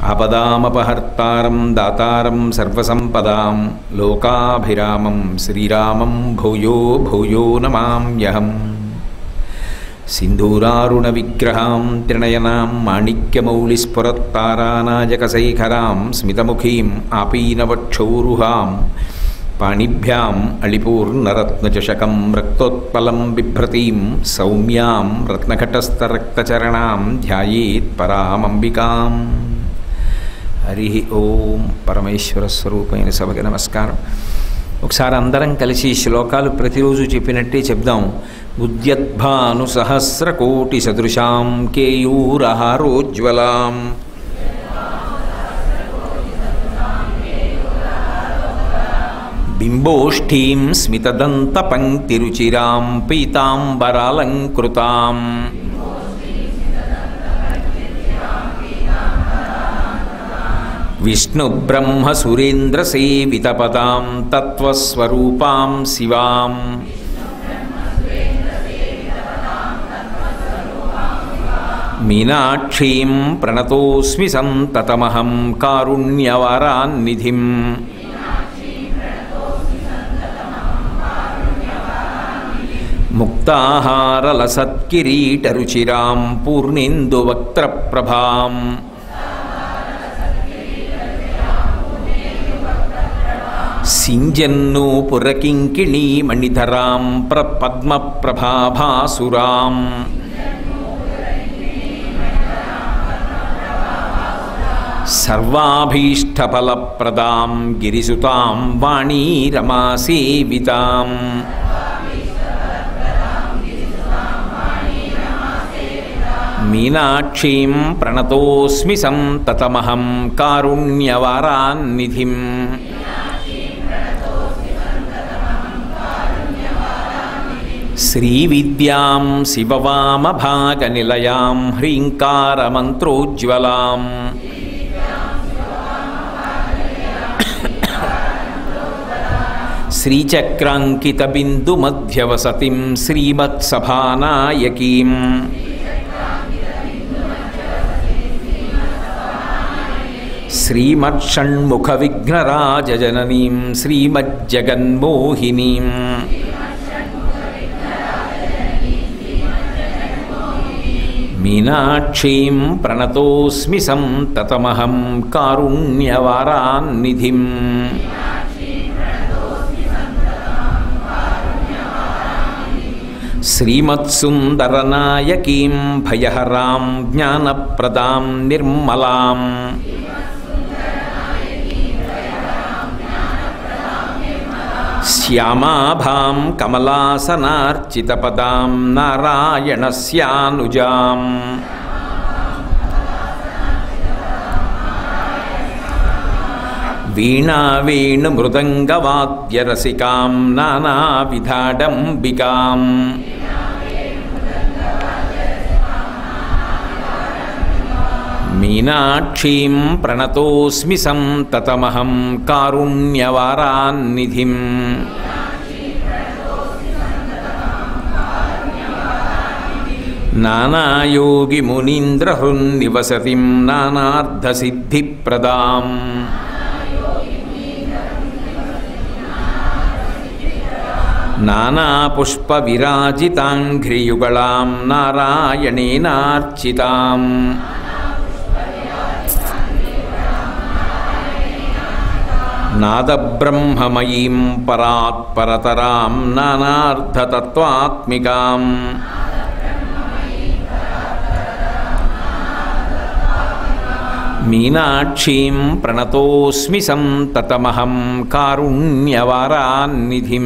ఆపదామపహర్తారం దాతారం సర్వసంపదాం లోకాభిరామం శ్రీరామం భూయో భూయో నమామ్యహం सिन्दूरारुणविग्रहां त्रिणयनां माणिक्यमौलिस्फुरत्तारानायकशैखरां स्मितमुखीम् आपीनवक्षौरुहां पाणिभ्याम् अळिपूर्णरत्नचषकं रक्तोत्पलं बिभ्रतीं सौम्यां रत्नघटस्थरक्तचरणां ध्यायेत् परामम्बिकाम् హరి ఓం పరమేశ్వర స్వరూపమైన సభకి నమస్కారం ఒకసారి అందరం కలిసి ఈ శ్లోకాలు ప్రతిరోజు చెప్పినట్టే చెప్దాం ఉద్యద్భాను సహస్రకోటి సదృశాం కేయూరహారోజ్వలాం బింబోష్ఠీం స్మితదంత పంక్తిరుచిరాం పీతాంబరాలంకృతాం విష్ణుబ్రహ్మసురేంద్రసేవితపదాం తత్వస్వరూపాం శివాం మీనాక్షీం ప్రణతోస్మి సంతతమహం కారుణ్యవరాన్నిధిం ముక్తాహారలసత్కిరీటరుచిరాం పూర్ణేందువక్త్రప్రభాం సింజన్నూ పురకింకిణీ మణిధరాం ప్రపద్మప్రభాభాసురాం సర్వాభీష్టఫలప్రదాం గిరిసుతాం వాణీరమాసేవితాం మీనాక్షీం ప్రణతోస్మి సంతతమహం కారుణ్యవారాన్నిధిం శ్రీవిద్యాం శివవామభాగనిలయాం హ్రీంకారమంత్రోజ్వలాం శ్రీచక్రాంకితబిందుమధ్యవసతిం శ్రీమత్సభానాయకీం శ్రీమత్షణ్ముఖవిఘ్నరాజజననీం శ్రీమజ్జగన్మోహినీం మీనాక్షీం ప్రణతోస్మి సంతతమహం కారుణ్యవారాన్నిధిం శ్రీమత్సుందరనాయకీం భయహరాం జ్ఞానప్రదాం నిర్మలాం శ్యామాభాం కమలాసనార్చితపదాం నారాయణస్యానుజాం వీణావేణుమృదంగవాద్యరసికాం నానావిధాడంబికాం మీనాక్షీం ప్రణతోస్మి సంతతమహం కారుణ్యవారాన్నిధిం నానాయోగిమునీంద్రహృన్నివసతిం నానార్ధసిద్ధిప్రదాం నానాపుష్పవిరాజితాంఘ్రియుగళాం నారాయణేనార్చితాం నాదబ్రహ్మమయీం పరాత్పరతరాం నానార్ధతత్వాత్మికాం మీనాక్షీం ప్రణతోస్మి సంతతమహం కారుణ్యవారాన్నిధిం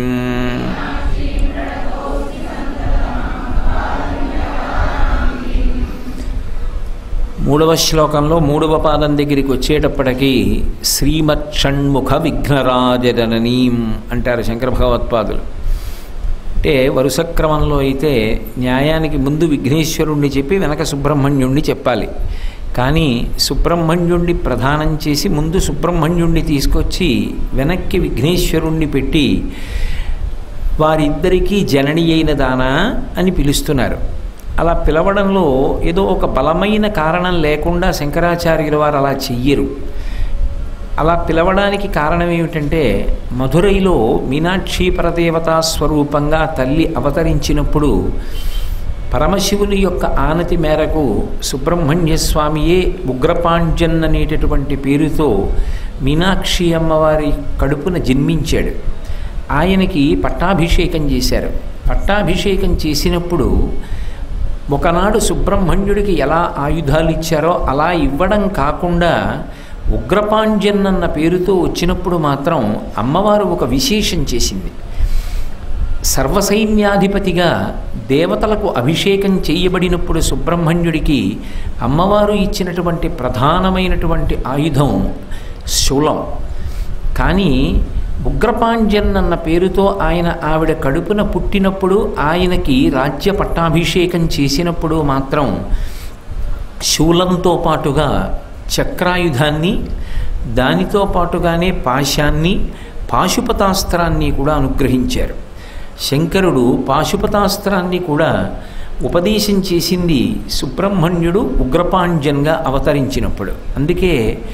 మూడవ శ్లోకంలో మూడవ పాదం దగ్గరికి వచ్చేటప్పటికి శ్రీమత్ షణ్ముఖ విఘ్నరాజననీం అంటారు శంకర భగవత్పాదులు అంటే వరుస క్రమంలో అయితే న్యాయానికి ముందు విఘ్నేశ్వరుణ్ణి చెప్పి వెనక సుబ్రహ్మణ్యుణ్ణి చెప్పాలి కానీ సుబ్రహ్మణ్యుణ్ణి ప్రధానం చేసి ముందు సుబ్రహ్మణ్యుణ్ణి తీసుకొచ్చి వెనక్కి విఘ్నేశ్వరుణ్ణి పెట్టి వారిద్దరికీ జనని అయిన దానా అని పిలుస్తున్నారు అలా పిలవడంలో ఏదో ఒక బలమైన కారణం లేకుండా శంకరాచార్యుల వారు అలా చెయ్యరు అలా పిలవడానికి కారణం ఏమిటంటే మధురైలో మీనాక్షి పరదేవతా స్వరూపంగా తల్లి అవతరించినప్పుడు పరమశివుని యొక్క ఆనతి మేరకు సుబ్రహ్మణ్య స్వామియే ఉగ్రపాండ్యన్ అనేటటువంటి పేరుతో మీనాక్షి అమ్మవారి కడుపున జన్మించాడు ఆయనకి పట్టాభిషేకం చేశారు పట్టాభిషేకం చేసినప్పుడు ఒకనాడు సుబ్రహ్మణ్యుడికి ఎలా ఆయుధాలు ఇచ్చారో అలా ఇవ్వడం కాకుండా ఉగ్రపాండ్యన్ అన్న పేరుతో వచ్చినప్పుడు మాత్రం అమ్మవారు ఒక విశేషం చేసింది సర్వసైన్యాధిపతిగా దేవతలకు అభిషేకం చేయబడినప్పుడు సుబ్రహ్మణ్యుడికి అమ్మవారు ఇచ్చినటువంటి ప్రధానమైనటువంటి ఆయుధం శూలం కానీ ఉగ్రపాండ్యన్ అన్న పేరుతో ఆయన ఆవిడ కడుపున పుట్టినప్పుడు ఆయనకి రాజ్య పట్టాభిషేకం చేసినప్పుడు మాత్రం శూలంతో పాటుగా చక్రాయుధాన్ని దానితో పాటుగానే పాశాన్ని పాశుపతాస్త్రాన్ని కూడా అనుగ్రహించారు శంకరుడు పాశుపతాస్త్రాన్ని కూడా ఉపదేశం చేసింది సుబ్రహ్మణ్యుడు ఉగ్రపాండ్యంగా అవతరించినప్పుడు అందుకే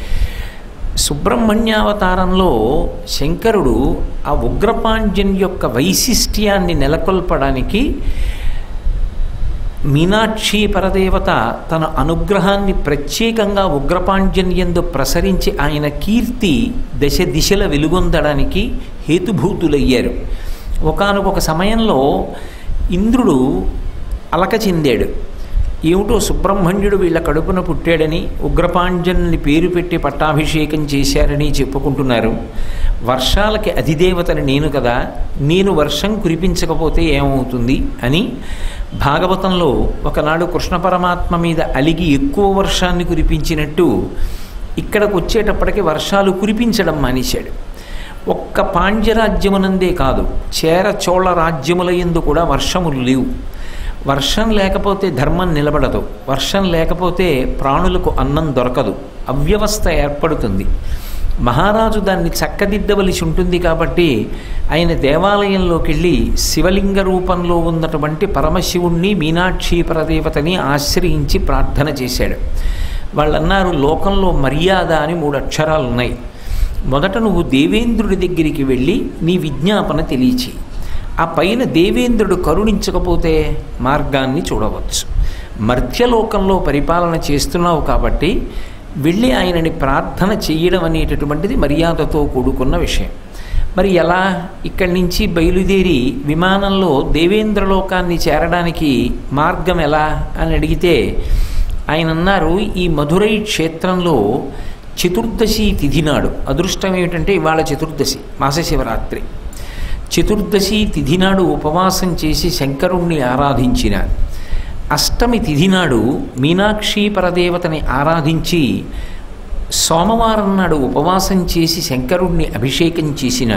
సుబ్రహ్మణ్యావతారంలో శంకరుడు ఆ ఉగ్రపాండ్యన్ యొక్క వైశిష్ట్యాన్ని నెలకొల్పడానికి మీనాక్షి పరదేవత తన అనుగ్రహాన్ని ప్రత్యేకంగా ఉగ్రపాండ్యన్యందు ప్రసరించి ఆయన కీర్తి దశ దిశల వెలుగొందడానికి హేతుభూతులయ్యారు ఒకానొక సమయంలో ఇంద్రుడు అలక చెందాడు ఏమిటో సుబ్రహ్మణ్యుడు వీళ్ళ కడుపున పుట్టాడని ఉగ్రపాండ్యన్ని పేరు పెట్టి పట్టాభిషేకం చేశారని చెప్పుకుంటున్నారు వర్షాలకి అధిదేవతని నేను కదా నేను వర్షం కురిపించకపోతే ఏమవుతుంది అని భాగవతంలో ఒకనాడు కృష్ణ పరమాత్మ మీద అలిగి ఎక్కువ వర్షాన్ని కురిపించినట్టు ఇక్కడికి వచ్చేటప్పటికి వర్షాలు కురిపించడం మానేశాడు ఒక్క పాండ్యరాజ్యమునందే కాదు చేర చోళ రాజ్యముల ఎందు కూడా వర్షములు లేవు వర్షం లేకపోతే ధర్మం నిలబడదు వర్షం లేకపోతే ప్రాణులకు అన్నం దొరకదు అవ్యవస్థ ఏర్పడుతుంది మహారాజు దాన్ని చక్కదిద్దవలసి ఉంటుంది కాబట్టి ఆయన దేవాలయంలోకి వెళ్ళి శివలింగ రూపంలో ఉన్నటువంటి పరమశివుణ్ణి మీనాక్షి పరదేవతని ఆశ్రయించి ప్రార్థన చేశాడు వాళ్ళు అన్నారు లోకంలో మర్యాద అని మూడు అక్షరాలు ఉన్నాయి మొదట నువ్వు దేవేంద్రుడి దగ్గరికి వెళ్ళి నీ విజ్ఞాపన తెలియచి ఆ పైన దేవేంద్రుడు కరుణించకపోతే మార్గాన్ని చూడవచ్చు మర్త్యలోకంలో పరిపాలన చేస్తున్నావు కాబట్టి వెళ్ళి ఆయనని ప్రార్థన చేయడం అనేటటువంటిది మర్యాదతో కూడుకున్న విషయం మరి ఎలా ఇక్కడి నుంచి బయలుదేరి విమానంలో దేవేంద్రలోకాన్ని చేరడానికి మార్గం ఎలా అని అడిగితే ఆయన అన్నారు ఈ మధురై క్షేత్రంలో చతుర్దశి తిథి నాడు అదృష్టం ఏమిటంటే ఇవాళ చతుర్దశి మాసశివరాత్రి చతుర్దశి తిథి నాడు ఉపవాసం చేసి శంకరుణ్ణి ఆరాధించిన అష్టమి తిథి నాడు మీనాక్షి పరదేవతని ఆరాధించి సోమవారం నాడు ఉపవాసం చేసి శంకరుణ్ణి అభిషేకం చేసిన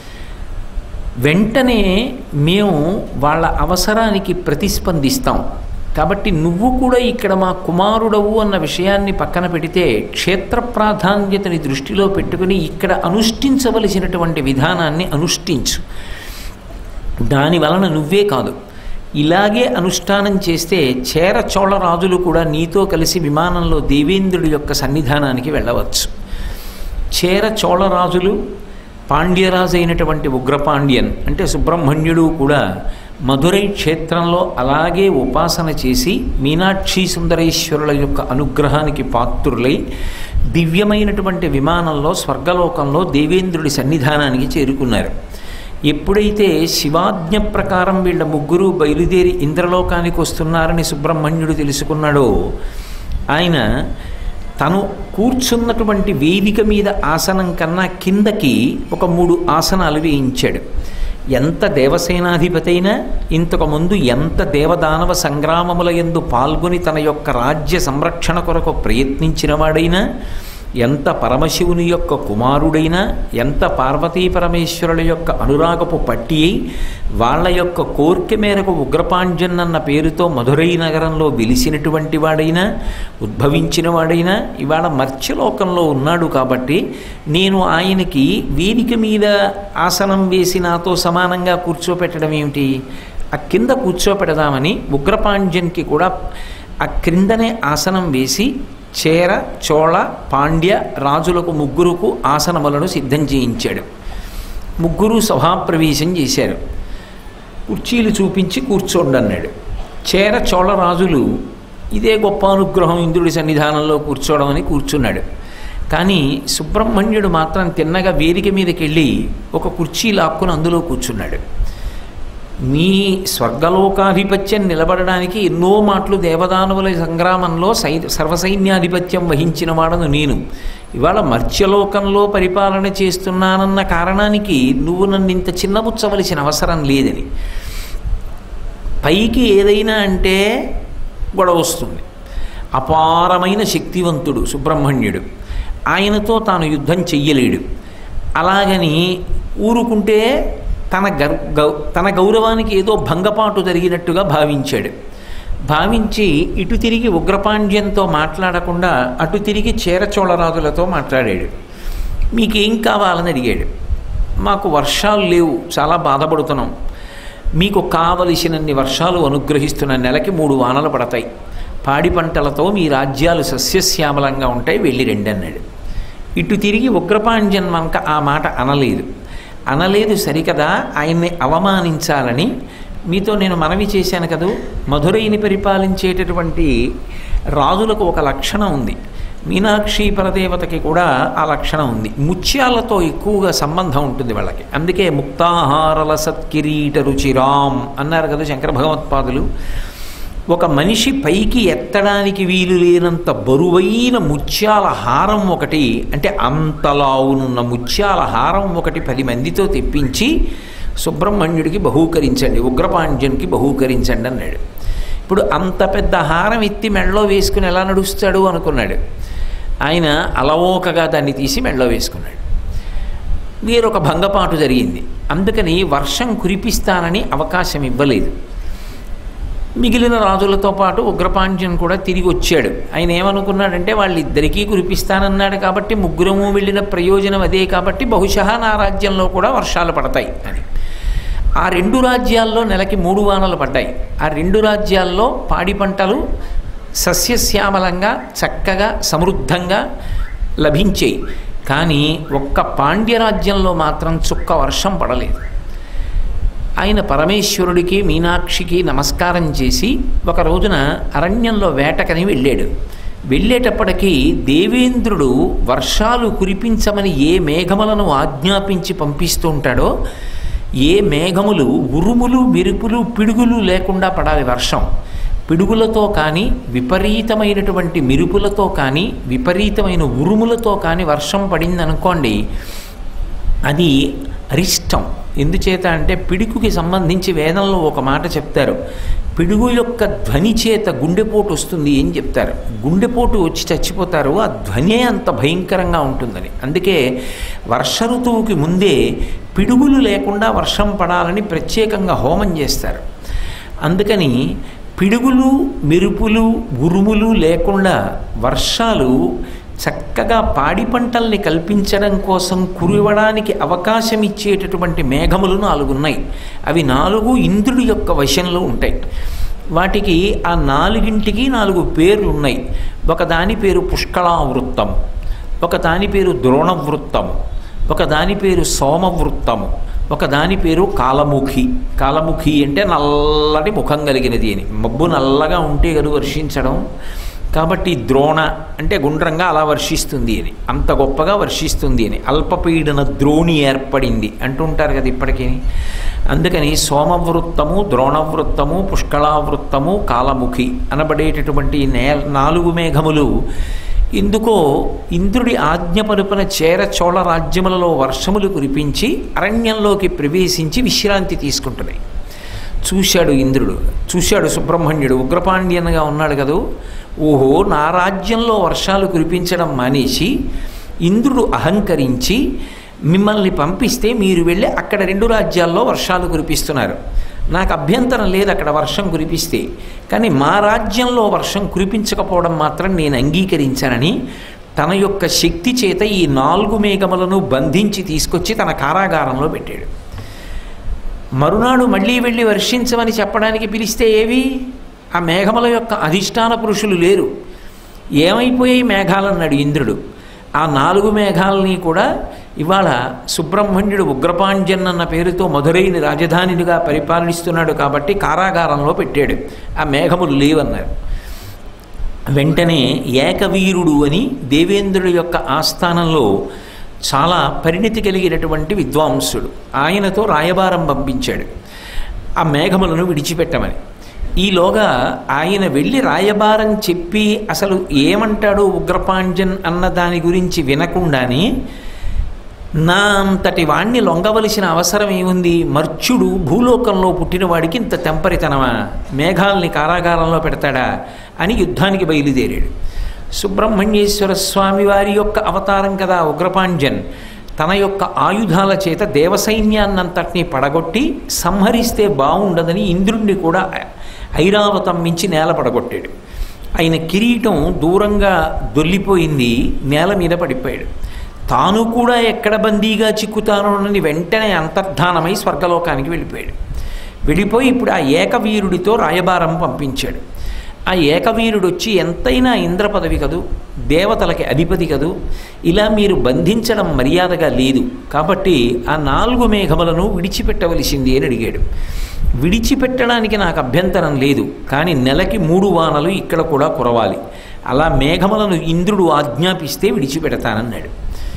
వెంటనే మేము వాళ్ళ అవసరానికి ప్రతిస్పందిస్తాం కాబట్టి నువ్వు కూడా ఇక్కడ మా కుమారుడవు అన్న విషయాన్ని పక్కన పెడితే క్షేత్ర ప్రాధాన్యతని దృష్టిలో పెట్టుకుని ఇక్కడ అనుష్ఠించవలసినటువంటి విధానాన్ని అనుష్ఠించు దాని వలన నువ్వే కాదు ఇలాగే అనుష్ఠానం చేస్తే చేర చోళ రాజులు కూడా నీతో కలిసి విమానంలో దేవేంద్రుడి యొక్క సన్నిధానానికి వెళ్ళవచ్చు చేర చోళ రాజులు పాండ్యరాజు అయినటువంటి ఉగ్రపాండ్యన్ అంటే సుబ్రహ్మణ్యుడు కూడా మధురై క్షేత్రంలో అలాగే ఉపాసన చేసి మీనాక్షి సుందరేశ్వరుల యొక్క అనుగ్రహానికి పాత్రులై దివ్యమైనటువంటి విమానంలో స్వర్గలోకంలో దేవేంద్రుడి సన్నిధానానికి చేరుకున్నారు ఎప్పుడైతే శివాజ్ఞ ప్రకారం వీళ్ళ ముగ్గురు బయలుదేరి ఇంద్రలోకానికి వస్తున్నారని సుబ్రహ్మణ్యుడు తెలుసుకున్నాడో ఆయన తను కూర్చున్నటువంటి వేదిక మీద ఆసనం కన్నా కిందకి ఒక మూడు ఆసనాలు వేయించాడు ఎంత దేవసేనాధిపతి అయినా ఇంతకుముందు ఎంత దేవదానవ సంగ్రామముల ఎందు పాల్గొని తన యొక్క రాజ్య సంరక్షణ కొరకు ప్రయత్నించిన వాడైనా ఎంత పరమశివుని యొక్క కుమారుడైనా ఎంత పార్వతీ పరమేశ్వరుల యొక్క అనురాగపు పట్టి అయి వాళ్ళ యొక్క కోరిక మేరకు ఉగ్రపాండ్యన్ అన్న పేరుతో మధురై నగరంలో వెలిసినటువంటి వాడైనా ఉద్భవించిన వాడైనా ఇవాళ మర్త్యలోకంలో ఉన్నాడు కాబట్టి నేను ఆయనకి వేదిక మీద ఆసనం వేసి నాతో సమానంగా కూర్చోపెట్టడం ఏమిటి ఆ కింద కూర్చోపెడదామని ఉగ్రపాండ్యన్కి కూడా ఆ క్రిందనే ఆసనం వేసి చేర చోళ పాండ్య రాజులకు ముగ్గురుకు ఆసనములను సిద్ధం చేయించాడు ముగ్గురు సభాప్రవేశం చేశారు కుర్చీలు చూపించి కూర్చోండి అన్నాడు చేర చోళ రాజులు ఇదే గొప్ప అనుగ్రహం ఇంద్రుడి సన్నిధానంలో కూర్చోవడం అని కూర్చున్నాడు కానీ సుబ్రహ్మణ్యుడు మాత్రం తిన్నగా వేదిక మీదకి వెళ్ళి ఒక కుర్చీ లాక్కుని అందులో కూర్చున్నాడు మీ స్వర్గలోకాధిపత్యం నిలబడడానికి ఎన్నో మాటలు దేవదానవుల సంగ్రామంలో సై సర్వసైన్యాధిపత్యం వహించిన వాడను నేను ఇవాళ మర్త్యలోకంలో పరిపాలన చేస్తున్నానన్న కారణానికి నువ్వు నన్ను ఇంత చిన్నబుచ్చవలసిన అవసరం లేదని పైకి ఏదైనా అంటే గొడవ వస్తుంది అపారమైన శక్తివంతుడు సుబ్రహ్మణ్యుడు ఆయనతో తాను యుద్ధం చెయ్యలేడు అలాగని ఊరుకుంటే తన గర్ గౌ తన గౌరవానికి ఏదో భంగపాటు జరిగినట్టుగా భావించాడు భావించి ఇటు తిరిగి ఉగ్రపాండ్యంతో మాట్లాడకుండా అటు తిరిగి చేరచోళరాజులతో మాట్లాడాడు మీకేం కావాలని అడిగాడు మాకు వర్షాలు లేవు చాలా బాధపడుతున్నాం మీకు కావలసినన్ని వర్షాలు అనుగ్రహిస్తున్న నెలకి మూడు వానలు పడతాయి పాడి పంటలతో మీ రాజ్యాలు సస్యశ్యామలంగా ఉంటాయి వెళ్ళి రండి అన్నాడు ఇటు తిరిగి ఉగ్రపాండ్యన్ వంక ఆ మాట అనలేదు అనలేదు సరికదా ఆయన్ని అవమానించాలని మీతో నేను మనవి చేశాను కదూ మధురైని పరిపాలించేటటువంటి రాజులకు ఒక లక్షణం ఉంది మీనాక్షి పరదేవతకి కూడా ఆ లక్షణం ఉంది ముత్యాలతో ఎక్కువగా సంబంధం ఉంటుంది వాళ్ళకి అందుకే ముక్తాహారల సత్కిరీట రుచిరాం అన్నారు కదా శంకర భగవత్పాదులు ఒక మనిషి పైకి ఎత్తడానికి వీలు లేనంత బరువైన ముత్యాల హారం ఒకటి అంటే అంతలావునున్న ముత్యాల హారం ఒకటి పది మందితో తెప్పించి సుబ్రహ్మణ్యుడికి బహూకరించండి ఉగ్రపాండ్యునికి బహూకరించండి అన్నాడు ఇప్పుడు అంత పెద్ద హారం ఎత్తి మెడలో వేసుకుని ఎలా నడుస్తాడు అనుకున్నాడు ఆయన అలవోకగా దాన్ని తీసి మెడలో వేసుకున్నాడు వేరొక భంగపాటు జరిగింది అందుకని వర్షం కురిపిస్తానని అవకాశం ఇవ్వలేదు మిగిలిన రాజులతో పాటు ఉగ్రపాండ్యం కూడా తిరిగి వచ్చాడు ఆయన ఏమనుకున్నాడంటే వాళ్ళిద్దరికీ కురిపిస్తానన్నాడు కాబట్టి ముగ్గురము వెళ్ళిన ప్రయోజనం అదే కాబట్టి బహుశా నా రాజ్యంలో కూడా వర్షాలు పడతాయి అని ఆ రెండు రాజ్యాల్లో నెలకి మూడు వానలు పడ్డాయి ఆ రెండు రాజ్యాల్లో పాడి పంటలు సస్యశ్యామలంగా చక్కగా సమృద్ధంగా లభించాయి కానీ ఒక్క పాండ్య రాజ్యంలో మాత్రం చుక్క వర్షం పడలేదు ఆయన పరమేశ్వరుడికి మీనాక్షికి నమస్కారం చేసి ఒక రోజున అరణ్యంలో వేటకని వెళ్ళాడు వెళ్ళేటప్పటికీ దేవేంద్రుడు వర్షాలు కురిపించమని ఏ మేఘములను ఆజ్ఞాపించి పంపిస్తూ ఉంటాడో ఏ మేఘములు ఉరుములు మెరుపులు పిడుగులు లేకుండా పడాలి వర్షం పిడుగులతో కానీ విపరీతమైనటువంటి మెరుపులతో కానీ విపరీతమైన ఉరుములతో కానీ వర్షం పడిందనుకోండి అది అరిష్టం ఎందుచేత అంటే పిడుగుకి సంబంధించి వేదంలో ఒక మాట చెప్తారు పిడుగు యొక్క ధ్వని చేత గుండెపోటు వస్తుంది ఏం చెప్తారు గుండెపోటు వచ్చి చచ్చిపోతారు ఆ ధ్వనే అంత భయంకరంగా ఉంటుందని అందుకే వర్ష ఋతువుకి ముందే పిడుగులు లేకుండా వర్షం పడాలని ప్రత్యేకంగా హోమం చేస్తారు అందుకని పిడుగులు మెరుపులు ఉరుములు లేకుండా వర్షాలు చక్కగా పాడి పంటల్ని కల్పించడం కోసం కురివడానికి అవకాశం ఇచ్చేటటువంటి మేఘములు నాలుగు ఉన్నాయి అవి నాలుగు ఇంద్రుడి యొక్క వశంలో ఉంటాయి వాటికి ఆ నాలుగింటికి నాలుగు పేర్లు ఉన్నాయి ఒక దాని పేరు పుష్కళావృత్తము ఒక దాని పేరు ద్రోణవృత్తము ఒక దాని పేరు సోమవృత్తము ఒక దాని పేరు కాలముఖి కాలముఖి అంటే నల్లటి ముఖం కలిగినది అని మబ్బు నల్లగా ఉంటే కదా వర్షించడం కాబట్టి ద్రోణ అంటే గుండ్రంగా అలా వర్షిస్తుంది అని అంత గొప్పగా వర్షిస్తుంది అని అల్పపీడన ద్రోణి ఏర్పడింది అంటుంటారు కదా ఇప్పటికీ అందుకని సోమవృత్తము ద్రోణవృత్తము పుష్కళావృత్తము కాలముఖి అనబడేటటువంటి నే నాలుగు మేఘములు ఎందుకో ఇంద్రుడి ఆజ్ఞ పలుపున చేర చోళ రాజ్యములలో వర్షములు కురిపించి అరణ్యంలోకి ప్రవేశించి విశ్రాంతి తీసుకుంటున్నాయి చూశాడు ఇంద్రుడు చూశాడు సుబ్రహ్మణ్యుడు ఉగ్రపాండ్యన్గా ఉన్నాడు కదూ ఓహో నా రాజ్యంలో వర్షాలు కురిపించడం మానేసి ఇంద్రుడు అహంకరించి మిమ్మల్ని పంపిస్తే మీరు వెళ్ళి అక్కడ రెండు రాజ్యాల్లో వర్షాలు కురిపిస్తున్నారు నాకు అభ్యంతరం లేదు అక్కడ వర్షం కురిపిస్తే కానీ మా రాజ్యంలో వర్షం కురిపించకపోవడం మాత్రం నేను అంగీకరించానని తన యొక్క శక్తి చేత ఈ నాలుగు మేఘములను బంధించి తీసుకొచ్చి తన కారాగారంలో పెట్టాడు మరునాడు మళ్ళీ వెళ్ళి వర్షించమని చెప్పడానికి పిలిస్తే ఏవి ఆ మేఘముల యొక్క అధిష్టాన పురుషులు లేరు ఏమైపోయాయి మేఘాలన్నాడు ఇంద్రుడు ఆ నాలుగు మేఘాలని కూడా ఇవాళ సుబ్రహ్మణ్యుడు ఉగ్రపాండ్యన్ అన్న పేరుతో మధురైని రాజధానిగా పరిపాలిస్తున్నాడు కాబట్టి కారాగారంలో పెట్టాడు ఆ మేఘములు లేవన్నారు వెంటనే ఏకవీరుడు అని దేవేంద్రుడి యొక్క ఆస్థానంలో చాలా పరిణితి కలిగినటువంటి విద్వాంసుడు ఆయనతో రాయబారం పంపించాడు ఆ మేఘములను విడిచిపెట్టమని ఈలోగా ఆయన వెళ్ళి రాయబారం చెప్పి అసలు ఏమంటాడు ఉగ్రపాండ్యన్ అన్న దాని గురించి వినకుండానే నా అంతటి వాణ్ణి లొంగవలసిన అవసరం ఏముంది మర్చుడు భూలోకంలో పుట్టినవాడికి ఇంత తెంపరితనమా మేఘాల్ని కారాగారంలో పెడతాడా అని యుద్ధానికి బయలుదేరాడు సుబ్రహ్మణ్యేశ్వర స్వామి వారి యొక్క అవతారం కదా ఉగ్రపాండ్యన్ తన యొక్క ఆయుధాల చేత దేవసైన్యాన్నంతటినీ పడగొట్టి సంహరిస్తే బాగుండదని ఇంద్రుణ్ణి కూడా ఐరావతం మించి నేల పడగొట్టాడు ఆయన కిరీటం దూరంగా దొల్లిపోయింది నేల మీద పడిపోయాడు తాను కూడా ఎక్కడ బందీగా చిక్కుతానోనని వెంటనే అంతర్ధానమై స్వర్గలోకానికి వెళ్ళిపోయాడు వెళ్ళిపోయి ఇప్పుడు ఆ ఏకవీరుడితో రాయబారం పంపించాడు ఆ ఏకవీరుడు వచ్చి ఎంతైనా ఇంద్ర పదవి కదూ దేవతలకి అధిపతి కదూ ఇలా మీరు బంధించడం మర్యాదగా లేదు కాబట్టి ఆ నాలుగు మేఘములను విడిచిపెట్టవలసింది అని అడిగాడు విడిచిపెట్టడానికి నాకు అభ్యంతరం లేదు కానీ నెలకి మూడు వానలు ఇక్కడ కూడా కురవాలి అలా మేఘములను ఇంద్రుడు ఆజ్ఞాపిస్తే విడిచిపెడతానన్నాడు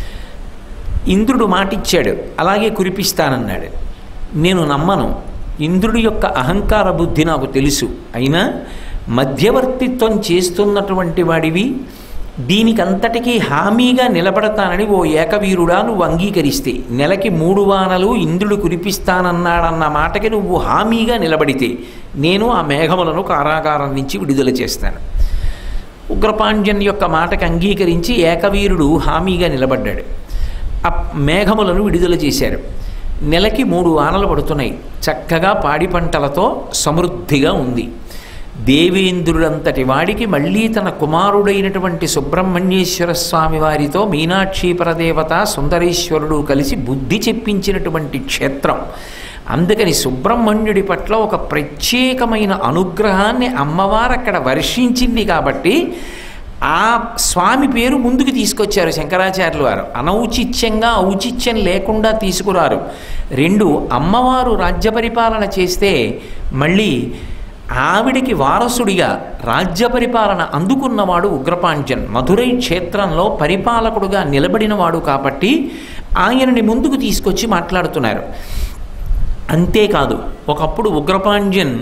ఇంద్రుడు మాటిచ్చాడు అలాగే కురిపిస్తానన్నాడు నేను నమ్మను ఇంద్రుడి యొక్క అహంకార బుద్ధి నాకు తెలుసు అయినా మధ్యవర్తిత్వం చేస్తున్నటువంటి వాడివి దీనికంతటికీ హామీగా నిలబడతానని ఓ ఏకవీరుడా నువ్వు అంగీకరిస్తే నెలకి మూడు వానలు ఇంద్రుడు కురిపిస్తానన్నాడన్న మాటకి నువ్వు హామీగా నిలబడితే నేను ఆ మేఘములను కారాగారం నుంచి విడుదల చేస్తాను ఉగ్రపాండ్యన్ యొక్క మాటకు అంగీకరించి ఏకవీరుడు హామీగా నిలబడ్డాడు ఆ మేఘములను విడుదల చేశారు నెలకి మూడు వానలు పడుతున్నాయి చక్కగా పాడి పంటలతో సమృద్ధిగా ఉంది దేవేంద్రుడంతటి వాడికి మళ్ళీ తన కుమారుడైనటువంటి సుబ్రహ్మణ్యేశ్వర స్వామి వారితో మీనాక్షి పరదేవత సుందరేశ్వరుడు కలిసి బుద్ధి చెప్పించినటువంటి క్షేత్రం అందుకని సుబ్రహ్మణ్యుడి పట్ల ఒక ప్రత్యేకమైన అనుగ్రహాన్ని అమ్మవారు అక్కడ వర్షించింది కాబట్టి ఆ స్వామి పేరు ముందుకు తీసుకొచ్చారు శంకరాచార్యులు వారు అనౌచిత్యంగా ఔచిత్యం లేకుండా తీసుకురారు రెండు అమ్మవారు రాజ్య పరిపాలన చేస్తే మళ్ళీ ఆవిడికి వారసుడిగా రాజ్య పరిపాలన అందుకున్నవాడు ఉగ్రపాండ్యన్ మధురై క్షేత్రంలో పరిపాలకుడుగా నిలబడినవాడు కాబట్టి ఆయనని ముందుకు తీసుకొచ్చి మాట్లాడుతున్నారు అంతేకాదు ఒకప్పుడు ఉగ్రపాండ్యన్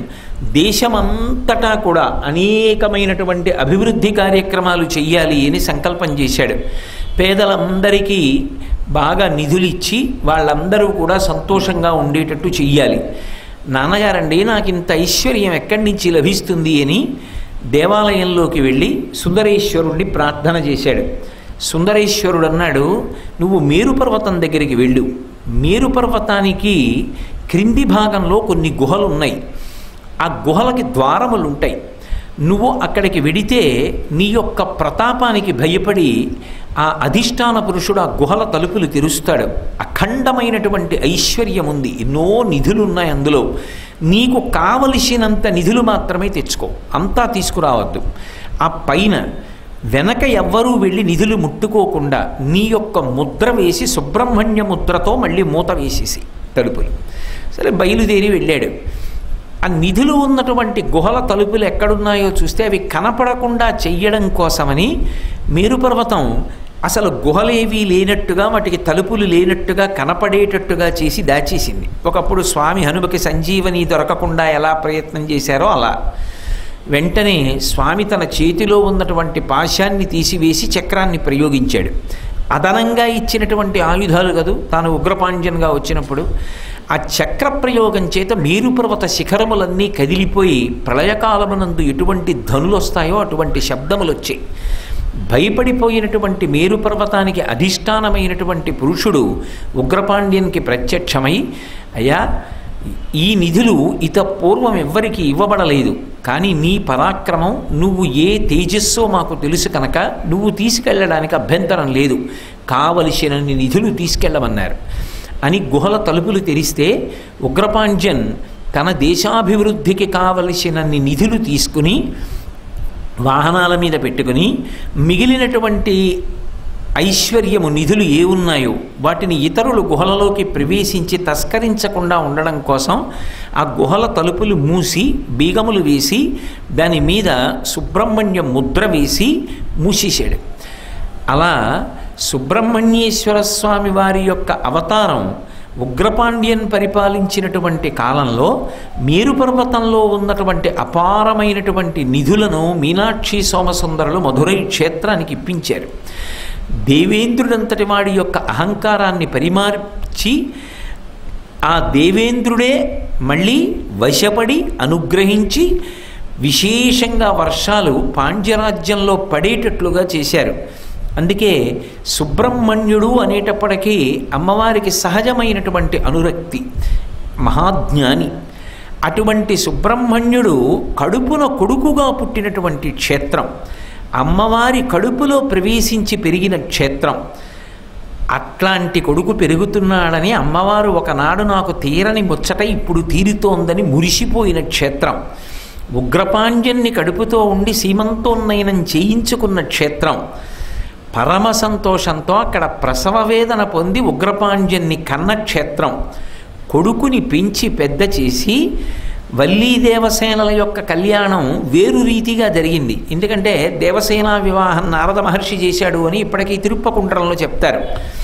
దేశమంతటా కూడా అనేకమైనటువంటి అభివృద్ధి కార్యక్రమాలు చెయ్యాలి అని సంకల్పం చేశాడు పేదలందరికీ బాగా నిధులిచ్చి వాళ్ళందరూ కూడా సంతోషంగా ఉండేటట్టు చెయ్యాలి నాన్నగారండి నాకు ఇంత ఐశ్వర్యం ఎక్కడి నుంచి లభిస్తుంది అని దేవాలయంలోకి వెళ్ళి సుందరేశ్వరుణ్ణి ప్రార్థన చేశాడు సుందరేశ్వరుడు అన్నాడు నువ్వు మేరు పర్వతం దగ్గరికి వెళ్ళు మేరు పర్వతానికి క్రింది భాగంలో కొన్ని గుహలు ఉన్నాయి ఆ గుహలకి ద్వారములు ఉంటాయి నువ్వు అక్కడికి వెడితే నీ యొక్క ప్రతాపానికి భయపడి ఆ అధిష్టాన పురుషుడు ఆ గుహల తలుపులు తెరుస్తాడు అఖండమైనటువంటి ఐశ్వర్యం ఉంది ఎన్నో నిధులు ఉన్నాయి అందులో నీకు కావలసినంత నిధులు మాత్రమే తెచ్చుకో అంతా తీసుకురావద్దు ఆ పైన వెనక ఎవ్వరూ వెళ్ళి నిధులు ముట్టుకోకుండా నీ యొక్క ముద్ర వేసి సుబ్రహ్మణ్య ముద్రతో మళ్ళీ మూత వేసేసి తలుపులు సరే బయలుదేరి వెళ్ళాడు ఆ నిధులు ఉన్నటువంటి గుహల తలుపులు ఎక్కడున్నాయో చూస్తే అవి కనపడకుండా చెయ్యడం కోసమని మేరుపర్వతం అసలు గుహలేవీ లేనట్టుగా వాటికి తలుపులు లేనట్టుగా కనపడేటట్టుగా చేసి దాచేసింది ఒకప్పుడు స్వామి హనుమకి సంజీవని దొరకకుండా ఎలా ప్రయత్నం చేశారో అలా వెంటనే స్వామి తన చేతిలో ఉన్నటువంటి పాశాన్ని తీసివేసి చక్రాన్ని ప్రయోగించాడు అదనంగా ఇచ్చినటువంటి ఆయుధాలు కదూ తాను ఉగ్రపాండ్యన్గా వచ్చినప్పుడు ఆ చక్ర ప్రయోగం చేత మేరుపర్వత శిఖరములన్నీ కదిలిపోయి ప్రళయకాలమునందు ఎటువంటి ధనులు వస్తాయో అటువంటి శబ్దములు వచ్చాయి భయపడిపోయినటువంటి మేరుపర్వతానికి అధిష్టానమైనటువంటి పురుషుడు ఉగ్రపాండ్యన్కి ప్రత్యక్షమై అయ్యా ఈ నిధులు ఇత పూర్వం ఎవ్వరికి ఇవ్వబడలేదు కానీ నీ పరాక్రమం నువ్వు ఏ తేజస్సో మాకు తెలుసు కనుక నువ్వు తీసుకెళ్ళడానికి అభ్యంతరం లేదు కావలసినన్ని నిధులు తీసుకెళ్ళమన్నారు అని గుహల తలుపులు తెరిస్తే ఉగ్రపాండ్యన్ తన దేశాభివృద్ధికి కావలసినన్ని నిధులు తీసుకుని వాహనాల మీద పెట్టుకుని మిగిలినటువంటి ఐశ్వర్యము నిధులు ఏ ఉన్నాయో వాటిని ఇతరులు గుహలలోకి ప్రవేశించి తస్కరించకుండా ఉండడం కోసం ఆ గుహల తలుపులు మూసి బీగములు వేసి దాని మీద సుబ్రహ్మణ్య ముద్ర వేసి మూసేశాడు అలా సుబ్రహ్మణ్యేశ్వర స్వామి వారి యొక్క అవతారం ఉగ్రపాండ్యన్ పరిపాలించినటువంటి కాలంలో మేరు పర్వతంలో ఉన్నటువంటి అపారమైనటువంటి నిధులను మీనాక్షి సోమసుందరులు మధురై క్షేత్రానికి ఇప్పించారు దేవేంద్రుడంతటి వాడి యొక్క అహంకారాన్ని పరిమార్చి ఆ దేవేంద్రుడే మళ్ళీ వశపడి అనుగ్రహించి విశేషంగా వర్షాలు పాండ్యరాజ్యంలో పడేటట్లుగా చేశారు అందుకే సుబ్రహ్మణ్యుడు అనేటప్పటికీ అమ్మవారికి సహజమైనటువంటి అనురక్తి మహాజ్ఞాని అటువంటి సుబ్రహ్మణ్యుడు కడుపున కొడుకుగా పుట్టినటువంటి క్షేత్రం అమ్మవారి కడుపులో ప్రవేశించి పెరిగిన క్షేత్రం అట్లాంటి కొడుకు పెరుగుతున్నాడని అమ్మవారు ఒకనాడు నాకు తీరని ముచ్చట ఇప్పుడు తీరుతోందని మురిసిపోయిన క్షేత్రం ఉగ్రపాండ్యన్ని కడుపుతో ఉండి సీమంతోన్నయనం చేయించుకున్న క్షేత్రం పరమ సంతోషంతో అక్కడ ప్రసవ వేదన పొంది ఉగ్రపాండ్యన్ని కన్న క్షేత్రం కొడుకుని పెంచి పెద్ద చేసి వల్లీ దేవసేనల యొక్క కళ్యాణం వేరు రీతిగా జరిగింది ఎందుకంటే దేవసేన వివాహం నారద మహర్షి చేశాడు అని ఇప్పటికీ తిరుప్పకుండ్రంలో చెప్తారు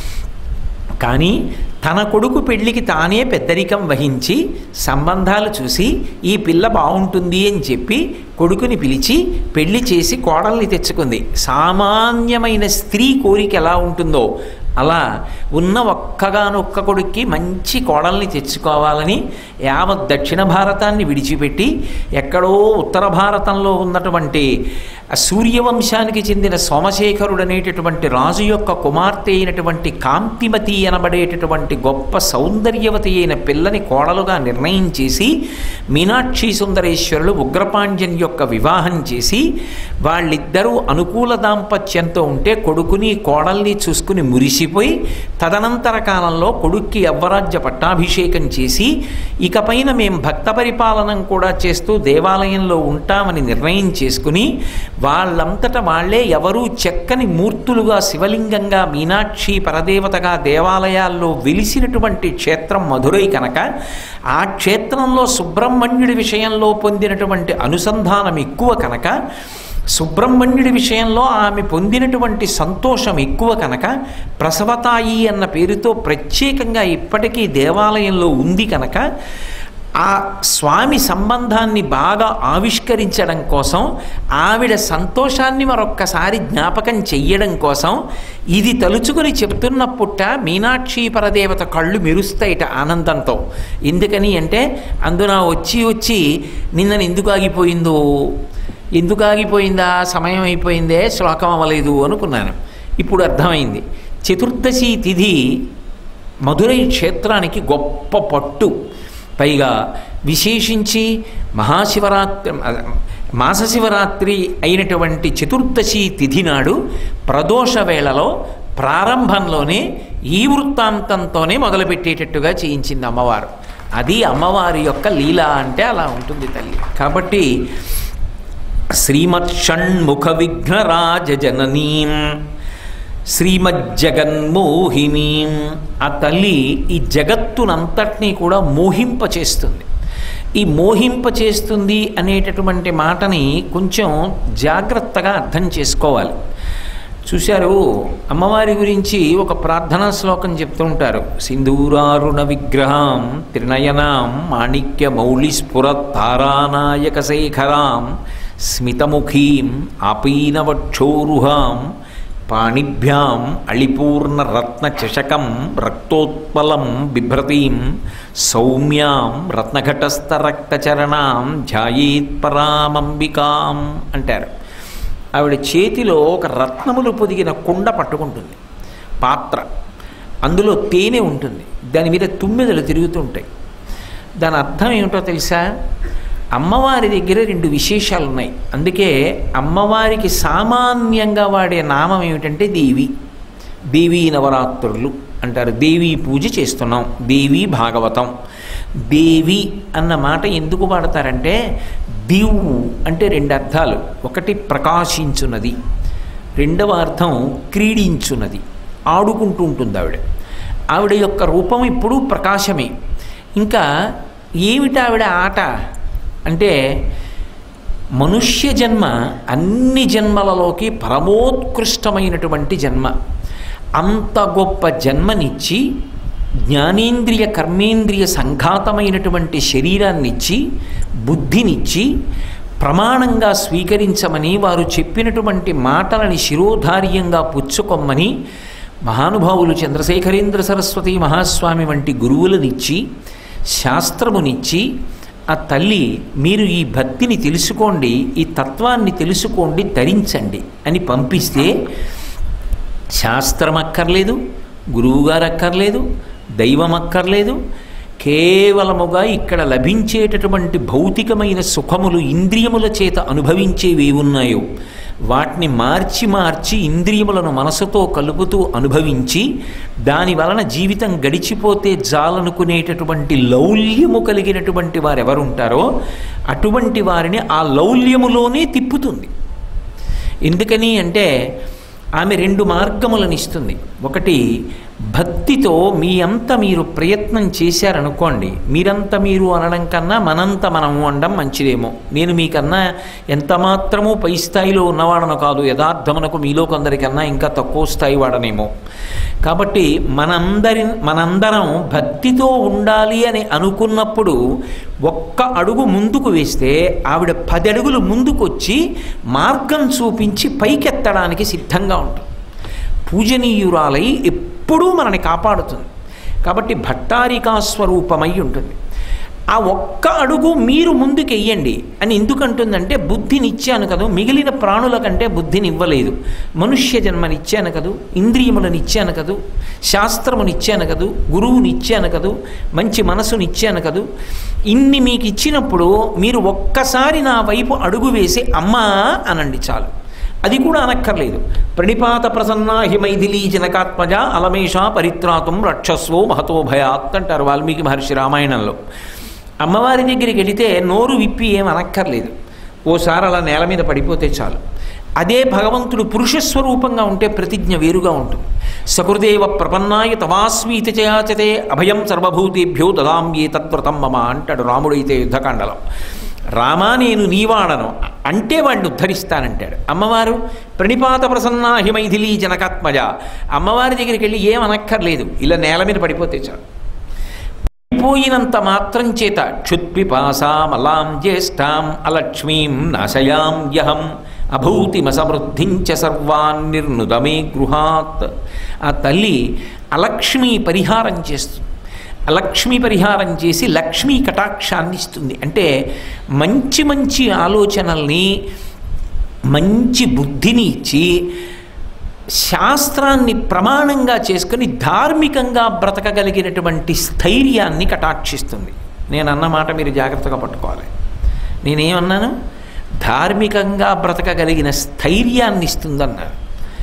కానీ తన కొడుకు పెళ్లికి తానే పెద్దరికం వహించి సంబంధాలు చూసి ఈ పిల్ల బాగుంటుంది అని చెప్పి కొడుకుని పిలిచి పెళ్లి చేసి కోడల్ని తెచ్చుకుంది సామాన్యమైన స్త్రీ కోరిక ఎలా ఉంటుందో అలా ఉన్న ఒక్కగానొక్క కొడుక్కి మంచి కోడల్ని తెచ్చుకోవాలని యావత్ దక్షిణ భారతాన్ని విడిచిపెట్టి ఎక్కడో ఉత్తర భారతంలో ఉన్నటువంటి సూర్యవంశానికి చెందిన సోమశేఖరుడు అనేటటువంటి రాజు యొక్క కుమార్తె అయినటువంటి కాంతిమతి అనబడేటటువంటి గొప్ప సౌందర్యవతి అయిన పిల్లని కోడలుగా నిర్ణయం చేసి మీనాక్షి సుందరేశ్వరులు ఉగ్రపాండ్యన్ యొక్క వివాహం చేసి వాళ్ళిద్దరూ అనుకూల దాంపత్యంతో ఉంటే కొడుకుని కోడల్ని చూసుకుని మురిసిపోయి తదనంతర కాలంలో కొడుక్కి యవ్వరాజ్య పట్టాభిషేకం చేసి ఇకపైన మేం భక్త పరిపాలనం కూడా చేస్తూ దేవాలయంలో ఉంటామని నిర్ణయం చేసుకుని వాళ్ళంతట వాళ్లే ఎవరూ చెక్కని మూర్తులుగా శివలింగంగా మీనాక్షి పరదేవతగా దేవాలయాల్లో వెలిసినటువంటి క్షేత్రం మధురై కనుక ఆ క్షేత్రంలో సుబ్రహ్మణ్యుడి విషయంలో పొందినటువంటి అనుసంధానం ఎక్కువ కనుక సుబ్రహ్మణ్యుడి విషయంలో ఆమె పొందినటువంటి సంతోషం ఎక్కువ కనుక ప్రసవతాయి అన్న పేరుతో ప్రత్యేకంగా ఇప్పటికీ దేవాలయంలో ఉంది కనుక ఆ స్వామి సంబంధాన్ని బాగా ఆవిష్కరించడం కోసం ఆవిడ సంతోషాన్ని మరొక్కసారి జ్ఞాపకం చెయ్యడం కోసం ఇది తలుచుకొని చెప్తున్న పుట్ట మీనాక్షి పరదేవత కళ్ళు మెరుస్తాయిట ఆనందంతో ఎందుకని అంటే అందున వచ్చి వచ్చి నిన్న ఎందుకు ఆగిపోయిందో ఎందుకు ఆగిపోయిందా సమయం అయిపోయిందే శ్లోకం అవ్వలేదు అనుకున్నాను ఇప్పుడు అర్థమైంది చతుర్దశి తిథి మధురై క్షేత్రానికి గొప్ప పట్టు పైగా విశేషించి మహాశివరాత్రి మాసశివరాత్రి అయినటువంటి చతుర్దశి తిథి నాడు ప్రదోష వేళలో ప్రారంభంలోనే ఈ వృత్తాంతంతోనే మొదలుపెట్టేటట్టుగా చేయించింది అమ్మవారు అది అమ్మవారి యొక్క లీల అంటే అలా ఉంటుంది తల్లి కాబట్టి శ్రీమత్షణ్ముఖ విఘ్నరాజ జననీం శ్రీమజ్జగన్మోహినీం ఆ తల్లి ఈ జగత్తునంతటినీ కూడా మోహింపచేస్తుంది ఈ మోహింపచేస్తుంది అనేటటువంటి మాటని కొంచెం జాగ్రత్తగా అర్థం చేసుకోవాలి చూశారు అమ్మవారి గురించి ఒక ప్రార్థనా శ్లోకం చెప్తూ ఉంటారు సింధూరారుణ విగ్రహం త్రినయనాం మాణిక్య మౌళిస్ఫుర తారానాయక శేఖరాం స్మితముఖీం ఆపీనవక్షోరుహాం పాణిభ్యాం అళిపూర్ణ రత్న చషకం రక్తోత్పలం బిభ్రతీం సౌమ్యాం రత్నఘటస్థ రక్తచరణాం ధ్యాయేత్ పరామంబికాం అంటారు ఆవిడ చేతిలో ఒక రత్నములు పొదిగిన కుండ పట్టుకుంటుంది పాత్ర అందులో తేనె ఉంటుంది దాని మీద తుమ్మెదలు తిరుగుతుంటాయి దాని అర్థం ఏమిటో తెలుసా అమ్మవారి దగ్గర రెండు విశేషాలు ఉన్నాయి అందుకే అమ్మవారికి సామాన్యంగా వాడే నామం ఏమిటంటే దేవి దేవీ నవరాత్రులు అంటారు దేవీ పూజ చేస్తున్నాం దేవీ భాగవతం దేవి అన్న మాట ఎందుకు వాడతారంటే దివు అంటే రెండు అర్థాలు ఒకటి ప్రకాశించున్నది రెండవ అర్థం క్రీడించున్నది ఆడుకుంటూ ఉంటుంది ఆవిడ ఆవిడ యొక్క రూపం ఇప్పుడు ప్రకాశమే ఇంకా ఏమిటి ఆవిడ ఆట అంటే మనుష్య జన్మ అన్ని జన్మలలోకి పరమోత్కృష్టమైనటువంటి జన్మ అంత గొప్ప జన్మనిచ్చి జ్ఞానేంద్రియ కర్మేంద్రియ సంఘాతమైనటువంటి శరీరాన్నిచ్చి బుద్ధినిచ్చి ప్రమాణంగా స్వీకరించమని వారు చెప్పినటువంటి మాటలని శిరోధార్యంగా పుచ్చుకొమ్మని మహానుభావులు చంద్రశేఖరేంద్ర సరస్వతి మహాస్వామి వంటి గురువులనిచ్చి శాస్త్రమునిచ్చి ఆ తల్లి మీరు ఈ భక్తిని తెలుసుకోండి ఈ తత్వాన్ని తెలుసుకోండి ధరించండి అని పంపిస్తే శాస్త్రం అక్కర్లేదు గురువుగారు అక్కర్లేదు దైవం అక్కర్లేదు కేవలముగా ఇక్కడ లభించేటటువంటి భౌతికమైన సుఖములు ఇంద్రియముల చేత అనుభవించేవి ఉన్నాయో వాటిని మార్చి మార్చి ఇంద్రియములను మనసుతో కలుపుతూ అనుభవించి దాని వలన జీవితం గడిచిపోతే జాలనుకునేటటువంటి లౌల్యము కలిగినటువంటి వారు ఎవరుంటారో అటువంటి వారిని ఆ లౌల్యములోనే తిప్పుతుంది ఎందుకని అంటే ఆమె రెండు మార్గములను ఇస్తుంది ఒకటి భక్తితో మీ అంత మీరు ప్రయత్నం చేశారనుకోండి మీరంత మీరు అనడం కన్నా మనంత మనము అనడం మంచిదేమో నేను మీకన్నా ఎంత మాత్రము పై స్థాయిలో ఉన్నవాడను కాదు యథార్థమునకు మీలో కొందరికన్నా ఇంకా తక్కువ స్థాయి వాడనేమో కాబట్టి మనందరి మనందరం భక్తితో ఉండాలి అని అనుకున్నప్పుడు ఒక్క అడుగు ముందుకు వేస్తే ఆవిడ పది అడుగులు ముందుకొచ్చి మార్గం చూపించి పైకెత్తడానికి సిద్ధంగా ఉంటుంది పూజనీయురాలై ఎప్పుడూ మనని కాపాడుతుంది కాబట్టి భట్టారికా స్వరూపమై ఉంటుంది ఆ ఒక్క అడుగు మీరు ముందుకెయ్యండి అని ఎందుకంటుందంటే బుద్ధినిచ్చాను కదూ మిగిలిన ప్రాణుల కంటే బుద్ధిని ఇవ్వలేదు మనుష్య జన్మనిచ్చాను కదూ ఇంద్రియములను ఇచ్చాను కదూ శాస్త్రమునిచ్చాను కదూ గురువునిచ్చాను కదూ మంచి మనసునిచ్చాను కదూ ఇన్ని మీకు ఇచ్చినప్పుడు మీరు ఒక్కసారి నా వైపు అడుగు వేసి అమ్మా అనండి చాలు అది కూడా అనక్కర్లేదు ప్రణిపాత ప్రసన్నా హిమైథిలీ జనకాత్మజ అలమేష పరిత్రాతం రక్షస్వో మహతో భయాత్ అంటారు వాల్మీకి మహర్షి రామాయణంలో అమ్మవారి దగ్గరికి వెళితే నోరు విప్పి ఏం అనక్కర్లేదు ఓసారి అలా నేల మీద పడిపోతే చాలు అదే భగవంతుడు పురుషస్వరూపంగా ఉంటే ప్రతిజ్ఞ వేరుగా ఉంటుంది సకృదేవ ప్రపన్నాయ తవాస్మీతి చయాచతే అభయం సర్వభూతేభ్యో దదాంయే తత్వ్రతం మమ అంటాడు రాముడైతే యుద్ధకాండలో రామా నేను నీవాడను అంటే వాడిని ఉద్ధరిస్తానంటాడు అమ్మవారు ప్రణిపాత ప్రసన్నా హిమైథిలీ జనకాత్మజ అమ్మవారి దగ్గరికి వెళ్ళి ఏం అనక్కర్లేదు ఇలా నేల మీద పడిపోతే చాలు పడిపోయినంత మాత్రం చేత క్షుత్పిపాసామలాం జ్యేష్ఠాం అలక్ష్మీం నాశయాం యహం అభూతిమసమృద్ధించ సర్వాన్ నిర్నుదమే గృహాత్ ఆ తల్లి అలక్ష్మి పరిహారం చేస్తుంది లక్ష్మీ పరిహారం చేసి లక్ష్మీ కటాక్షాన్ని ఇస్తుంది అంటే మంచి మంచి ఆలోచనల్ని మంచి బుద్ధిని ఇచ్చి శాస్త్రాన్ని ప్రమాణంగా చేసుకుని ధార్మికంగా బ్రతకగలిగినటువంటి స్థైర్యాన్ని కటాక్షిస్తుంది నేను అన్న మాట మీరు జాగ్రత్తగా పట్టుకోవాలి నేనేమన్నాను ధార్మికంగా బ్రతకగలిగిన స్థైర్యాన్ని ఇస్తుందన్నారు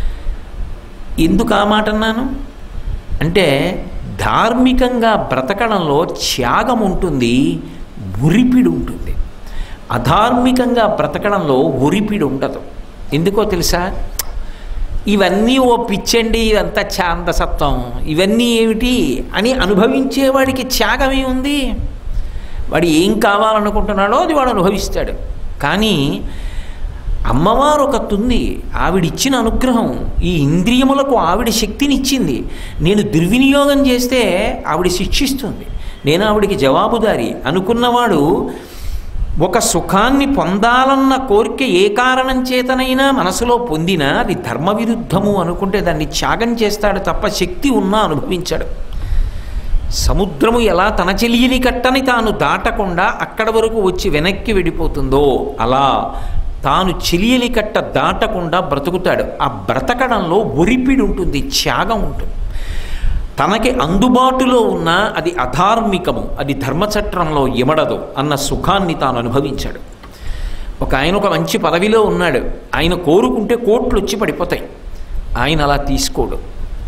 ఎందుకు ఆ మాట అన్నాను అంటే ధార్మికంగా బ్రతకడంలో త్యాగం ఉంటుంది ఉరిపిడి ఉంటుంది అధార్మికంగా బ్రతకడంలో ఉరిపిడి ఉండదు ఎందుకో తెలుసా ఇవన్నీ ఓ పిచ్చండి ఇదంతా ఛాందసత్వం ఇవన్నీ ఏమిటి అని అనుభవించేవాడికి త్యాగమే ఉంది వాడు ఏం కావాలనుకుంటున్నాడో అది వాడు అనుభవిస్తాడు కానీ అమ్మవారు ఒక తుంది ఆవిడిచ్చిన అనుగ్రహం ఈ ఇంద్రియములకు ఆవిడ శక్తినిచ్చింది నేను దుర్వినియోగం చేస్తే ఆవిడ శిక్షిస్తుంది నేను ఆవిడికి జవాబుదారి అనుకున్నవాడు ఒక సుఖాన్ని పొందాలన్న కోరిక ఏ కారణం చేతనైనా మనసులో పొందినా అది ధర్మ విరుద్ధము అనుకుంటే దాన్ని త్యాగం చేస్తాడు తప్ప శక్తి ఉన్నా అనుభవించాడు సముద్రము ఎలా తన చెలియని కట్టని తాను దాటకుండా అక్కడ వరకు వచ్చి వెనక్కి వెళ్ళిపోతుందో అలా తాను చెలియలి కట్ట దాటకుండా బ్రతుకుతాడు ఆ బ్రతకడంలో ఒరిపిడి ఉంటుంది త్యాగం ఉంటుంది తనకి అందుబాటులో ఉన్న అది అధార్మికము అది ధర్మచట్రంలో ఇమడదు అన్న సుఖాన్ని తాను అనుభవించాడు ఒక ఆయన ఒక మంచి పదవిలో ఉన్నాడు ఆయన కోరుకుంటే కోట్లు వచ్చి పడిపోతాయి ఆయన అలా తీసుకోడు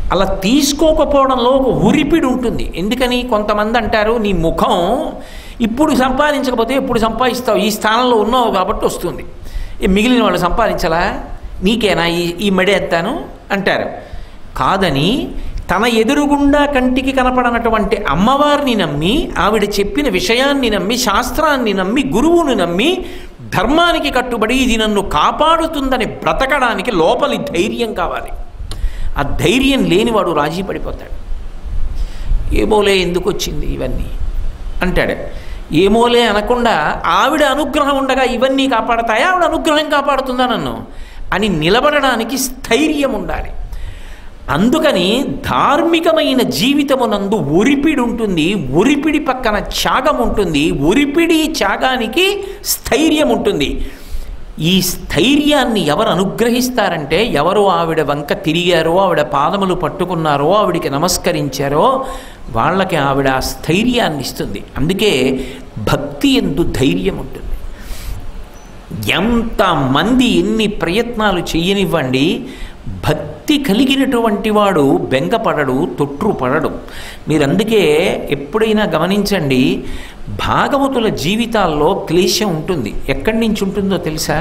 అలా తీసుకోకపోవడంలో ఒక ఉరిపిడి ఉంటుంది ఎందుకని కొంతమంది అంటారు నీ ముఖం ఇప్పుడు సంపాదించకపోతే ఎప్పుడు సంపాదిస్తావు ఈ స్థానంలో ఉన్నావు కాబట్టి వస్తుంది ఏ మిగిలిన వాళ్ళు సంపాదించలా నీకేనా ఈ ఈ మడి ఎత్తాను అంటారు కాదని తన ఎదురుగుండా కంటికి కనపడనటువంటి అమ్మవారిని నమ్మి ఆవిడ చెప్పిన విషయాన్ని నమ్మి శాస్త్రాన్ని నమ్మి గురువుని నమ్మి ధర్మానికి కట్టుబడి ఇది నన్ను కాపాడుతుందని బ్రతకడానికి లోపలి ధైర్యం కావాలి ఆ ధైర్యం లేనివాడు రాజీ పడిపోతాడు ఏమోలే ఎందుకు వచ్చింది ఇవన్నీ అంటాడు ఏమోలే అనకుండా ఆవిడ అనుగ్రహం ఉండగా ఇవన్నీ కాపాడతాయా ఆవిడ అనుగ్రహం కాపాడుతుందా నన్ను అని నిలబడడానికి స్థైర్యం ఉండాలి అందుకని ధార్మికమైన జీవితమునందు ఒరిపిడి ఉంటుంది ఒరిపిడి పక్కన త్యాగం ఉంటుంది ఒరిపిడి త్యాగానికి స్థైర్యం ఉంటుంది ఈ స్థైర్యాన్ని ఎవరు అనుగ్రహిస్తారంటే ఎవరు ఆవిడ వంక తిరిగారో ఆవిడ పాదములు పట్టుకున్నారో ఆవిడికి నమస్కరించారో వాళ్ళకి ఆవిడ ఆ స్థైర్యాన్ని ఇస్తుంది అందుకే భక్తి ఎందు ధైర్యం ఉంటుంది ఎంతమంది ఎన్ని ప్రయత్నాలు చెయ్యనివ్వండి భక్తి కలిగినటువంటి వాడు బెంగపడడు తొట్రుపడడు మీరు అందుకే ఎప్పుడైనా గమనించండి భాగవతుల జీవితాల్లో క్లేశం ఉంటుంది ఎక్కడి నుంచి ఉంటుందో తెలుసా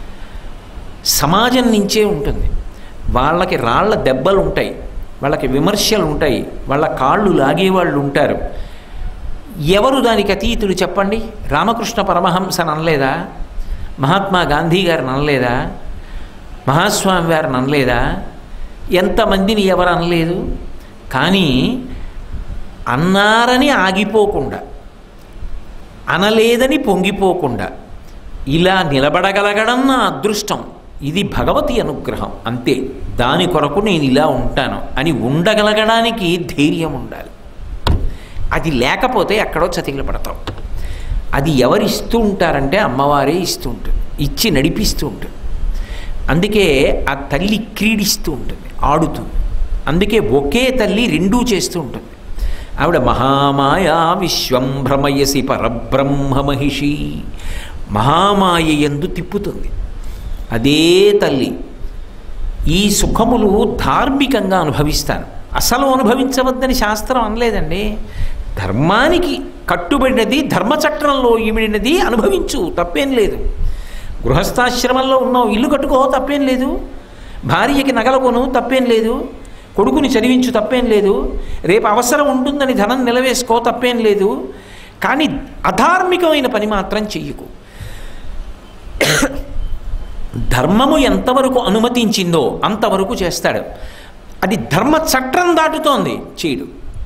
సమాజం నుంచే ఉంటుంది వాళ్ళకి రాళ్ల దెబ్బలు ఉంటాయి వాళ్ళకి విమర్శలు ఉంటాయి వాళ్ళ కాళ్ళు లాగేవాళ్ళు ఉంటారు ఎవరు దానికి అతీతుడు చెప్పండి రామకృష్ణ పరమహంస అనలేదా మహాత్మా గాంధీ గారు అనలేదా మహాస్వామి వారు అనలేదా ఎంతమందిని ఎవరు అనలేదు కానీ అన్నారని ఆగిపోకుండా అనలేదని పొంగిపోకుండా ఇలా నిలబడగలగడం నా అదృష్టం ఇది భగవతి అనుగ్రహం అంతే దాని కొరకు నేను ఇలా ఉంటాను అని ఉండగలగడానికి ధైర్యం ఉండాలి అది లేకపోతే ఎక్కడో చతికిల పడతాం అది ఎవరు ఇస్తూ ఉంటారంటే అమ్మవారే ఇస్తూ ఉంటుంది ఇచ్చి నడిపిస్తూ ఉంటుంది అందుకే ఆ తల్లి క్రీడిస్తూ ఉంటుంది ఆడుతుంది అందుకే ఒకే తల్లి రెండూ చేస్తూ ఉంటుంది ఆవిడ మహామాయా విశ్వం భ్రమయసి పరబ్రహ్మ మహిషి మహామాయ ఎందు తిప్పుతుంది అదే తల్లి ఈ సుఖములు ధార్మికంగా అనుభవిస్తాను అసలు అనుభవించవద్దని శాస్త్రం అనలేదండి ధర్మానికి కట్టుబడినది ధర్మచక్రంలో ఇమిడినది అనుభవించు తప్పేం లేదు గృహస్థాశ్రమంలో ఉన్నావు ఇల్లు కట్టుకో తప్పేం లేదు భార్యకి నగల కొను తప్పేం లేదు కొడుకుని చదివించు తప్పేం లేదు రేపు అవసరం ఉంటుందని ధనం నిలవేసుకో తప్పేం లేదు కానీ అధార్మికమైన పని మాత్రం చెయ్యకు ధర్మము ఎంతవరకు అనుమతించిందో అంతవరకు చేస్తాడు అది ధర్మ చట్టం దాటుతోంది చేయడు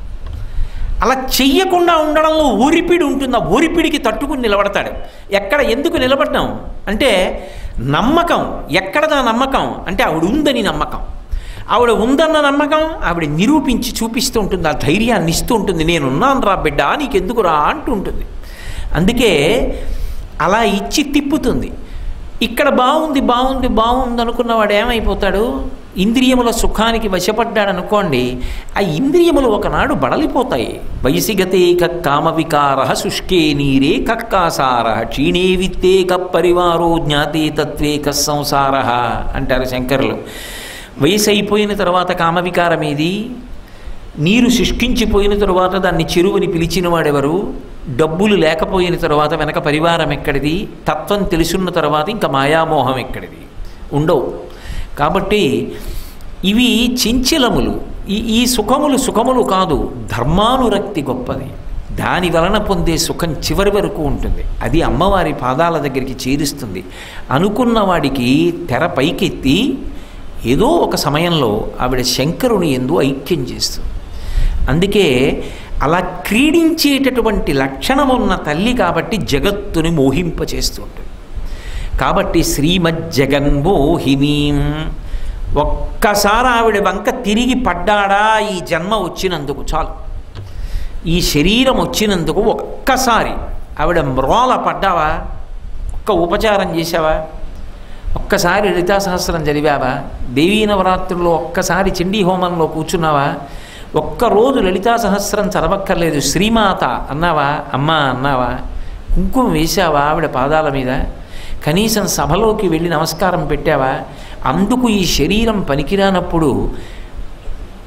అలా చెయ్యకుండా ఉండడంలో ఊరిపిడి ఉంటుంది ఆ ఊరిపిడికి తట్టుకుని నిలబడతాడు ఎక్కడ ఎందుకు నిలబడ్డాం అంటే నమ్మకం ఎక్కడదా నమ్మకం అంటే ఆవిడ ఉందని నమ్మకం ఆవిడ ఉందన్న నమ్మకం ఆవిడ నిరూపించి చూపిస్తూ ఉంటుంది ఆ ధైర్యాన్ని ఇస్తూ ఉంటుంది నేనున్నాను రా బిడ్డ నీకెందుకు రా అంటూ ఉంటుంది అందుకే అలా ఇచ్చి తిప్పుతుంది ఇక్కడ బాగుంది బాగుంది బాగుంది అనుకున్నవాడు ఏమైపోతాడు ఇంద్రియముల సుఖానికి వశపడ్డాడు అనుకోండి ఆ ఇంద్రియములు ఒకనాడు బడలిపోతాయి వయసిగతే కామ వికార శుష్కే నీరే కక్కాసార క్షీణే విత్తే కప్పరివారో జ్ఞాతే తత్వే సంసార అంటారు శంకరులు వయసు అయిపోయిన తర్వాత కామవికారం ఏది నీరు శుష్కించిపోయిన తరువాత దాన్ని చెరువుని పిలిచిన వాడెవరు డబ్బులు లేకపోయిన తర్వాత వెనక పరివారం ఎక్కడిది తత్వం తెలుసున్న తర్వాత ఇంకా మాయామోహం ఎక్కడిది ఉండవు కాబట్టి ఇవి చించలములు ఈ ఈ సుఖములు సుఖములు కాదు ధర్మానురక్తి గొప్పది దాని వలన పొందే సుఖం చివరి వరకు ఉంటుంది అది అమ్మవారి పాదాల దగ్గరికి చేరుస్తుంది అనుకున్న వాడికి తెర పైకెత్తి ఏదో ఒక సమయంలో ఆవిడ శంకరుని ఎందు ఐక్యం చేస్తుంది అందుకే అలా క్రీడించేటటువంటి లక్షణం ఉన్న తల్లి కాబట్టి జగత్తుని మోహింపచేస్తూ ఉంటుంది కాబట్టి శ్రీమజ్జగన్మోహినీం ఒక్కసారి ఆవిడ వంక తిరిగి పడ్డాడా ఈ జన్మ వచ్చినందుకు చాలు ఈ శరీరం వచ్చినందుకు ఒక్కసారి ఆవిడ మ్రోల పడ్డావా ఒక్క ఉపచారం చేసావా ఒక్కసారి లలితా సహస్రం చదివావా దేవీ నవరాత్రుల్లో ఒక్కసారి చండీ హోమంలో కూర్చున్నావా ఒక్కరోజు లలితా సహస్రం చదవక్కర్లేదు శ్రీమాత అన్నావా అమ్మా అన్నావా కుంకుమ వేశావా ఆవిడ పాదాల మీద కనీసం సభలోకి వెళ్ళి నమస్కారం పెట్టావా అందుకు ఈ శరీరం పనికిరానప్పుడు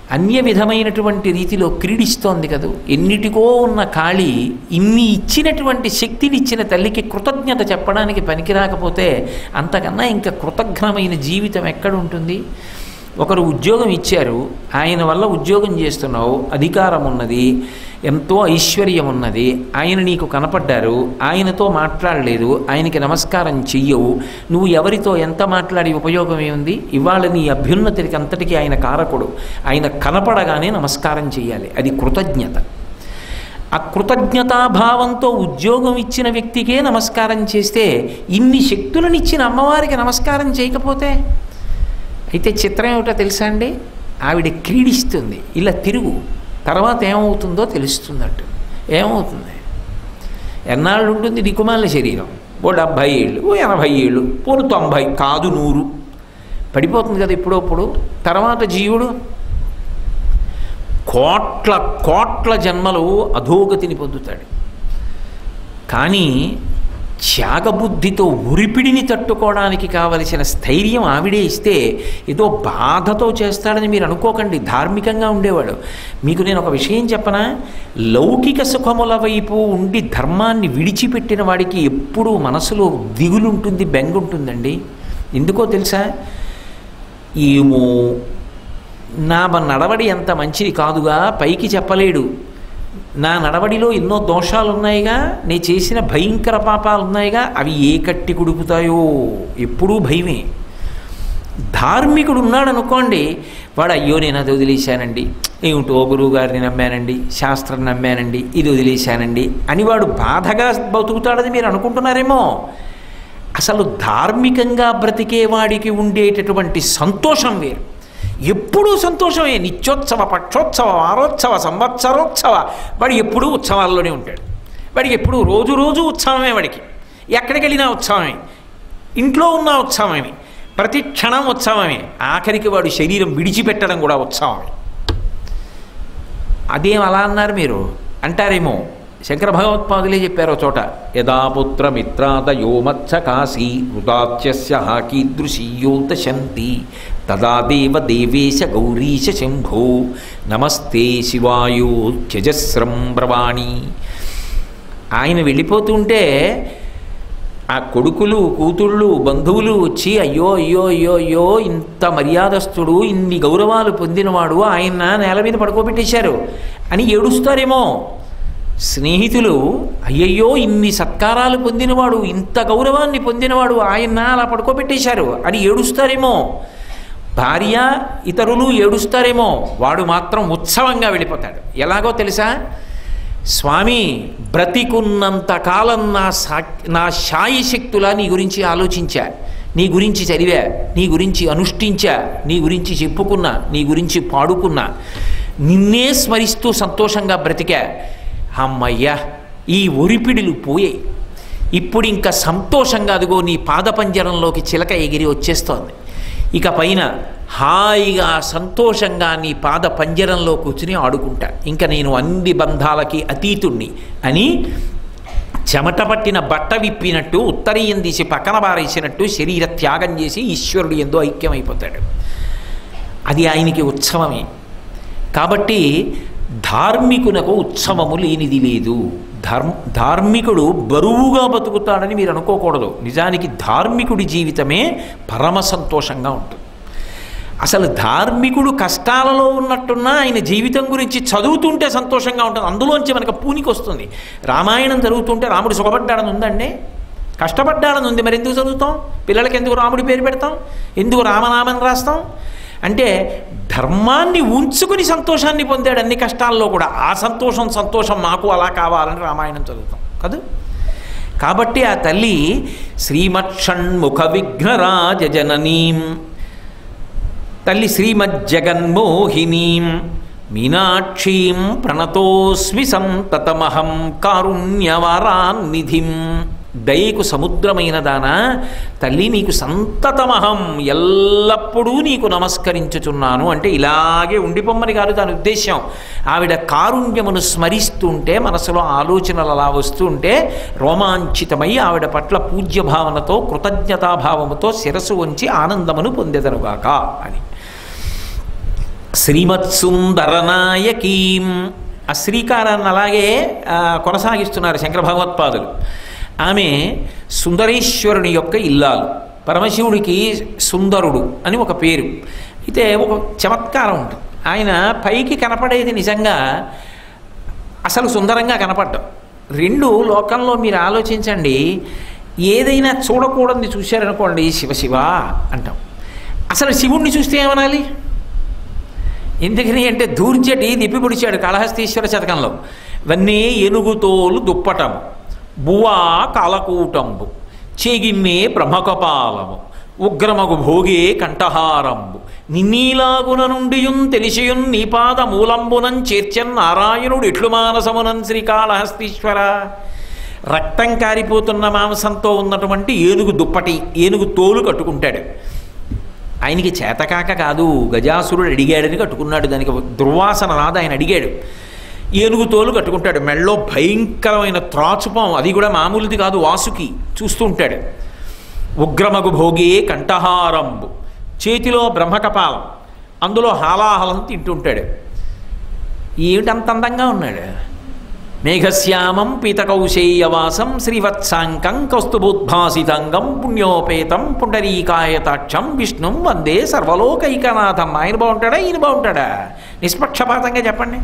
అన్య విధమైనటువంటి రీతిలో క్రీడిస్తోంది కదూ ఎన్నిటికో ఉన్న కాళి ఇన్ని ఇచ్చినటువంటి శక్తిని ఇచ్చిన తల్లికి కృతజ్ఞత చెప్పడానికి పనికిరాకపోతే అంతకన్నా ఇంకా కృతజ్ఞమైన జీవితం ఎక్కడ ఉంటుంది ఒకరు ఉద్యోగం ఇచ్చారు ఆయన వల్ల ఉద్యోగం చేస్తున్నావు అధికారం ఉన్నది ఎంతో ఐశ్వర్యం ఉన్నది ఆయన నీకు కనపడ్డారు ఆయనతో మాట్లాడలేదు ఆయనకి నమస్కారం చెయ్యవు నువ్వు ఎవరితో ఎంత మాట్లాడి ఉపయోగం ఏముంది ఇవాళ నీ అభ్యున్నతికి అంతటికీ ఆయన కారకుడు ఆయన కనపడగానే నమస్కారం చెయ్యాలి అది కృతజ్ఞత ఆ కృతజ్ఞతాభావంతో ఉద్యోగం ఇచ్చిన వ్యక్తికే నమస్కారం చేస్తే ఇన్ని శక్తులను ఇచ్చిన అమ్మవారికి నమస్కారం చేయకపోతే అయితే చిత్రం ఏమిటో తెలుసా అండి ఆవిడ క్రీడిస్తుంది ఇలా తిరుగు తర్వాత ఏమవుతుందో తెలుస్తుందట ఏమవుతుంది ఎన్నాళ్ళు ఉంటుంది దిక్కుమాల శరీరం ఓ డెబ్భై ఏళ్ళు ఓ ఎనభై ఏళ్ళు పోను తొంభై కాదు నూరు పడిపోతుంది కదా ఇప్పుడప్పుడు తర్వాత జీవుడు కోట్ల కోట్ల జన్మలు అధోగతిని పొందుతాడు కానీ త్యాగబుద్ధితో ఉరిపిడిని తట్టుకోవడానికి కావలసిన స్థైర్యం ఆవిడే ఇస్తే ఏదో బాధతో చేస్తాడని మీరు అనుకోకండి ధార్మికంగా ఉండేవాడు మీకు నేను ఒక విషయం చెప్పనా లౌకిక సుఖముల వైపు ఉండి ధర్మాన్ని విడిచిపెట్టిన వాడికి ఎప్పుడూ మనసులో దిగులుంటుంది బెంగుంటుందండి ఎందుకో తెలుసా ఏమో నా నడవడి అంత మంచిది కాదుగా పైకి చెప్పలేడు నా నడవడిలో ఎన్నో దోషాలు ఉన్నాయిగా నేను చేసిన భయంకర పాపాలు ఉన్నాయిగా అవి ఏ కట్టి కుడుపుతాయో ఎప్పుడూ భయమే ధార్మికుడు ఉన్నాడు అనుకోండి వాడు అయ్యో నేను అది వదిలేశానండి ఏమిటో గురువు గారిని నమ్మానండి శాస్త్రం నమ్మానండి ఇది వదిలేశానండి అని వాడు బాధగా బతుకుతాడని మీరు అనుకుంటున్నారేమో అసలు ధార్మికంగా బ్రతికేవాడికి ఉండేటటువంటి సంతోషం వేరు ఎప్పుడూ సంతోషమే నిత్యోత్సవ పక్షోత్సవ వారోత్సవ సంవత్సరోత్సవ వాడు ఎప్పుడూ ఉత్సవాల్లోనే ఉంటాడు వాడికి ఎప్పుడు రోజు రోజు ఉత్సవమే వాడికి ఎక్కడికి వెళ్ళినా ఉత్సవమే ఇంట్లో ఉన్న ఉత్సవమే ప్రతి క్షణం ఉత్సవమే ఆఖరికి వాడు శరీరం విడిచిపెట్టడం కూడా ఉత్సవమే అదేం అలా అన్నారు మీరు అంటారేమో శంకర భగవత్పాదులే చెప్పారు ఒక చోట యదా పుత్ర మిత్రాదయో మత్స కాశీ హృదాత్యస్య కీదృశీయోత శంతి తదా దేవ దేవేశ గౌరీశ శంభో నమస్తే శివాయో త్యజస్రం బ్రవాణి ఆయన వెళ్ళిపోతుంటే ఆ కొడుకులు కూతుళ్ళు బంధువులు వచ్చి అయ్యో అయ్యో అయ్యో అయ్యో ఇంత మర్యాదస్తుడు ఇన్ని గౌరవాలు పొందినవాడు ఆయన నేల మీద పడుకోబెట్టేశారు అని ఏడుస్తారేమో స్నేహితులు అయ్యయ్యో ఇన్ని సత్కారాలు పొందినవాడు ఇంత గౌరవాన్ని పొందినవాడు ఆయన అలా పడుకోబెట్టేశారు అని ఏడుస్తారేమో భార్య ఇతరులు ఏడుస్తారేమో వాడు మాత్రం ఉత్సవంగా వెళ్ళిపోతాడు ఎలాగో తెలుసా స్వామి బ్రతికున్నంత కాలం నా సా నా శాయి శక్తులా నీ గురించి ఆలోచించా నీ గురించి చదివా నీ గురించి అనుష్ఠించా నీ గురించి చెప్పుకున్నా నీ గురించి పాడుకున్నా నిన్నే స్మరిస్తూ సంతోషంగా బ్రతికా అమ్మయ్యా ఈ ఒరిపిడిలు పోయాయి ఇప్పుడు ఇంకా సంతోషంగా అదిగో నీ పాదపంజరంలోకి చిలక ఎగిరి వచ్చేస్తోంది ఇక పైన హాయిగా సంతోషంగా నీ పాద పంజరంలో కూర్చుని ఆడుకుంటా ఇంకా నేను అన్ని బంధాలకి అతీతుణ్ణి అని చెమట పట్టిన బట్ట విప్పినట్టు ఉత్తరీయం తీసి పక్కన బారేసినట్టు శరీర త్యాగం చేసి ఈశ్వరుడు ఎందో ఐక్యమైపోతాడు అది ఆయనకి ఉత్సవమే కాబట్టి ధార్మికునకు ఉత్సవము లేనిది లేదు ధర్మ ధార్మికుడు బరువుగా బతుకుతాడని మీరు అనుకోకూడదు నిజానికి ధార్మికుడి జీవితమే పరమ సంతోషంగా ఉంటుంది అసలు ధార్మికుడు కష్టాలలో ఉన్నట్టున్నా ఆయన జీవితం గురించి చదువుతుంటే సంతోషంగా ఉంటుంది అందులోంచి మనకు పూనికి వస్తుంది రామాయణం చదువుతుంటే రాముడు సుఖపడ్డాడని ఉందండి కష్టపడ్డాడని ఉంది మరి ఎందుకు చదువుతాం పిల్లలకి ఎందుకు రాముడి పేరు పెడతాం ఎందుకు రామనామని రాస్తాం అంటే ధర్మాన్ని ఉంచుకుని సంతోషాన్ని పొందాడు అన్ని కష్టాల్లో కూడా ఆ సంతోషం సంతోషం మాకు అలా కావాలని రామాయణం చదువుతాం కదా కాబట్టి ఆ తల్లి శ్రీమక్షణ్ముఖ విఘ్నరాజ జననీం తల్లి శ్రీమజ్జగన్మోహినీం మీనాక్షీం ప్రణతోస్మి సంతతమహం కారుణ్యవరాన్నిధిం దయకు సముద్రమైన దానా తల్లి నీకు సంతతమహం ఎల్లప్పుడూ నీకు నమస్కరించుచున్నాను అంటే ఇలాగే ఉండిపోమ్మని కాదు దాని ఉద్దేశ్యం ఆవిడ కారుణ్యమును స్మరిస్తుంటే మనసులో ఆలోచనలు అలా వస్తుంటే రోమాంచితమై ఆవిడ పట్ల పూజ్య భావనతో కృతజ్ఞతాభావముతో శిరసు వంచి ఆనందమును పొందెదనుగాక అని శ్రీమత్సుందరనాయకీం ఆ శ్రీకారాన్ని అలాగే ఆ, కొనసాగిస్తున్నారు శంకర భగవత్పాదులు ఆమె సుందరేశ్వరుని యొక్క ఇల్లాలు పరమశివుడికి సుందరుడు అని ఒక పేరు అయితే ఒక చమత్కారం ఉంటుంది ఆయన పైకి కనపడేది నిజంగా అసలు సుందరంగా కనపడ్డం రెండు లోకంలో మీరు ఆలోచించండి ఏదైనా చూడకూడదు చూశారనుకోండి శివ శివ అంటాం అసలు శివుణ్ణి చూస్తే ఏమనాలి ఎందుకని అంటే దూర్జటి దిప్పి పొడిచాడు కాళహస్తీశ్వర శతకంలో ఇవన్నీ ఏనుగుతోలు దుప్పటము బువా కాలకూటంబు చేగిమ్మే బ్రహ్మకపాలము ఉగ్రమగు భోగే కంఠహారంబు నిన్నీలాగున నుండియున్ తెలిసియున్ నీపాద మూలంబునం చేర్చన్ నారాయణుడు ఎట్లు మానసమునన్ శ్రీకాళహస్తీశ్వర రక్తం కారిపోతున్న మాంసంతో ఉన్నటువంటి ఏనుగు దుప్పటి ఏనుగు తోలు కట్టుకుంటాడు ఆయనకి చేతకాక కాదు గజాసురుడు అడిగాడని కట్టుకున్నాడు దానికి దుర్వాసన రాదు ఆయన అడిగాడు ఏనుగు తోలు కట్టుకుంటాడు మెళ్ళో భయంకరమైన త్రాచుపం అది కూడా మామూలుది కాదు వాసుకి చూస్తూ ఉంటాడు ఉగ్రమగు భోగే కంఠహారంబు చేతిలో బ్రహ్మకపాలం అందులో హాలాహలం తింటుంటాడు ఏమిటి అంత అందంగా ఉన్నాడు మేఘశ్యామం పీతకౌశేయవాసం శ్రీవత్సాంకం కౌస్తుభూద్భాసితంగం పుణ్యోపేతం పుండరీకాయతాక్షం విష్ణుం వందే సర్వలోకైకనాథం ఆయన బాగుంటాడా ఈయన బాగుంటాడా నిష్పక్షపాతంగా చెప్పండి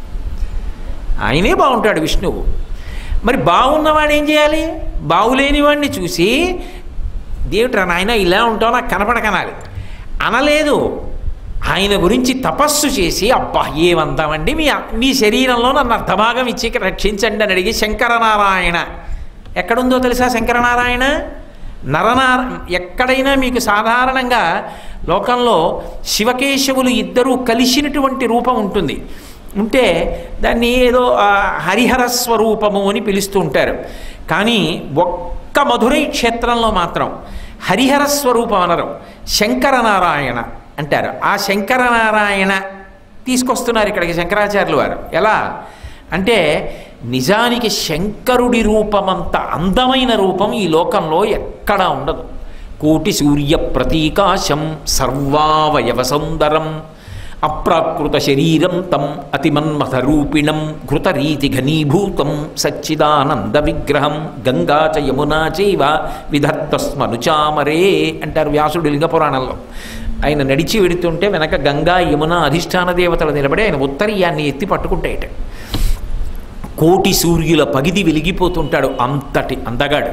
ఆయనే బాగుంటాడు విష్ణువు మరి బాగున్నవాడు ఏం చేయాలి బాగులేని వాడిని చూసి దేవుట్రా నాయన ఇలా ఉంటావు నాకు కనపడకనాలి అనలేదు ఆయన గురించి తపస్సు చేసి అబ్బా ఏమందామండి మీ మీ శరీరంలో నన్ను అర్ధభాగం ఇచ్చి రక్షించండి అని అడిగి శంకరనారాయణ ఎక్కడుందో తెలుసా శంకరనారాయణ నరనార ఎక్కడైనా మీకు సాధారణంగా లోకంలో శివకేశవులు ఇద్దరూ కలిసినటువంటి రూపం ఉంటుంది ఉంటే దాన్ని ఏదో ఆ, హరిహర స్వరూపము అని పిలుస్తూ ఉంటారు కానీ ఒక్క మధురై క్షేత్రంలో మాత్రం హరిహర స్వరూపం అనరు శంకరనారాయణ అంటారు ఆ శంకరనారాయణ తీసుకొస్తున్నారు ఇక్కడికి శంకరాచార్యులు వారు ఎలా అంటే నిజానికి శంకరుడి రూపమంత అందమైన రూపం ఈ లోకంలో ఎక్కడా ఉండదు కోటి సూర్య ప్రతీకాశం సర్వావయవ సౌందరం అప్రాకృత శరీరం తం అతిమన్మథరూపిణం ఘృతరీతి ఘనీభూతం సచ్చిదానంద విగ్రహం గంగా చ యమునా చైవ విధత్తస్మనుచామరే అంటారు వ్యాసుడు లింగ పురాణంలో ఆయన నడిచి వెడుతుంటే వెనక గంగా యమున అధిష్టాన దేవతలు నిలబడి ఆయన ఉత్తరీయాన్ని ఎత్తి పట్టుకుంటాయట కోటి సూర్యుల పగిది వెలిగిపోతుంటాడు అంతటి అందగాడు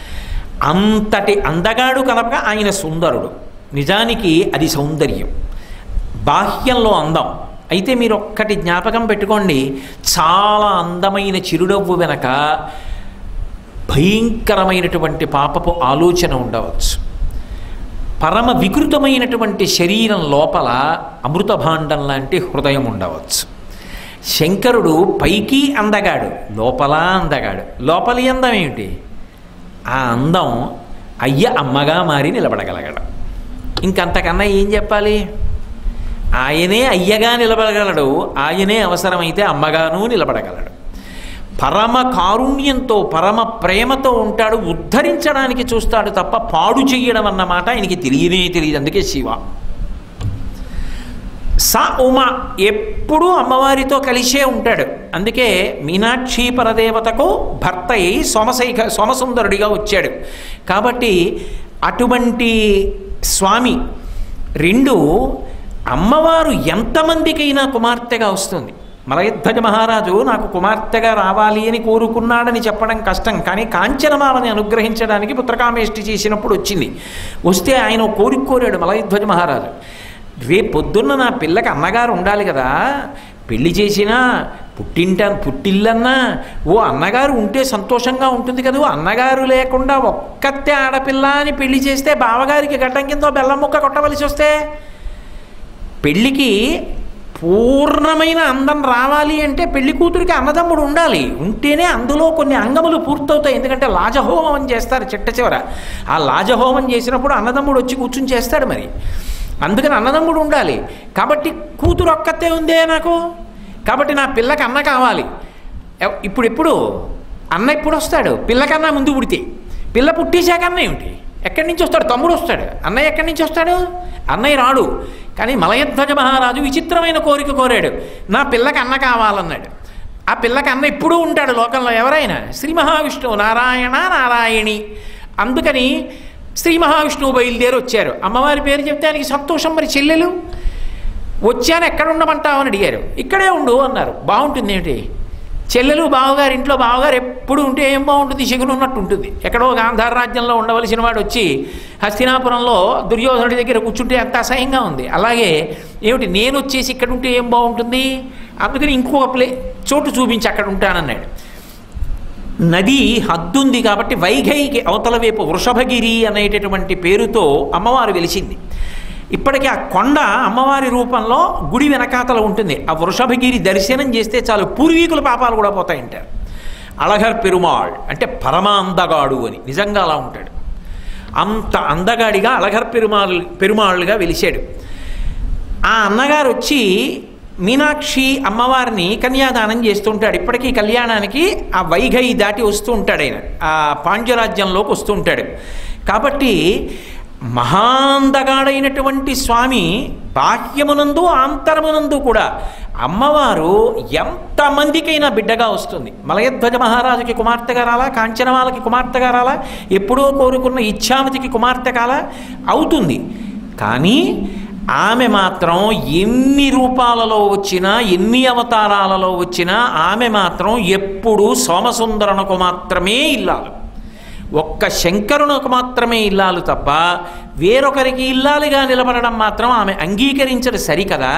అంతటి అందగాడు కనుక ఆయన సుందరుడు నిజానికి అది సౌందర్యం బాహ్యంలో అందం అయితే మీరు ఒక్కటి జ్ఞాపకం పెట్టుకోండి చాలా అందమైన చిరునవ్వు వెనక భయంకరమైనటువంటి పాపపు ఆలోచన ఉండవచ్చు పరమ వికృతమైనటువంటి శరీరం లోపల అమృత భాండం లాంటి హృదయం ఉండవచ్చు శంకరుడు పైకి అందగాడు లోపల అందగాడు లోపలి అందం ఏమిటి ఆ అందం అయ్య అమ్మగా మారి నిలబడగలగడం ఇంకంతకన్నా ఏం చెప్పాలి ఆయనే అయ్యగా నిలబడగలడు ఆయనే అవసరమైతే అమ్మగాను నిలబడగలడు పరమ కారుణ్యంతో పరమ ప్రేమతో ఉంటాడు ఉద్ధరించడానికి చూస్తాడు తప్ప పాడు చెయ్యడం అన్నమాట ఆయనకి తెలియనే తెలియదు అందుకే శివ స ఉమ ఎప్పుడూ అమ్మవారితో కలిసే ఉంటాడు అందుకే మీనాక్షి పరదేవతకు భర్త అయి సోమశైఖ సోమసుందరుడిగా వచ్చాడు కాబట్టి అటువంటి స్వామి రెండు అమ్మవారు ఎంతమందికైనా కుమార్తెగా వస్తుంది మలయుద్ధజ మహారాజు నాకు కుమార్తెగా రావాలి అని కోరుకున్నాడని చెప్పడం కష్టం కానీ కాంచనమాలని అనుగ్రహించడానికి పుత్రకామేష్టి చేసినప్పుడు వచ్చింది వస్తే ఆయన ఓ కోరిక కోరాడు మలయుద్ధజ మహారాజు రేపు పొద్దున్న నా పిల్లకి అన్నగారు ఉండాలి కదా పెళ్లి చేసినా పుట్టింట పుట్టిల్లన్నా ఓ అన్నగారు ఉంటే సంతోషంగా ఉంటుంది కదా ఓ అన్నగారు లేకుండా ఒక్కతే ఆడపిల్ల అని పెళ్లి చేస్తే బావగారికి గడ్డం కింద బెల్లం ముక్క కొట్టవలసి వస్తే పెళ్ళికి పూర్ణమైన అందం రావాలి అంటే పెళ్లి కూతురికి అన్నదమ్ముడు ఉండాలి ఉంటేనే అందులో కొన్ని అంగములు పూర్తవుతాయి ఎందుకంటే లాజహోమం అని చేస్తారు చిట్ట చివర ఆ లాజహోమం చేసినప్పుడు అన్నదమ్ముడు వచ్చి కూర్చుని చేస్తాడు మరి అందుకని అన్నదమ్ముడు ఉండాలి కాబట్టి కూతురు ఒక్కతే ఉందే నాకు కాబట్టి నా పిల్లకి అన్న కావాలి ఎవ్- ఇప్పుడు ఎప్పుడు అన్న ఇప్పుడు వస్తాడు పిల్లకన్నా ముందు పుడితే పిల్ల పుట్టేశాక అన్న ఏమిటి ఎక్కడి నుంచి వస్తాడు తమ్ముడు వస్తాడు అన్నయ్య ఎక్కడి నుంచి వస్తాడు అన్నయ్య రాడు కానీ మలయధ్వజ మహారాజు విచిత్రమైన కోరిక కోరాడు నా పిల్లకి అన్న కావాలన్నాడు ఆ పిల్లకి అన్న ఇప్పుడు ఉంటాడు లోకంలో ఎవరైనా శ్రీ మహావిష్ణువు నారాయణ నారాయణి అందుకని శ్రీ మహావిష్ణువు బయలుదేరి వచ్చారు అమ్మవారి పేరు చెప్తే ఆయనకి సంతోషం మరి చెల్లెలు వచ్చాను ఎక్కడ ఉండమంటావు అని అడిగారు ఇక్కడే ఉండు అన్నారు బాగుంటుంది ఏమిటి చెల్లెలు బావగారు ఇంట్లో బావగారు ఎప్పుడు ఉంటే ఏం బాగుంటుంది శకును ఉన్నట్టు ఉంటుంది ఎక్కడో గాంధార రాజ్యంలో ఉండవలసిన వాడు వచ్చి హస్తినాపురంలో దుర్యోధనుడి దగ్గర కూర్చుంటే అంత అసహ్యంగా ఉంది అలాగే ఏమిటి నేను వచ్చేసి ఇక్కడ ఉంటే ఏం బాగుంటుంది అందుకని ఇంకొక ప్లే చోటు చూపించి అక్కడ ఉంటానన్నాడు నది హద్దుంది కాబట్టి వైఘైకి అవతల వైపు వృషభగిరి అనేటటువంటి పేరుతో అమ్మవారు వెలిసింది ఇప్పటికీ ఆ కొండ అమ్మవారి రూపంలో గుడి వెనకాతల ఉంటుంది ఆ వృషభగిరి దర్శనం చేస్తే చాలు పూర్వీకుల పాపాలు కూడా పోతాయంటారు అళఘర్ పెరుమాళ్ అంటే పరమ అందగాడు అని నిజంగా అలా ఉంటాడు అంత అందగాడిగా అళఘర్ పెరుమాళ్ పెరుమాళ్ళుగా వెలిశాడు ఆ అన్నగారు వచ్చి మీనాక్షి అమ్మవారిని కన్యాదానం చేస్తుంటాడు ఇప్పటికీ కళ్యాణానికి ఆ వైఘై దాటి వస్తూ ఉంటాడు ఆయన ఆ పాండ్యరాజ్యంలోకి వస్తూ ఉంటాడు కాబట్టి మహాందగాడైనటువంటి స్వామి బాహ్యమునందు ఆంతరమునందు కూడా అమ్మవారు ఎంతమందికైనా బిడ్డగా వస్తుంది మలయధ్వజ మహారాజుకి కుమార్తెగా రాలా కాంచనమాలకి కుమార్తెగా రాలా ఎప్పుడో కోరుకున్న ఇచ్ఛామతికి కుమార్తె కాలా అవుతుంది కానీ ఆమె మాత్రం ఎన్ని రూపాలలో వచ్చినా ఎన్ని అవతారాలలో వచ్చినా ఆమె మాత్రం ఎప్పుడూ సోమసుందరణకు మాత్రమే ఇల్లాలు ఒక్క శంకరునకు మాత్రమే ఇల్లాలు తప్ప వేరొకరికి ఇల్లాలుగా నిలబడడం మాత్రం ఆమె అంగీకరించడం సరికదా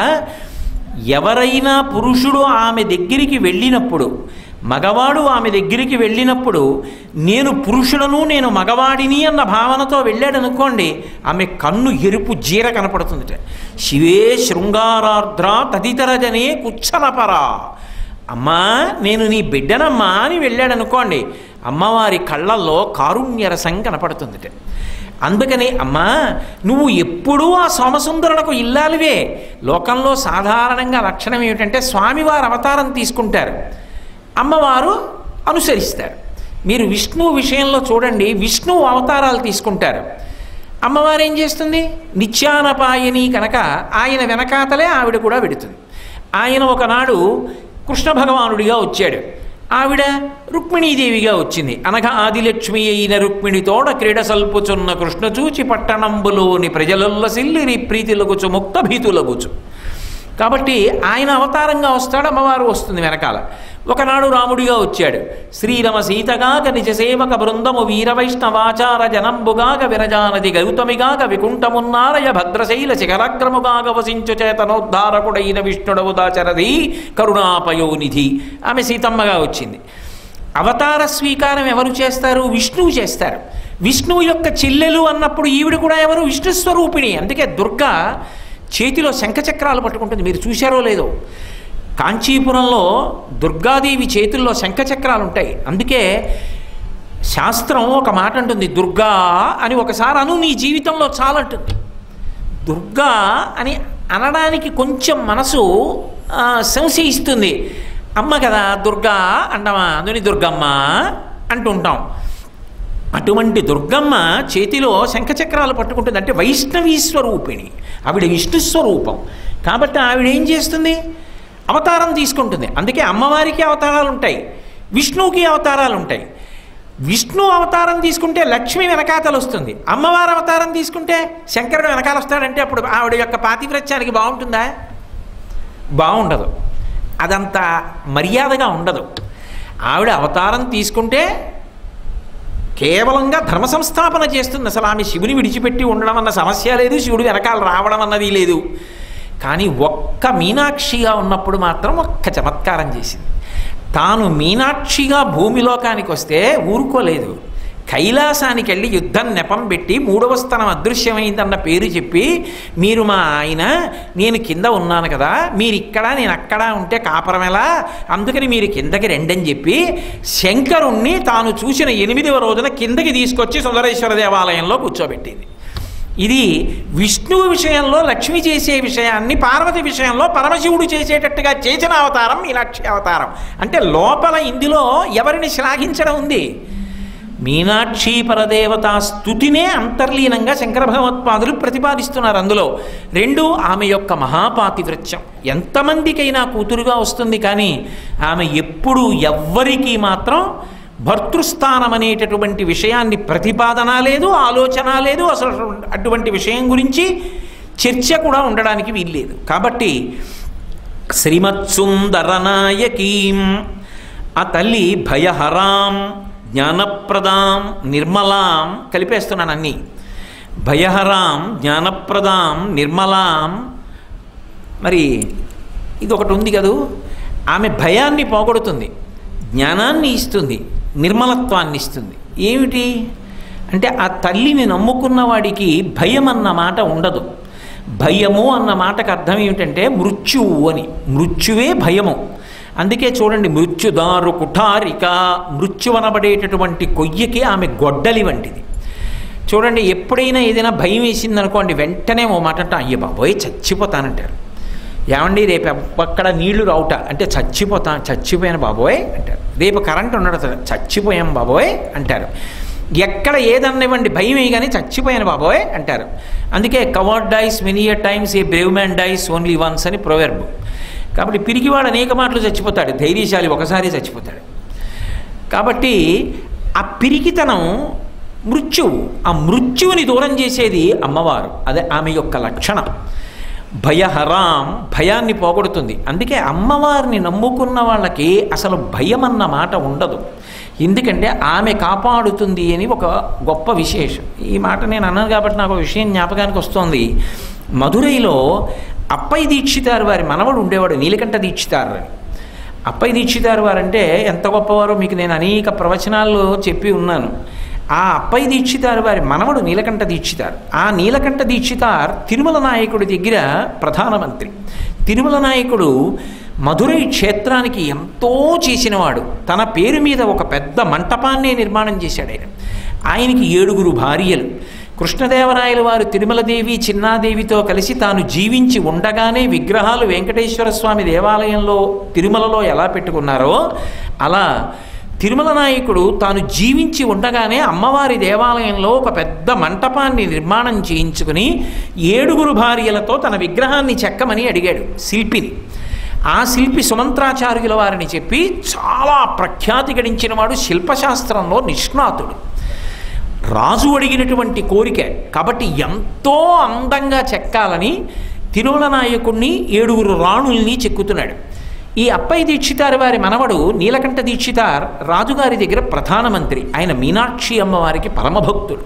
ఎవరైనా పురుషుడు ఆమె దగ్గరికి వెళ్ళినప్పుడు మగవాడు ఆమె దగ్గరికి వెళ్ళినప్పుడు నేను పురుషులను నేను మగవాడిని అన్న భావనతో వెళ్ళాడనుకోండి ఆమె కన్ను ఎరుపు జీర కనపడుతుంది శివే శృంగారార్ద్ర తదితరజనే కుచ్చనపరా అమ్మా నేను నీ బిడ్డనమ్మా అని వెళ్ళాడనుకోండి అమ్మవారి కళ్ళల్లో కారుణ్యరసం కనపడుతుందిట అందుకని అమ్మా నువ్వు ఎప్పుడూ ఆ సోమసుందరులకు ఇల్లాలివే లోకంలో సాధారణంగా లక్షణం ఏమిటంటే స్వామివారు అవతారం తీసుకుంటారు అమ్మవారు అనుసరిస్తారు మీరు విష్ణువు విషయంలో చూడండి విష్ణువు అవతారాలు తీసుకుంటారు అమ్మవారు ఏం చేస్తుంది నిత్యానపాయని కనుక ఆయన వెనకాతలే ఆవిడ కూడా పెడుతుంది ఆయన ఒకనాడు కృష్ణ భగవానుడిగా వచ్చాడు ఆవిడ రుక్మిణీదేవిగా వచ్చింది అనగా ఆదిలక్ష్మి అయిన రుక్మిణితోడ క్రీడ సల్పుచున్న కృష్ణ చూచి పట్టణంబులోని ప్రజలొల్లసిల్లిరి ప్రీతిలగుచు ముక్త భీతులగుచు కాబట్టి ఆయన అవతారంగా వస్తాడు అమ్మవారు వస్తుంది వెనకాల ఒకనాడు రాముడిగా వచ్చాడు శ్రీరమ సీతగాక నిజసేవక బృందము వీరవైష్ణవాచార జనంబుగాక విరజానది గౌతమిగాక వికుంఠమున్నారయ భద్రశైల శిఖరాగ్రముగాక వసించు చేతనోద్ధారకుడైన విష్ణుడవు దాచరది కరుణాపయోనిధి ఆమె సీతమ్మగా వచ్చింది అవతార స్వీకారం ఎవరు చేస్తారు విష్ణువు చేస్తారు విష్ణువు యొక్క చెల్లెలు అన్నప్పుడు ఈవిడ కూడా ఎవరు విష్ణు స్వరూపిణి అందుకే దుర్గా చేతిలో శంఖచక్రాలు పట్టుకుంటుంది మీరు చూశారో లేదో కాంచీపురంలో దుర్గాదేవి చేతుల్లో శంఖచక్రాలు ఉంటాయి అందుకే శాస్త్రం ఒక మాట అంటుంది దుర్గా అని ఒకసారి అను నీ జీవితంలో చాలంటుంది దుర్గా అని అనడానికి కొంచెం మనసు ఆ, సంశయిస్తుంది అమ్మ కదా దుర్గా అంటామా అందుని దుర్గమ్మ అంటుంటాం అటువంటి దుర్గమ్మ చేతిలో శంఖచక్రాలు పట్టుకుంటుంది అంటే వైష్ణవీ స్వరూపిణి ఆవిడ విష్ణు స్వరూపం కాబట్టి ఆవిడ ఏం చేస్తుంది అవతారం తీసుకుంటుంది అందుకే అమ్మవారికి అవతారాలు ఉంటాయి విష్ణువుకి అవతారాలు ఉంటాయి విష్ణు అవతారం తీసుకుంటే లక్ష్మి వెనకాతలు వస్తుంది అమ్మవారి అవతారం తీసుకుంటే శంకరుడు వెనకాల వస్తాడంటే అప్పుడు ఆవిడ యొక్క పాతివ్రత్యానికి బాగుంటుందా బాగుండదు అదంత మర్యాదగా ఉండదు ఆవిడ అవతారం తీసుకుంటే కేవలంగా ధర్మ సంస్థాపన చేస్తుంది అసలు ఆమె శివుని విడిచిపెట్టి ఉండడం అన్న సమస్య లేదు శివుడు వెనకాల రావడం అన్నది లేదు కానీ ఒక్క మీనాక్షిగా ఉన్నప్పుడు మాత్రం ఒక్క చమత్కారం చేసింది తాను మీనాక్షిగా భూమిలోకానికి వస్తే ఊరుకోలేదు కైలాసానికి వెళ్ళి యుద్ధం నెపం పెట్టి మూడవ స్థానం అదృశ్యమైందన్న పేరు చెప్పి మీరు మా ఆయన నేను కింద ఉన్నాను కదా మీరు ఇక్కడ నేను అక్కడ ఉంటే కాపరం ఎలా అందుకని మీరు కిందకి రెండని చెప్పి శంకరుణ్ణి తాను చూసిన ఎనిమిదవ రోజున కిందకి తీసుకొచ్చి సుందరేశ్వర దేవాలయంలో కూర్చోబెట్టింది ఇది విష్ణువు విషయంలో లక్ష్మి చేసే విషయాన్ని పార్వతి విషయంలో పరమశివుడు చేసేటట్టుగా చేసిన అవతారం మీనాక్షి అవతారం అంటే లోపల ఇందులో ఎవరిని శ్లాఘించడం ఉంది మీనాక్షి పరదేవతా స్థుతినే అంతర్లీనంగా శంకర భగవత్పాదులు ప్రతిపాదిస్తున్నారు అందులో రెండు ఆమె యొక్క మహాపాతివృత్యం ఎంతమందికైనా కూతురుగా వస్తుంది కానీ ఆమె ఎప్పుడు ఎవ్వరికీ మాత్రం భర్తృస్థానం అనేటటువంటి విషయాన్ని ప్రతిపాదన లేదు ఆలోచన లేదు అసలు అటువంటి విషయం గురించి చర్చ కూడా ఉండడానికి వీల్లేదు కాబట్టి శ్రీమత్సుందరనాయకీం ఆ తల్లి భయహరాం జ్ఞానప్రదాం నిర్మలాం కలిపేస్తున్నాను అన్నీ భయహరాం జ్ఞానప్రదాం నిర్మలాం మరి ఇది ఒకటి ఉంది కదూ ఆమె భయాన్ని పోగొడుతుంది జ్ఞానాన్ని ఇస్తుంది నిర్మలత్వాన్ని ఇస్తుంది ఏమిటి అంటే ఆ తల్లిని నమ్ముకున్న వాడికి భయం అన్న మాట ఉండదు భయము అన్న మాటకు అర్థం ఏమిటంటే మృత్యువు అని మృత్యువే భయము అందుకే చూడండి మృత్యుదారు కుఠారిక మృత్యు అనబడేటటువంటి కొయ్యకి ఆమె గొడ్డలి వంటిది చూడండి ఎప్పుడైనా ఏదైనా భయం వేసిందనుకోండి వెంటనే ఓ మాట అంటాం అయ్య బాబోయ్ చచ్చిపోతానంటారు ఏమండి రేపు అక్కడ నీళ్లు రావుట అంటే చచ్చిపోతా చచ్చిపోయాను బాబోయ్ అంటారు రేపు కరెంట్ ఉండడు చచ్చిపోయాం బాబోయ్ అంటారు ఎక్కడ ఏదన్నివ్వండి భయం వేయగానే చచ్చిపోయాను బాబోయ్ అంటారు అందుకే coward dies many year times a brave man dies only once అని ప్రొవెర్బ్ కాబట్టి పిరిగివాడు అనేక మాటలు చచ్చిపోతాడు ధైర్యశాలి ఒకసారి చచ్చిపోతాడు కాబట్టి ఆ పిరికితనం మృత్యువు ఆ మృత్యువుని దూరం చేసేది అమ్మవారు అదే ఆమె యొక్క లక్షణం భయహరాం భయాన్ని పోగొడుతుంది అందుకే అమ్మవారిని నమ్ముకున్న వాళ్ళకి అసలు భయం అన్న మాట ఉండదు ఎందుకంటే ఆమె కాపాడుతుంది అని ఒక గొప్ప విశేషం ఈ మాట నేను అన్నాను కాబట్టి నాకు ఒక విషయం జ్ఞాపకానికి వస్తోంది మధురైలో అప్పై దీక్షితారు వారి మనవడు ఉండేవాడు నీలకంఠ దీక్షితారు అని అప్పై దీక్షితారు వారంటే ఎంత గొప్పవారో మీకు నేను అనేక ప్రవచనాల్లో చెప్పి ఉన్నాను ఆ అప్పై దీక్షితారు వారి మనవడు నీలకంఠ దీక్షితారు ఆ నీలకంఠ దీక్షితార్ తిరుమల నాయకుడి దగ్గర ప్రధానమంత్రి తిరుమల నాయకుడు మధురై క్షేత్రానికి ఎంతో చేసినవాడు తన పేరు మీద ఒక పెద్ద మంటపాన్నే నిర్మాణం చేశాడు ఆయన ఆయనకి ఏడుగురు భార్యలు కృష్ణదేవరాయల వారు తిరుమలదేవి చిన్నాదేవితో కలిసి తాను జీవించి ఉండగానే విగ్రహాలు వెంకటేశ్వర స్వామి దేవాలయంలో తిరుమలలో ఎలా పెట్టుకున్నారో అలా తిరుమల నాయకుడు తాను జీవించి ఉండగానే అమ్మవారి దేవాలయంలో ఒక పెద్ద మంటపాన్ని నిర్మాణం చేయించుకుని ఏడుగురు భార్యలతో తన విగ్రహాన్ని చెక్కమని అడిగాడు శిల్పిని ఆ శిల్పి సుమంత్రాచార్యుల వారిని చెప్పి చాలా ప్రఖ్యాతి గడించిన వాడు శిల్పశాస్త్రంలో నిష్ణాతుడు రాజు అడిగినటువంటి కోరిక కాబట్టి ఎంతో అందంగా చెక్కాలని తిరుమల నాయకుడిని ఏడుగురు రాణుల్ని చెక్కుతున్నాడు ఈ అప్పయ్య దీక్షితారు వారి మనవడు నీలకంఠ దీక్షితార్ రాజుగారి దగ్గర ప్రధానమంత్రి ఆయన మీనాక్షి అమ్మవారికి పరమభక్తుడు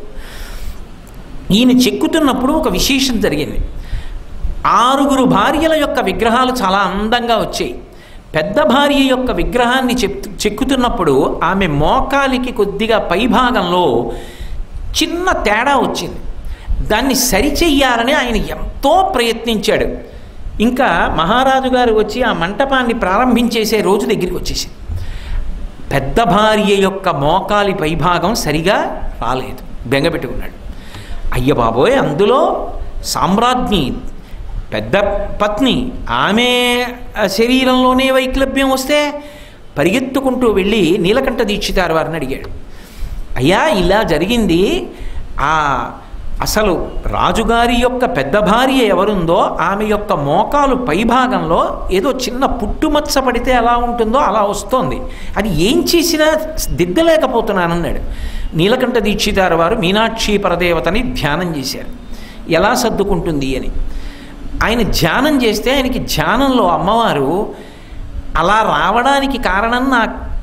ఈయన చెక్కుతున్నప్పుడు ఒక విశేషం జరిగింది ఆరుగురు భార్యల యొక్క విగ్రహాలు చాలా అందంగా వచ్చాయి పెద్ద భార్య యొక్క విగ్రహాన్ని చెప్ చెక్కుతున్నప్పుడు ఆమె మోకాలికి కొద్దిగా పైభాగంలో చిన్న తేడా వచ్చింది దాన్ని సరిచెయ్యాలని ఆయన ఎంతో ప్రయత్నించాడు ఇంకా మహారాజు గారు వచ్చి ఆ మంటపాన్ని ప్రారంభించేసే రోజు దగ్గరికి వచ్చేసింది పెద్ద భార్య యొక్క మోకాలి పైభాగం సరిగా రాలేదు బెంగపెట్టుకున్నాడు అయ్య బాబోయ్ అందులో సామ్రాజ్ఞి పెద్ద పత్ని ఆమె శరీరంలోనే వైక్లభ్యం వస్తే పరిగెత్తుకుంటూ వెళ్ళి నీలకంఠ దీక్షితారు వారిని అడిగాడు అయ్యా ఇలా జరిగింది ఆ అసలు రాజుగారి యొక్క పెద్ద భార్య ఎవరుందో ఆమె యొక్క మోకాలు పైభాగంలో ఏదో చిన్న పుట్టుమచ్చ పడితే ఎలా ఉంటుందో అలా వస్తోంది అది ఏం చేసినా దిద్దలేకపోతున్నానన్నాడు నీలకంఠ దీక్షితారు వారు మీనాక్షి పరదేవతని ధ్యానం చేశారు ఎలా సర్దుకుంటుంది అని ఆయన ధ్యానం చేస్తే ఆయనకి ధ్యానంలో అమ్మవారు అలా రావడానికి కారణం నా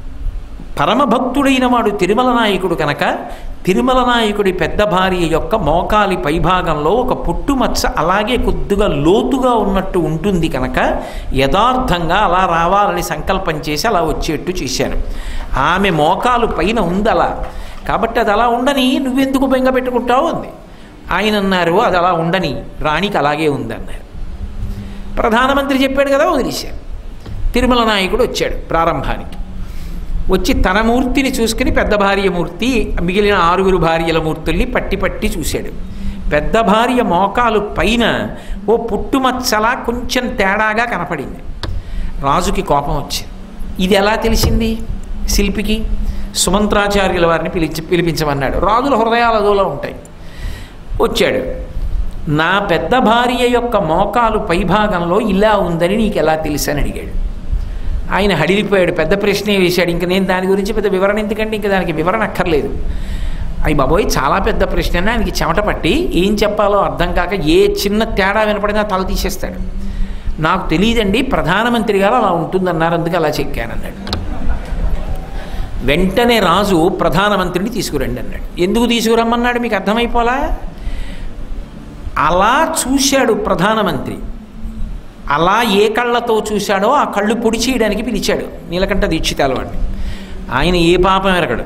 పరమభక్తుడైన వాడు తిరుమల నాయకుడు కనుక తిరుమల నాయకుడి పెద్ద భార్య యొక్క మోకాలి పైభాగంలో ఒక పుట్టుమచ్చ అలాగే కొద్దిగా లోతుగా ఉన్నట్టు ఉంటుంది కనుక యథార్థంగా అలా రావాలని సంకల్పం చేసి అలా వచ్చేట్టు చేశాను ఆమె మోకాలు పైన ఉంది అలా కాబట్టి అది అలా ఉండని నువ్వెందుకు బెంగ పెట్టుకుంటావు అంది ఆయన అన్నారు అది అలా ఉండని రాణికి అలాగే ఉంది అన్నారు ప్రధానమంత్రి చెప్పాడు కదా వదిలేశారు తిరుమల నాయకుడు వచ్చాడు ప్రారంభానికి వచ్చి తన మూర్తిని చూసుకుని పెద్ద భార్య మూర్తి మిగిలిన ఆరుగురు భార్యల మూర్తుల్ని పట్టి పట్టి చూశాడు పెద్ద భార్య మోకాలు పైన ఓ పుట్టుమచ్చలా కొంచెం తేడాగా కనపడింది రాజుకి కోపం వచ్చింది ఇది ఎలా తెలిసింది శిల్పికి సుమంత్రాచార్యుల వారిని పిలిచి పిలిపించమన్నాడు రాజుల హృదయాలు అదోలా ఉంటాయి వచ్చాడు నా పెద్ద భార్య యొక్క మోకాలు పైభాగంలో ఇలా ఉందని నీకు ఎలా తెలుసని అడిగాడు ఆయన హడిలిపోయాడు పెద్ద ప్రశ్నే వేశాడు ఇంక నేను దాని గురించి పెద్ద వివరణ ఎందుకంటే ఇంక దానికి వివరణ అక్కర్లేదు అయ్యి బాబోయ్ చాలా పెద్ద ప్రశ్న అని ఆయనకి చెమట పట్టి ఏం చెప్పాలో అర్థం కాక ఏ చిన్న తేడా వినపడినా తల తీసేస్తాడు నాకు తెలియదండి ప్రధానమంత్రి గారు అలా ఉంటుందన్నారు అందుకే అలా చెక్కానన్నాడు వెంటనే రాజు ప్రధానమంత్రిని తీసుకురండి అన్నాడు ఎందుకు తీసుకురమ్మన్నాడు మీకు అర్థమైపోలా అలా చూశాడు ప్రధానమంత్రి అలా ఏ కళ్ళతో చూశాడో ఆ కళ్ళు పొడి చేయడానికి పిలిచాడు నీలకంఠ దీక్షితాల వాడిని ఆయన ఏ పాపం ఎరగడు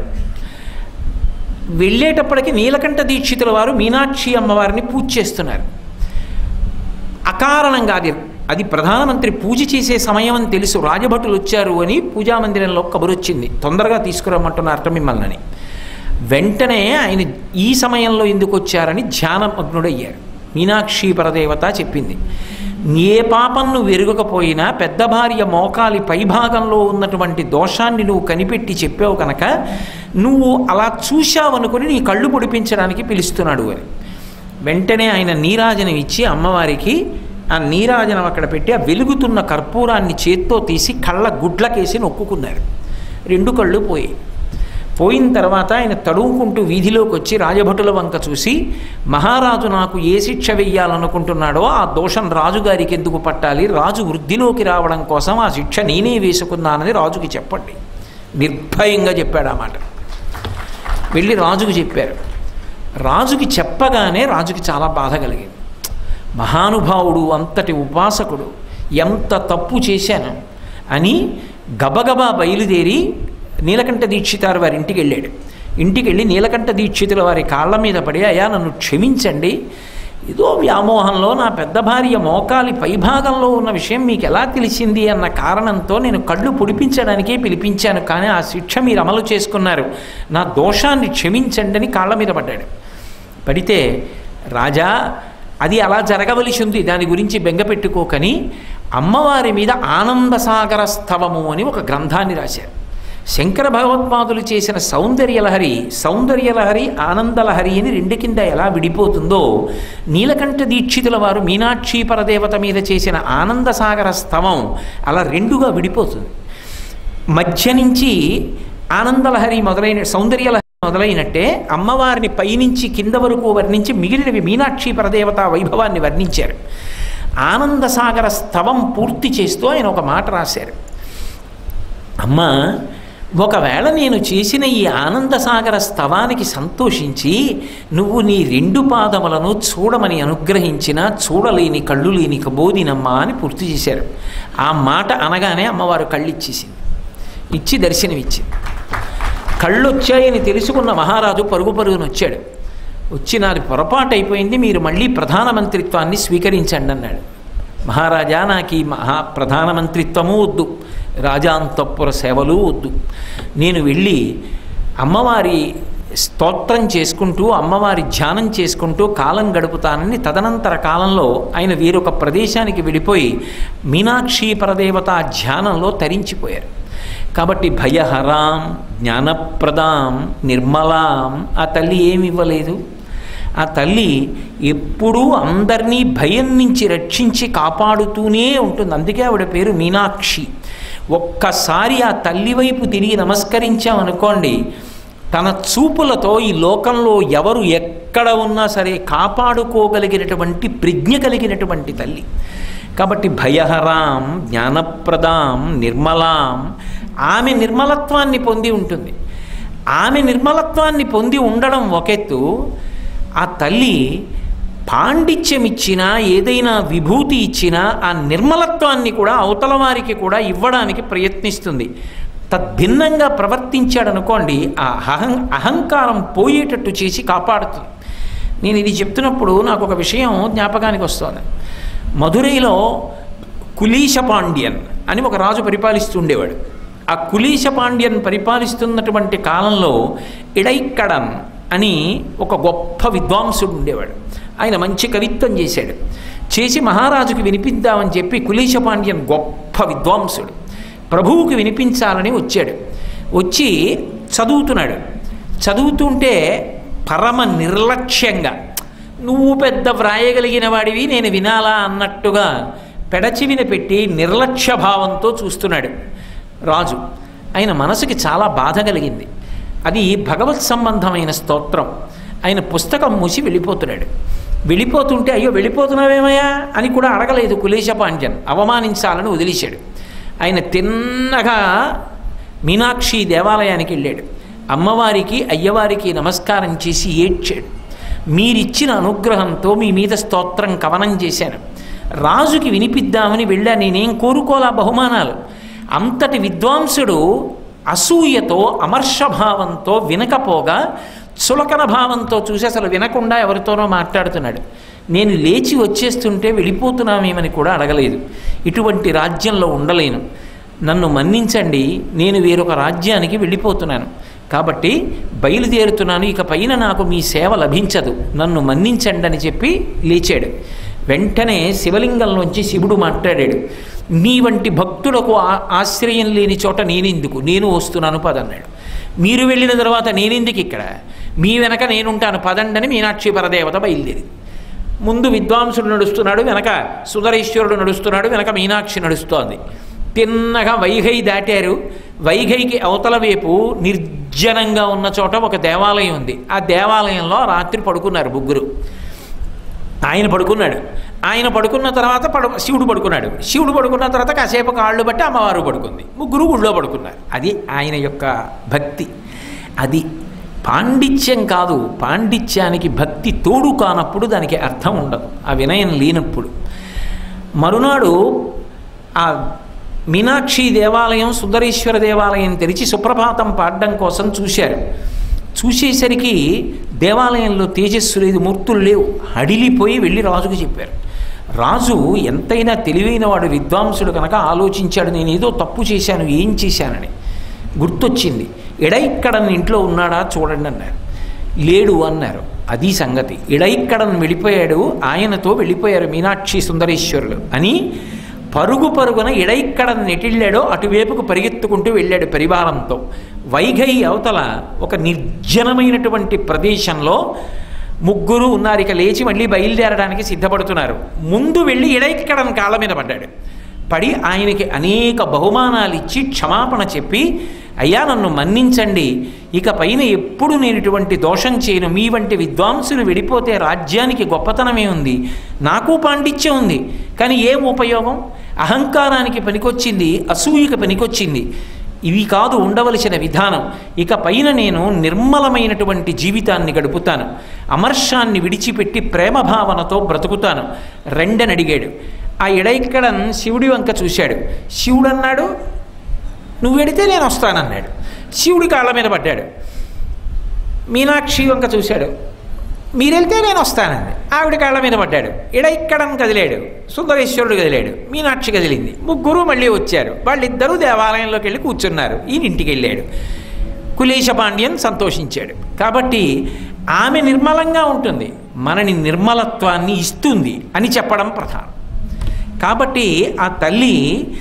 వెళ్ళేటప్పటికి నీలకంఠ దీక్షితుల వారు మీనాక్షి అమ్మవారిని పూజ చేస్తున్నారు అకారణంగా అది అది ప్రధానమంత్రి పూజ చేసే సమయం అని తెలుసు రాజభటులు వచ్చారు అని పూజామందిరంలో కబురు వచ్చింది తొందరగా తీసుకురమ్మంటున్నారట మిమ్మల్ని అని వెంటనే ఆయన ఈ సమయంలో ఎందుకు వచ్చారని ధ్యానమగ్నుడయ్యారు మీనాక్షి పరదేవత చెప్పింది ఏ పాపం నువ్వు ఎరుగకపోయినా పెద్ద భార్య మోకాలి పైభాగంలో ఉన్నటువంటి దోషాన్ని నువ్వు కనిపెట్టి చెప్పావు కనుక నువ్వు అలా చూశావనుకుని నీ కళ్ళు పొడిపించడానికి పిలుస్తున్నాడు అని వెంటనే ఆయన నీరాజనం ఇచ్చి అమ్మవారికి ఆ నీరాజనం అక్కడ పెట్టి ఆ వెలుగుతున్న కర్పూరాన్ని చేత్తో తీసి కళ్ళ గుడ్లకేసి నొక్కుకున్నారు రెండు కళ్ళు పోయి పోయిన తర్వాత ఆయన తడువుకుంటూ వీధిలోకి వచ్చి రాజభటుల వంక చూసి మహారాజు నాకు ఏ శిక్ష వెయ్యాలనుకుంటున్నాడో ఆ దోషం రాజుగారికి ఎందుకు పట్టాలి రాజు వృద్ధిలోకి రావడం కోసం ఆ శిక్ష నేనే వేసుకున్నానని రాజుకి చెప్పండి నిర్భయంగా చెప్పాడు ఆ మాట వెళ్ళి రాజుకు చెప్పారు రాజుకి చెప్పగానే రాజుకి చాలా బాధ కలిగింది మహానుభావుడు అంతటి ఉపాసకుడు ఎంత తప్పు చేశాను అని గబగబా బయలుదేరి నీలకంఠ దీక్షితారు వారి ఇంటికి వెళ్ళాడు ఇంటికి వెళ్ళి నీలకంఠ దీక్షితుల వారి కాళ్ళ మీద పడి అయా నన్ను క్షమించండి ఏదో వ్యామోహంలో నా పెద్ద భార్య మోకాలి పైభాగంలో ఉన్న విషయం మీకు ఎలా తెలిసింది అన్న కారణంతో నేను కళ్ళు పొడిపించడానికే పిలిపించాను కానీ ఆ శిక్ష మీరు అమలు చేసుకున్నారు నా దోషాన్ని క్షమించండి అని కాళ్ళ మీద పడ్డాడు పడితే రాజా అది అలా జరగవలసి ఉంది దాని గురించి బెంగపెట్టుకోకని అమ్మవారి మీద ఆనందసాగర స్తవము అని ఒక గ్రంథాన్ని రాశారు శంకర భగవత్పాదులు చేసిన సౌందర్యలహరి సౌందర్యలహరి ఆనందలహరి అని రెండు కింద ఎలా విడిపోతుందో నీలకంఠ దీక్షితుల వారు మీనాక్షి పరదేవత మీద చేసిన ఆనందసాగర స్తవం అలా రెండుగా విడిపోతుంది మధ్య నుంచి ఆనందలహరి మొదలైన సౌందర్యలహరి మొదలైనట్టే అమ్మవారిని పైనుంచి కింద వరకు వర్ణించి మిగిలినవి మీనాక్షి పరదేవత వైభవాన్ని వర్ణించారు ఆనందసాగర స్తవం పూర్తి చేస్తూ ఆయన ఒక మాట రాశారు అమ్మ ఒకవేళ నేను చేసిన ఈ ఆనందసాగర స్తవానికి సంతోషించి నువ్వు నీ రెండు పాదములను చూడమని అనుగ్రహించిన చూడలేని కళ్ళు లేని కబోదినమ్మా అని పూర్తి చేశారు ఆ మాట అనగానే అమ్మవారు కళ్ళు ఇచ్చేసింది ఇచ్చి దర్శనమిచ్చింది కళ్ళు వచ్చాయని తెలుసుకున్న మహారాజు పరుగు పరుగున వచ్చాడు వచ్చి నాది పొరపాటు అయిపోయింది మీరు మళ్ళీ ప్రధానమంత్రిత్వాన్ని స్వీకరించండి అన్నాడు మహారాజా నాకు ఈ మహా ప్రధానమంత్రిత్వము వద్దు రాజాంతపుర సేవలు వద్దు నేను వెళ్ళి అమ్మవారి స్తోత్రం చేసుకుంటూ అమ్మవారి ధ్యానం చేసుకుంటూ కాలం గడుపుతానని తదనంతర కాలంలో ఆయన వేరొక ప్రదేశానికి వెళ్ళిపోయి మీనాక్షి పరదేవత ధ్యానంలో తరించిపోయారు కాబట్టి భయహరాం జ్ఞానప్రదాం నిర్మలాం ఆ తల్లి ఏమి ఇవ్వలేదు ఆ తల్లి ఎప్పుడూ అందరినీ భయం నుంచి రక్షించి కాపాడుతూనే ఉంటుంది అందుకే ఆవిడ పేరు మీనాక్షి ఒక్కసారి ఆ తల్లి వైపు తిరిగి నమస్కరించామనుకోండి తన చూపులతో ఈ లోకంలో ఎవరు ఎక్కడ ఉన్నా సరే కాపాడుకోగలిగినటువంటి ప్రజ్ఞ కలిగినటువంటి తల్లి కాబట్టి భయహరాం జ్ఞానప్రదాం నిర్మలాం ఆమె నిర్మలత్వాన్ని పొంది ఉంటుంది ఆమె నిర్మలత్వాన్ని పొంది ఉండడం ఒకెత్తు ఆ తల్లి పాండిత్యం ఇచ్చినా ఏదైనా విభూతి ఇచ్చినా ఆ నిర్మలత్వాన్ని కూడా అవతల వారికి కూడా ఇవ్వడానికి ప్రయత్నిస్తుంది తద్భిన్నంగా ప్రవర్తించాడనుకోండి ఆ అహం అహంకారం పోయేటట్టు చేసి కాపాడుతుంది నేను ఇది చెప్తున్నప్పుడు నాకు ఒక విషయం జ్ఞాపకానికి వస్తుంది మధురైలో కులీశ పాండ్యన్ అని ఒక రాజు పరిపాలిస్తూ ఉండేవాడు ఆ కులీశ పాండ్యన్ పరిపాలిస్తున్నటువంటి కాలంలో ఇడైక్కడన్ అని ఒక గొప్ప విద్వాంసుడు ఉండేవాడు ఆయన మంచి కవిత్వం చేశాడు చేసి మహారాజుకి వినిపిద్దామని చెప్పి కులీశ పాండ్యన్ గొప్ప విద్వాంసుడు ప్రభువుకి వినిపించాలని వచ్చాడు వచ్చి చదువుతున్నాడు చదువుతుంటే పరమ నిర్లక్ష్యంగా నువ్వు పెద్ద వ్రాయగలిగిన వాడివి నేను వినాలా అన్నట్టుగా పెడచివిన పెట్టి నిర్లక్ష్య భావంతో చూస్తున్నాడు రాజు ఆయన మనసుకి చాలా బాధ కలిగింది అది భగవత్ సంబంధమైన స్తోత్రం ఆయన పుస్తకం మూసి వెళ్ళిపోతున్నాడు వెళ్ళిపోతుంటే అయ్యో వెళ్ళిపోతున్నావేమయ్యా అని కూడా అడగలేదు కులేశ పాండ్యన్ అవమానించాలని వదిలేశాడు ఆయన తిన్నగా మీనాక్షి దేవాలయానికి వెళ్ళాడు అమ్మవారికి అయ్యవారికి నమస్కారం చేసి ఏడ్చాడు మీరిచ్చిన అనుగ్రహంతో మీ మీద స్తోత్రం కవనం చేశాను రాజుకి వినిపిద్దామని వెళ్ళా నేనేం కోరుకోలా బహుమానాలు అంతటి విద్వాంసుడు అసూయతో అమర్షభావంతో వినకపోగా చులకన భావంతో చూసి అసలు వినకుండా ఎవరితోనో మాట్లాడుతున్నాడు నేను లేచి వచ్చేస్తుంటే వెళ్ళిపోతున్నామేమని కూడా అడగలేదు ఇటువంటి రాజ్యంలో ఉండలేను నన్ను మన్నించండి నేను వేరొక రాజ్యానికి వెళ్ళిపోతున్నాను కాబట్టి బయలుదేరుతున్నాను ఇక పైన నాకు మీ సేవ లభించదు నన్ను మన్నించండి అని చెప్పి లేచాడు వెంటనే శివలింగంలోంచి శివుడు మాట్లాడాడు నీ వంటి భక్తులకు ఆ- ఆశ్రయం లేని చోట నేనెందుకు నేను వస్తున్నాను పదన్నాడు మీరు వెళ్ళిన తర్వాత నేనెందుకు ఇక్కడ మీ వెనక నేనుంటాను పదండని మీనాక్షి పరదేవత బయలుదేరింది ముందు విద్వాంసుడు నడుస్తున్నాడు వెనక సుందరేశ్వరుడు నడుస్తున్నాడు వెనక మీనాక్షి నడుస్తోంది తిన్నగా వైఘై దాటారు వైఘైకి అవతల వైపు నిర్జనంగా ఉన్న చోట ఒక దేవాలయం ఉంది ఆ దేవాలయంలో రాత్రి పడుకున్నారు ముగ్గురు ఆయన పడుకున్నాడు ఆయన పడుకున్న తర్వాత పడు శివుడు పడుకున్నాడు శివుడు పడుకున్న తర్వాత కాసేపు కాళ్ళు బట్టి అమ్మవారు పడుకుంది ముగ్గురు ఊళ్ళో పడుకున్నారు అది ఆయన యొక్క భక్తి అది పాండిత్యం కాదు పాండిత్యానికి భక్తి తోడు కానప్పుడు దానికి అర్థం ఉండదు ఆ వినయం లేనప్పుడు మరునాడు ఆ మీనాక్షి దేవాలయం సుందరేశ్వర దేవాలయం తెరిచి సుప్రభాతం పాడడం కోసం చూశారు చూసేసరికి దేవాలయంలో తేజస్సు లేదు మూర్తులు లేవు హడిలిపోయి వెళ్ళి రాజుకు చెప్పారు రాజు ఎంతైనా తెలివైన వాడు విద్వాంసుడు కనుక ఆలోచించాడు నేను ఏదో తప్పు చేశాను ఏం చేశానని గుర్తొచ్చింది ఎడైక్కడన్ ఇంట్లో ఉన్నాడా చూడండి అన్నారు లేడు అన్నారు అది సంగతి ఇడైక్కడన్ వెళ్ళిపోయాడు ఆయనతో వెళ్ళిపోయారు మీనాక్షి సుందరేశ్వరులు అని పరుగు పరుగున ఇడైక్కడన్ నెటిళ్ళాడో అటువైపుకు పరిగెత్తుకుంటూ వెళ్ళాడు పరివారంతో వైఘై అవతల ఒక నిర్జనమైనటువంటి ప్రదేశంలో ముగ్గురు ఉన్నారు ఇక లేచి మళ్ళీ బయలుదేరడానికి సిద్ధపడుతున్నారు ముందు వెళ్ళి ఇడైక్కడన్ కాళ్ళ మీద పడ్డాడు పడి ఆయనకి అనేక బహుమానాలు ఇచ్చి క్షమాపణ చెప్పి అయ్యా నన్ను మన్నించండి ఇక పైన ఎప్పుడు నేను ఇటువంటి దోషం చేయను మీ వంటి విద్వాంసులు విడిపోతే రాజ్యానికి గొప్పతనమే ఉంది నాకు పాండిత్యం ఉంది కానీ ఏం ఉపయోగం అహంకారానికి పనికొచ్చింది అసూయకి పనికొచ్చింది ఇవి కాదు ఉండవలసిన విధానం ఇక పైన నేను నిర్మలమైనటువంటి జీవితాన్ని గడుపుతాను అమర్షాన్ని విడిచిపెట్టి ప్రేమ భావనతో బ్రతుకుతాను రెండని అడిగాడు ఆ ఎడైక్కడన్ శివుడి వంక చూశాడు శివుడు అన్నాడు నువ్వు వెడితే నేను వస్తానన్నాడు శివుడి కాళ్ళ మీద పడ్డాడు మీనాక్షి వంక చూశాడు మీరెళ్తే నేను వస్తానండి ఆవిడ కాళ్ళ మీద పడ్డాడు ఇడైక్కడన్ కదిలాడు సుందరేశ్వరుడు కదిలాడు మీనాక్షి కదిలింది ముగ్గురు మళ్ళీ వచ్చారు వాళ్ళిద్దరూ దేవాలయంలోకి వెళ్ళి కూర్చున్నారు ఈయన ఇంటికి వెళ్ళాడు కులేశ పాండ్యన్ సంతోషించాడు కాబట్టి ఆమె నిర్మలంగా ఉంటుంది మనని నిర్మలత్వాన్ని ఇస్తుంది అని చెప్పడం ప్రధానం కాబట్టి ఆ తల్లి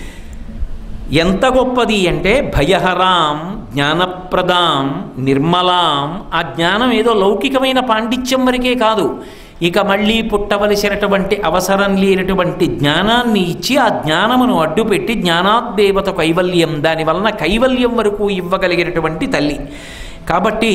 ఎంత గొప్పది అంటే భయహరాం జ్ఞానప్రదాం నిర్మలాం ఆ జ్ఞానం ఏదో లౌకికమైన పాండిత్యం వరకే కాదు ఇక మళ్ళీ పుట్టవలసినటువంటి అవసరం లేనటువంటి జ్ఞానాన్ని ఇచ్చి ఆ జ్ఞానమును అడ్డుపెట్టి జ్ఞానాద్దేవత కైవల్యం దాని వలన కైవల్యం వరకు ఇవ్వగలిగినటువంటి తల్లి కాబట్టి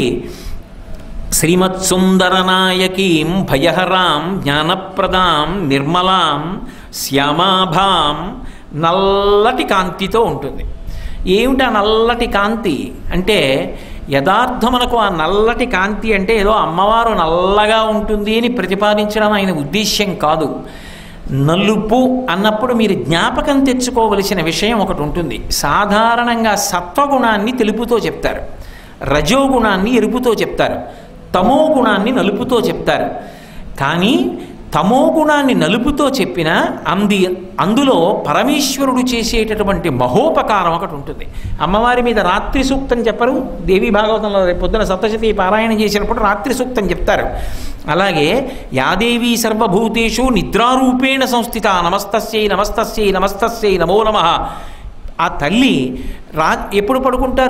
శ్రీమత్సుందరనాయకీం భయహరాం జ్ఞానప్రదాం నిర్మలాం శ్యామాభాం నల్లటి కాంతితో ఉంటుంది ఏమిటి ఆ నల్లటి కాంతి అంటే యథార్థమునకు ఆ నల్లటి కాంతి అంటే ఏదో అమ్మవారు నల్లగా ఉంటుంది అని ప్రతిపాదించడం ఆయన ఉద్దేశ్యం కాదు నలుపు అన్నప్పుడు మీరు జ్ఞాపకం తెచ్చుకోవలసిన విషయం ఒకటి ఉంటుంది సాధారణంగా సత్వగుణాన్ని తెలుపుతో చెప్తారు రజోగుణాన్ని ఎరుపుతో చెప్తారు తమో గుణాన్ని నలుపుతో చెప్తారు కానీ తమో గుణాన్ని నలుపుతో చెప్పిన అంది అందులో పరమేశ్వరుడు చేసేటటువంటి మహోపకారం ఒకటి ఉంటుంది అమ్మవారి మీద రాత్రి సూక్తం చెప్పరు దేవి భాగవతంలో రేపు పొద్దున సప్తశతి పారాయణ చేసినప్పుడు రాత్రి సూక్తం చెప్తారు అలాగే యాదేవి సర్వభూతేషు నిద్రారూపేణ సంస్థిత నమస్తస్యై నమస్తస్యై నమస్తస్యై నమో నమ ఆ తల్లి రా ఎప్పుడు పడుకుంటారు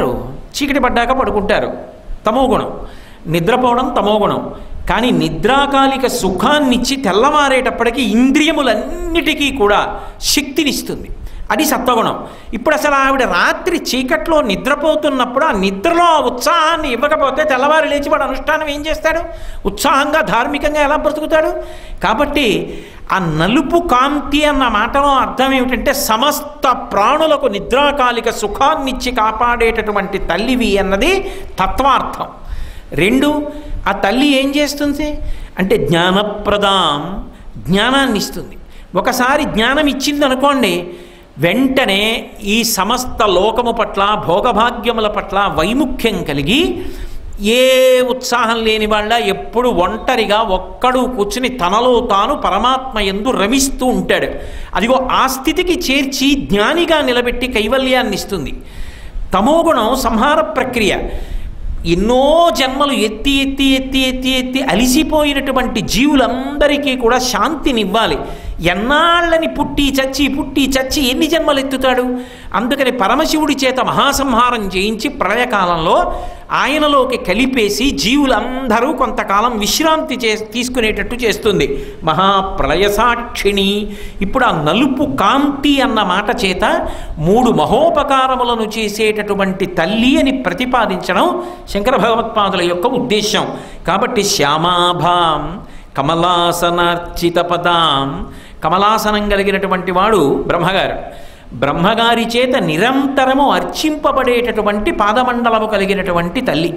చీకటి పడ్డాక పడుకుంటారు తమో గుణం నిద్రపోవడం తమో గుణం కానీ నిద్రాకాలిక సుఖాన్నిచ్చి తెల్లవారేటప్పటికీ ఇంద్రియములన్నిటికీ కూడా శక్తినిస్తుంది అది సత్వగుణం ఇప్పుడు అసలు ఆవిడ రాత్రి చీకట్లో నిద్రపోతున్నప్పుడు ఆ నిద్రలో ఆ ఉత్సాహాన్ని ఇవ్వకపోతే తెల్లవారు లేచి వాడు అనుష్ఠానం ఏం చేస్తాడు ఉత్సాహంగా ధార్మికంగా ఎలా బ్రతుకుతాడు కాబట్టి ఆ నలుపు కాంతి అన్న మాటలో అర్థం ఏమిటంటే సమస్త ప్రాణులకు నిద్రాకాలిక సుఖాన్నిచ్చి కాపాడేటటువంటి తల్లివి అన్నది తత్వార్థం రెండు ఆ తల్లి ఏం చేస్తుంది అంటే జ్ఞానప్రదాం జ్ఞానాన్ని ఇస్తుంది ఒకసారి జ్ఞానం ఇచ్చింది అనుకోండి వెంటనే ఈ సమస్త లోకము పట్ల భోగభాగ్యముల పట్ల వైముఖ్యం కలిగి ఏ ఉత్సాహం లేని వాళ్ళ ఎప్పుడు ఒంటరిగా ఒక్కడు కూర్చుని తనలో తాను పరమాత్మ ఎందు రమిస్తూ ఉంటాడు అదిగో ఆ స్థితికి చేర్చి జ్ఞానిగా నిలబెట్టి కైవల్యాన్ని ఇస్తుంది తమోగుణం సంహార ప్రక్రియ ఎన్నో జన్మలు ఎత్తి ఎత్తి ఎత్తి ఎత్తి ఎత్తి అలిసిపోయినటువంటి జీవులందరికీ కూడా శాంతినివ్వాలి ఎన్నాళ్ళని పుట్టి చచ్చి పుట్టి చచ్చి ఎన్ని జన్మలు ఎత్తుతాడు అందుకని పరమశివుడి చేత మహాసంహారం చేయించి ప్రళయకాలంలో ఆయనలోకి కలిపేసి జీవులందరూ కొంతకాలం విశ్రాంతి చే తీసుకునేటట్టు చేస్తుంది మహాప్రళయ సాక్షిణి ఇప్పుడు ఆ నలుపు కాంతి అన్న మాట చేత మూడు మహోపకారములను చేసేటటువంటి తల్లి అని ప్రతిపాదించడం శంకర భగవత్పాదుల యొక్క ఉద్దేశం కాబట్టి శ్యామాభాం కమలాసనార్చిత పదాం కమలాసనం కలిగినటువంటి వాడు బ్రహ్మగారు బ్రహ్మగారి చేత నిరంతరము అర్చింపబడేటటువంటి పాదమండలము కలిగినటువంటి తల్లి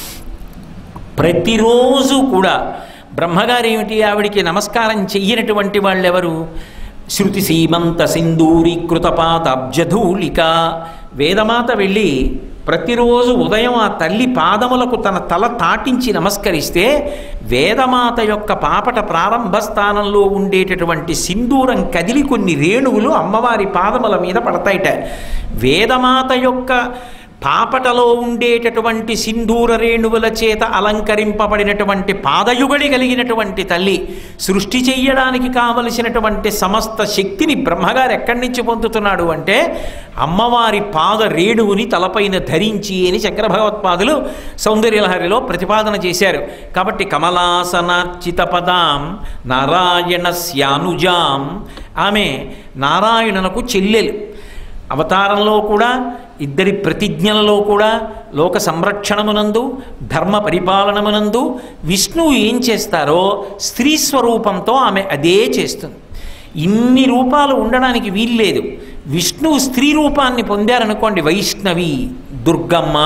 ప్రతిరోజు కూడా బ్రహ్మగారు ఏమిటి ఆవిడికి నమస్కారం చెయ్యనటువంటి వాళ్ళెవరు శృతి సీమంత సింధూరీకృత పాదాబ్జధూళిక వేదమాత వెళ్ళి ప్రతిరోజు ఉదయం ఆ తల్లి పాదములకు తన తల తాటించి నమస్కరిస్తే వేదమాత యొక్క పాపట ప్రారంభ స్థానంలో ఉండేటటువంటి సింధూరం కదిలి కొన్ని రేణువులు అమ్మవారి పాదముల మీద పడతాయిట వేదమాత యొక్క పాపటలో ఉండేటటువంటి సింధూర రేణువుల చేత అలంకరింపబడినటువంటి పాదయుగడి కలిగినటువంటి తల్లి సృష్టి చెయ్యడానికి కావలసినటువంటి సమస్త శక్తిని బ్రహ్మగారు ఎక్కడి నుంచి పొందుతున్నాడు అంటే అమ్మవారి పాద రేణువుని తలపైన ధరించి అని శంకర భగవత్పాదులు సౌందర్యలహరిలో ప్రతిపాదన చేశారు కాబట్టి కమలాసనార్చిత పదాం నారాయణ శ్యానుజాం ఆమె నారాయణనకు చెల్లెలు అవతారంలో కూడా ఇద్దరి ప్రతిజ్ఞలలో కూడా లోక సంరక్షణమునందు ధర్మ పరిపాలనమునందు విష్ణువు ఏం చేస్తారో స్త్రీ స్వరూపంతో ఆమె అదే చేస్తుంది ఇన్ని రూపాలు ఉండడానికి వీల్లేదు విష్ణువు స్త్రీ రూపాన్ని పొందారనుకోండి వైష్ణవి దుర్గమ్మ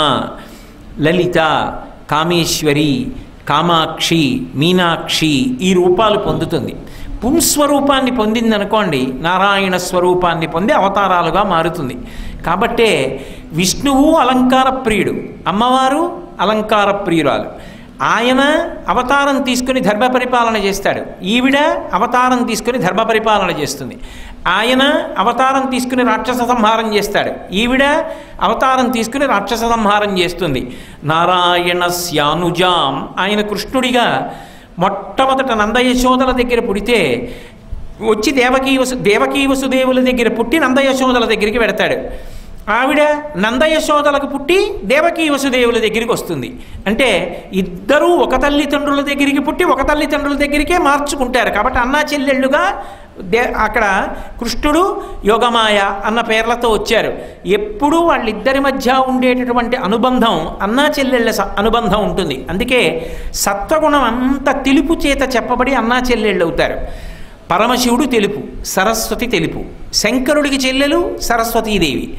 లలిత కామేశ్వరి కామాక్షి మీనాక్షి ఈ రూపాలు పొందుతుంది పుంస్వరూపాన్ని పొందిందనుకోండి నారాయణ స్వరూపాన్ని పొంది అవతారాలుగా మారుతుంది కాబట్టే విష్ణువు అలంకార ప్రియుడు అమ్మవారు అలంకార ప్రియురాలు ఆయన అవతారం తీసుకుని ధర్మ పరిపాలన చేస్తాడు ఈవిడ అవతారం తీసుకుని ధర్మ పరిపాలన చేస్తుంది ఆయన అవతారం తీసుకుని రాక్షస సంహారం చేస్తాడు ఈవిడ అవతారం తీసుకుని రాక్షస సంహారం చేస్తుంది నారాయణ శ్యానుజాం ఆయన కృష్ణుడిగా మొట్టమొదట నందయశోదల దగ్గర పుడితే వచ్చి దేవకీ వసు దేవకీ వసుదేవుల దగ్గర పుట్టి నందయశోదల దగ్గరికి వెడతాడు ఆవిడ నందయశోదలకు పుట్టి దేవకీ వసుదేవుల దగ్గరికి వస్తుంది అంటే ఇద్దరూ ఒక తల్లిదండ్రుల దగ్గరికి పుట్టి ఒక తల్లిదండ్రుల దగ్గరికే మార్చుకుంటారు కాబట్టి అన్నా చెల్లెళ్ళుగా దే అక్కడ కృష్ణుడు యోగమాయ అన్న పేర్లతో వచ్చారు ఎప్పుడూ వాళ్ళిద్దరి మధ్య ఉండేటటువంటి అనుబంధం అన్నా చెల్లెళ్ళ స- అనుబంధం ఉంటుంది అందుకే సత్వగుణం అంత తెలుపు చేత చెప్పబడి అన్నా చెల్లెళ్ళు అవుతారు పరమశివుడు తెలుపు సరస్వతి తెలుపు శంకరుడికి చెల్లెలు సరస్వతీదేవి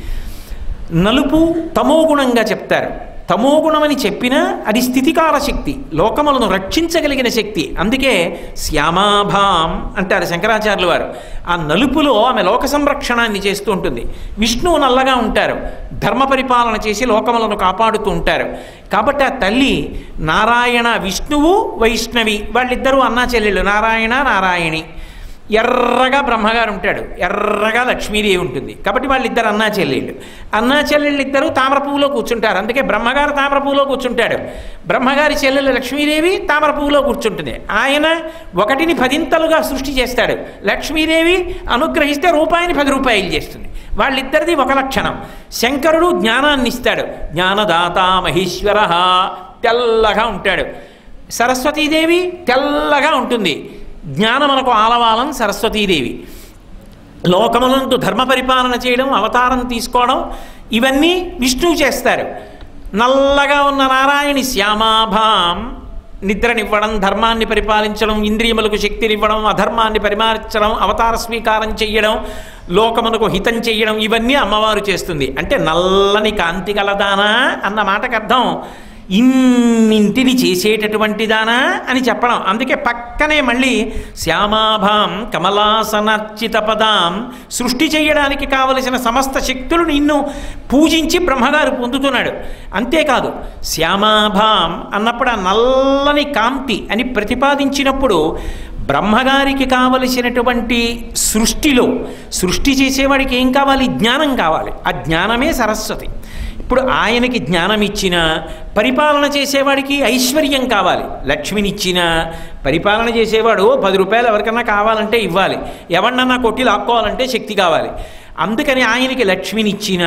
నలుపు తమోగుణంగా చెప్తారు తమోగుణమని చెప్పినా అది స్థితికాల శక్తి లోకములను రక్షించగలిగిన శక్తి అందుకే శ్యామాభాం అంటారు శంకరాచార్యుల వారు ఆ నలుపులో ఆమె లోక సంరక్షణాన్ని చేస్తూ ఉంటుంది విష్ణువు నల్లగా ఉంటారు ధర్మ పరిపాలన చేసి లోకములను కాపాడుతూ ఉంటారు కాబట్టి ఆ తల్లి నారాయణ విష్ణువు వైష్ణవి వాళ్ళిద్దరూ అన్నా చెల్లెళ్ళు నారాయణ నారాయణి ఎర్రగా బ్రహ్మగారు ఉంటాడు ఎర్రగా లక్ష్మీదేవి ఉంటుంది కాబట్టి వాళ్ళిద్దరు అన్నా చెల్లెళ్ళు అన్నా చెల్లెళ్ళు ఇద్దరు తామర పువ్వులో కూర్చుంటారు అందుకే బ్రహ్మగారు తామర పువ్వులో కూర్చుంటాడు బ్రహ్మగారి చెల్లెలు లక్ష్మీదేవి తామర పువ్వులో కూర్చుంటుంది ఆయన ఒకటిని పదింతలుగా సృష్టి చేస్తాడు లక్ష్మీదేవి అనుగ్రహిస్తే రూపాయిని పది రూపాయలు చేస్తుంది వాళ్ళిద్దరిది ఒక లక్షణం శంకరుడు జ్ఞానాన్ని ఇస్తాడు జ్ఞానదాత మహేశ్వర తెల్లగా ఉంటాడు సరస్వతీదేవి తెల్లగా ఉంటుంది జ్ఞానమునకు ఆలవాలం సరస్వతీదేవి లోకములందు ధర్మ పరిపాలన చేయడం అవతారం తీసుకోవడం ఇవన్నీ విష్ణువు చేస్తారు నల్లగా ఉన్న నారాయణి శ్యామాభాం నిద్రనివ్వడం ధర్మాన్ని పరిపాలించడం ఇంద్రియములకు శక్తినివ్వడం అధర్మాన్ని పరిమార్చడం అవతార స్వీకారం చెయ్యడం లోకమునకు హితం చెయ్యడం ఇవన్నీ అమ్మవారు చేస్తుంది అంటే నల్లని కాంతి గలదానా అన్న మాటకు అర్థం ఇన్నింటిని చేసేటటువంటి దానా అని చెప్పడం అందుకే పక్కనే మళ్ళీ శ్యామాభాం కమలాసనర్చిత పదాం సృష్టి చేయడానికి కావలసిన సమస్త శక్తులు నిన్ను పూజించి బ్రహ్మగారు పొందుతున్నాడు అంతేకాదు శ్యామాభాం అన్నప్పుడు ఆ నల్లని కాంతి అని ప్రతిపాదించినప్పుడు బ్రహ్మగారికి కావలసినటువంటి సృష్టిలో సృష్టి చేసేవాడికి ఏం కావాలి జ్ఞానం కావాలి ఆ జ్ఞానమే సరస్వతి ఇప్పుడు ఆయనకి జ్ఞానం ఇచ్చిన పరిపాలన చేసేవాడికి ఐశ్వర్యం కావాలి లక్ష్మినిచ్చిన పరిపాలన చేసేవాడు పది రూపాయలు ఎవరికన్నా కావాలంటే ఇవ్వాలి ఎవరినన్నా కొట్టి లాక్కోవాలంటే శక్తి కావాలి అందుకని ఆయనకి లక్ష్మినిచ్చిన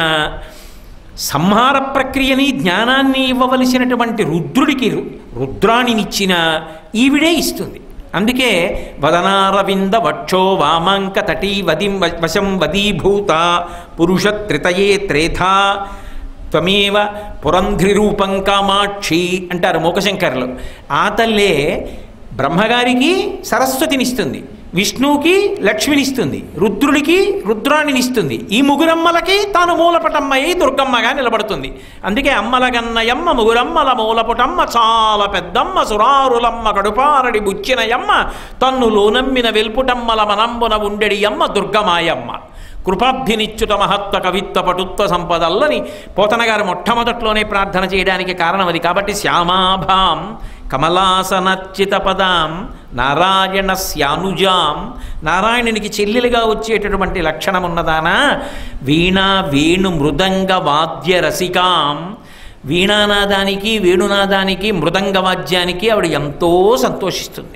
సంహార ప్రక్రియని జ్ఞానాన్ని ఇవ్వవలసినటువంటి రుద్రుడికి రు- రుద్రాణినిచ్చిన ఈవిడే ఇస్తుంది అందుకే వదనారవింద వక్షో వామాంక తటీ వదిం వ- వశం వదీభూత పురుష త్రితయే త్రేధా త్వమేవ పురంధ్రి రూపం కామాక్షి అంటారు మూకశంకర్లు ఆ తల్లే బ్రహ్మగారికి సరస్వతినిస్తుంది విష్ణువుకి లక్ష్మినిస్తుంది రుద్రుడికి రుద్రాణినిస్తుంది ఈ ముగురమ్మలకి తాను మూలపటమ్మయ్యి దుర్గమ్మగా నిలబడుతుంది అందుకే అమ్మల గన్నయమ్మ ముగురమ్మల మూలపుటమ్మ చాలా పెద్దమ్మ సురారులమ్మ కడుపారడి బుచ్చినయమ్మ తన్ను లోనమ్మిన వెల్పుటమ్మల మనంబున ఉండెడి అమ్మ దుర్గమాయమ్మ కృపాబ్ధినిచ్యుత మహత్వ కవిత్వ పటుత్వ సంపదల్లని పోతన గారు మొట్టమొదట్లోనే ప్రార్థన చేయడానికి కారణం అది కాబట్టి శ్యామాభాం కమలాసనర్చిత పదాం నారాయణ స్యానుజాం నారాయణునికి చెల్లెలుగా వచ్చేటటువంటి లక్షణం ఉన్నదానా వీణ వేణు మృదంగ వాద్య రసికాం వీణానాదానికి వేణునాదానికి మృదంగ వాద్యానికి ఆవిడ ఎంతో సంతోషిస్తుంది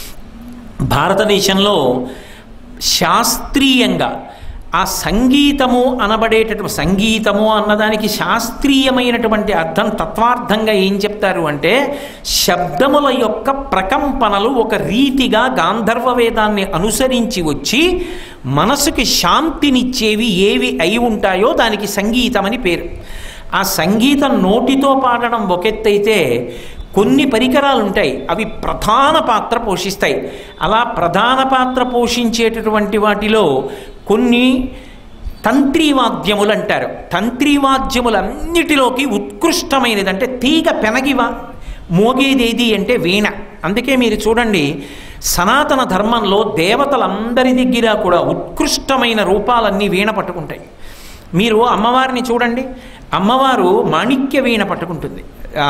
భారతదేశంలో శాస్త్రీయంగా ఆ సంగీతము అనబడేటటువంటి సంగీతము అన్నదానికి శాస్త్రీయమైనటువంటి అర్థం తత్వార్థంగా ఏం చెప్తారు అంటే శబ్దముల యొక్క ప్రకంపనలు ఒక రీతిగా గాంధర్వ వేదాన్ని అనుసరించి వచ్చి మనసుకి శాంతినిచ్చేవి ఏవి అయి ఉంటాయో దానికి సంగీతం అని పేరు ఆ సంగీతం నోటితో పాడడం ఒకెత్తైతే కొన్ని పరికరాలు ఉంటాయి అవి ప్రధాన పాత్ర పోషిస్తాయి అలా ప్రధాన పాత్ర పోషించేటటువంటి వాటిలో కొన్ని తంత్రీవాద్యములు అంటారు తంత్రీవాద్యములన్నిటిలోకి ఉత్కృష్టమైనది అంటే తీగ పెనగివా మోగేదేది అంటే వీణ అందుకే మీరు చూడండి సనాతన ధర్మంలో దేవతలందరి దగ్గర కూడా ఉత్కృష్టమైన రూపాలన్నీ వీణ పట్టుకుంటాయి మీరు అమ్మవారిని చూడండి అమ్మవారు మాణిక్య వీణ పట్టుకుంటుంది ఆ,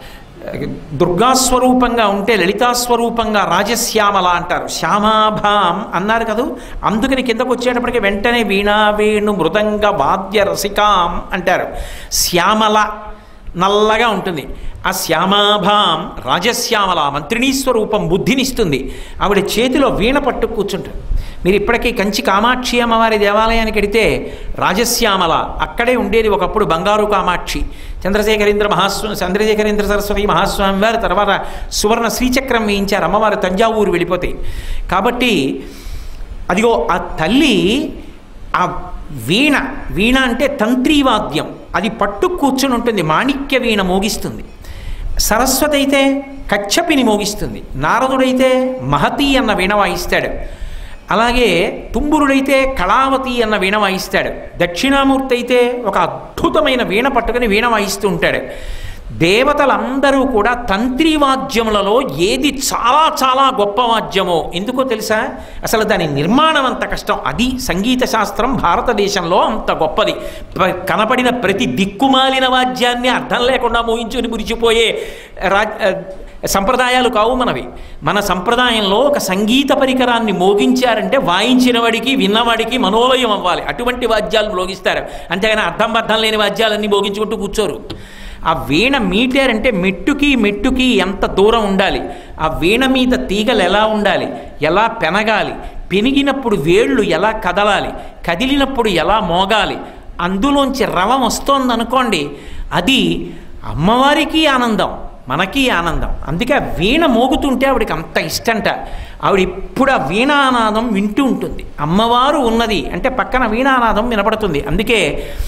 దుర్గాస్వరూపంగా ఉంటే లలితాస్వరూపంగా రాజశ్యామల అంటారు శ్యామాభాం అన్నారు కదూ అందుకని కిందకు వచ్చేటప్పటికి వెంటనే వీణా వేణు మృదంగ వాద్య రసికాం అంటారు శ్యామల నల్లగా ఉంటుంది ఆ శ్యామాభాం రాజశ్యామల మంత్రిణీ స్వరూపం బుద్ధినిస్తుంది ఆవిడ చేతిలో వీణ పట్టు కూర్చుంటుంది మీరు ఇప్పటికీ కంచి కామాక్షి అమ్మవారి దేవాలయానికి వెడితే రాజశ్యామల అక్కడే ఉండేది ఒకప్పుడు బంగారు కామాక్షి చంద్రశేఖరేంద్ర మహాస్వామి చంద్రశేఖరేంద్ర సరస్వతి మహాస్వామి వారు తర్వాత సువర్ణ శ్రీచక్రం వేయించారు అమ్మవారు తంజావూరు వెళ్ళిపోతే కాబట్టి అదిగో ఆ తల్లి ఆ వీణ వీణ అంటే తంత్రీవాద్యం అది పట్టు కూర్చుని ఉంటుంది మాణిక్య వీణ మోగిస్తుంది సరస్వతి అయితే కచ్చపిని మోగిస్తుంది నారదుడైతే మహతి అన్న వీణ వాయిస్తాడు అలాగే తుంబురుడైతే కళావతి అన్న వీణ వాయిస్తాడు దక్షిణామూర్తి అయితే ఒక అద్భుతమైన వీణ పట్టుకుని వీణ వాయిస్తూ ఉంటాడు దేవతలందరూ కూడా తంత్రి వాద్యములలో ఏది చాలా చాలా గొప్ప వాద్యమో ఎందుకో తెలుసా అసలు దాని నిర్మాణం అంత కష్టం అది సంగీత శాస్త్రం భారతదేశంలో అంత గొప్పది ప్ర- కనపడిన ప్రతి దిక్కుమాలిన వాద్యాన్ని అర్థం లేకుండా మోహించుని మురిచిపోయే రా సంప్రదాయాలు కావు మనవి మన సంప్రదాయంలో ఒక సంగీత పరికరాన్ని మోగించారంటే వాయించిన వాడికి విన్నవాడికి మనోలయం అవ్వాలి అటువంటి వాద్యాలు మోగిస్తారు అంతేగాని అర్థం బద్ధం లేని వాద్యాలన్నీ మోగించుకుంటూ కూర్చోరు ఆ వీణ మీటారంటే మెట్టుకి మెట్టుకి ఎంత దూరం ఉండాలి ఆ వీణ మీద తీగలు ఎలా ఉండాలి ఎలా పెనగాలి పెనిగినప్పుడు వేళ్ళు ఎలా కదలాలి కదిలినప్పుడు ఎలా మోగాలి అందులోంచి రవం వస్తోందనుకోండి అది అమ్మవారికి ఆనందం మనకి ఆనందం అందుకే ఆ వీణ మోగుతుంటే ఆవిడకి అంత ఇష్టంట ఆవిడ ఇప్పుడు ఆ వీణానాదం వింటూ ఉంటుంది అమ్మవారు ఉన్నది అంటే పక్కన వీణానాదం వినపడుతుంది అందుకే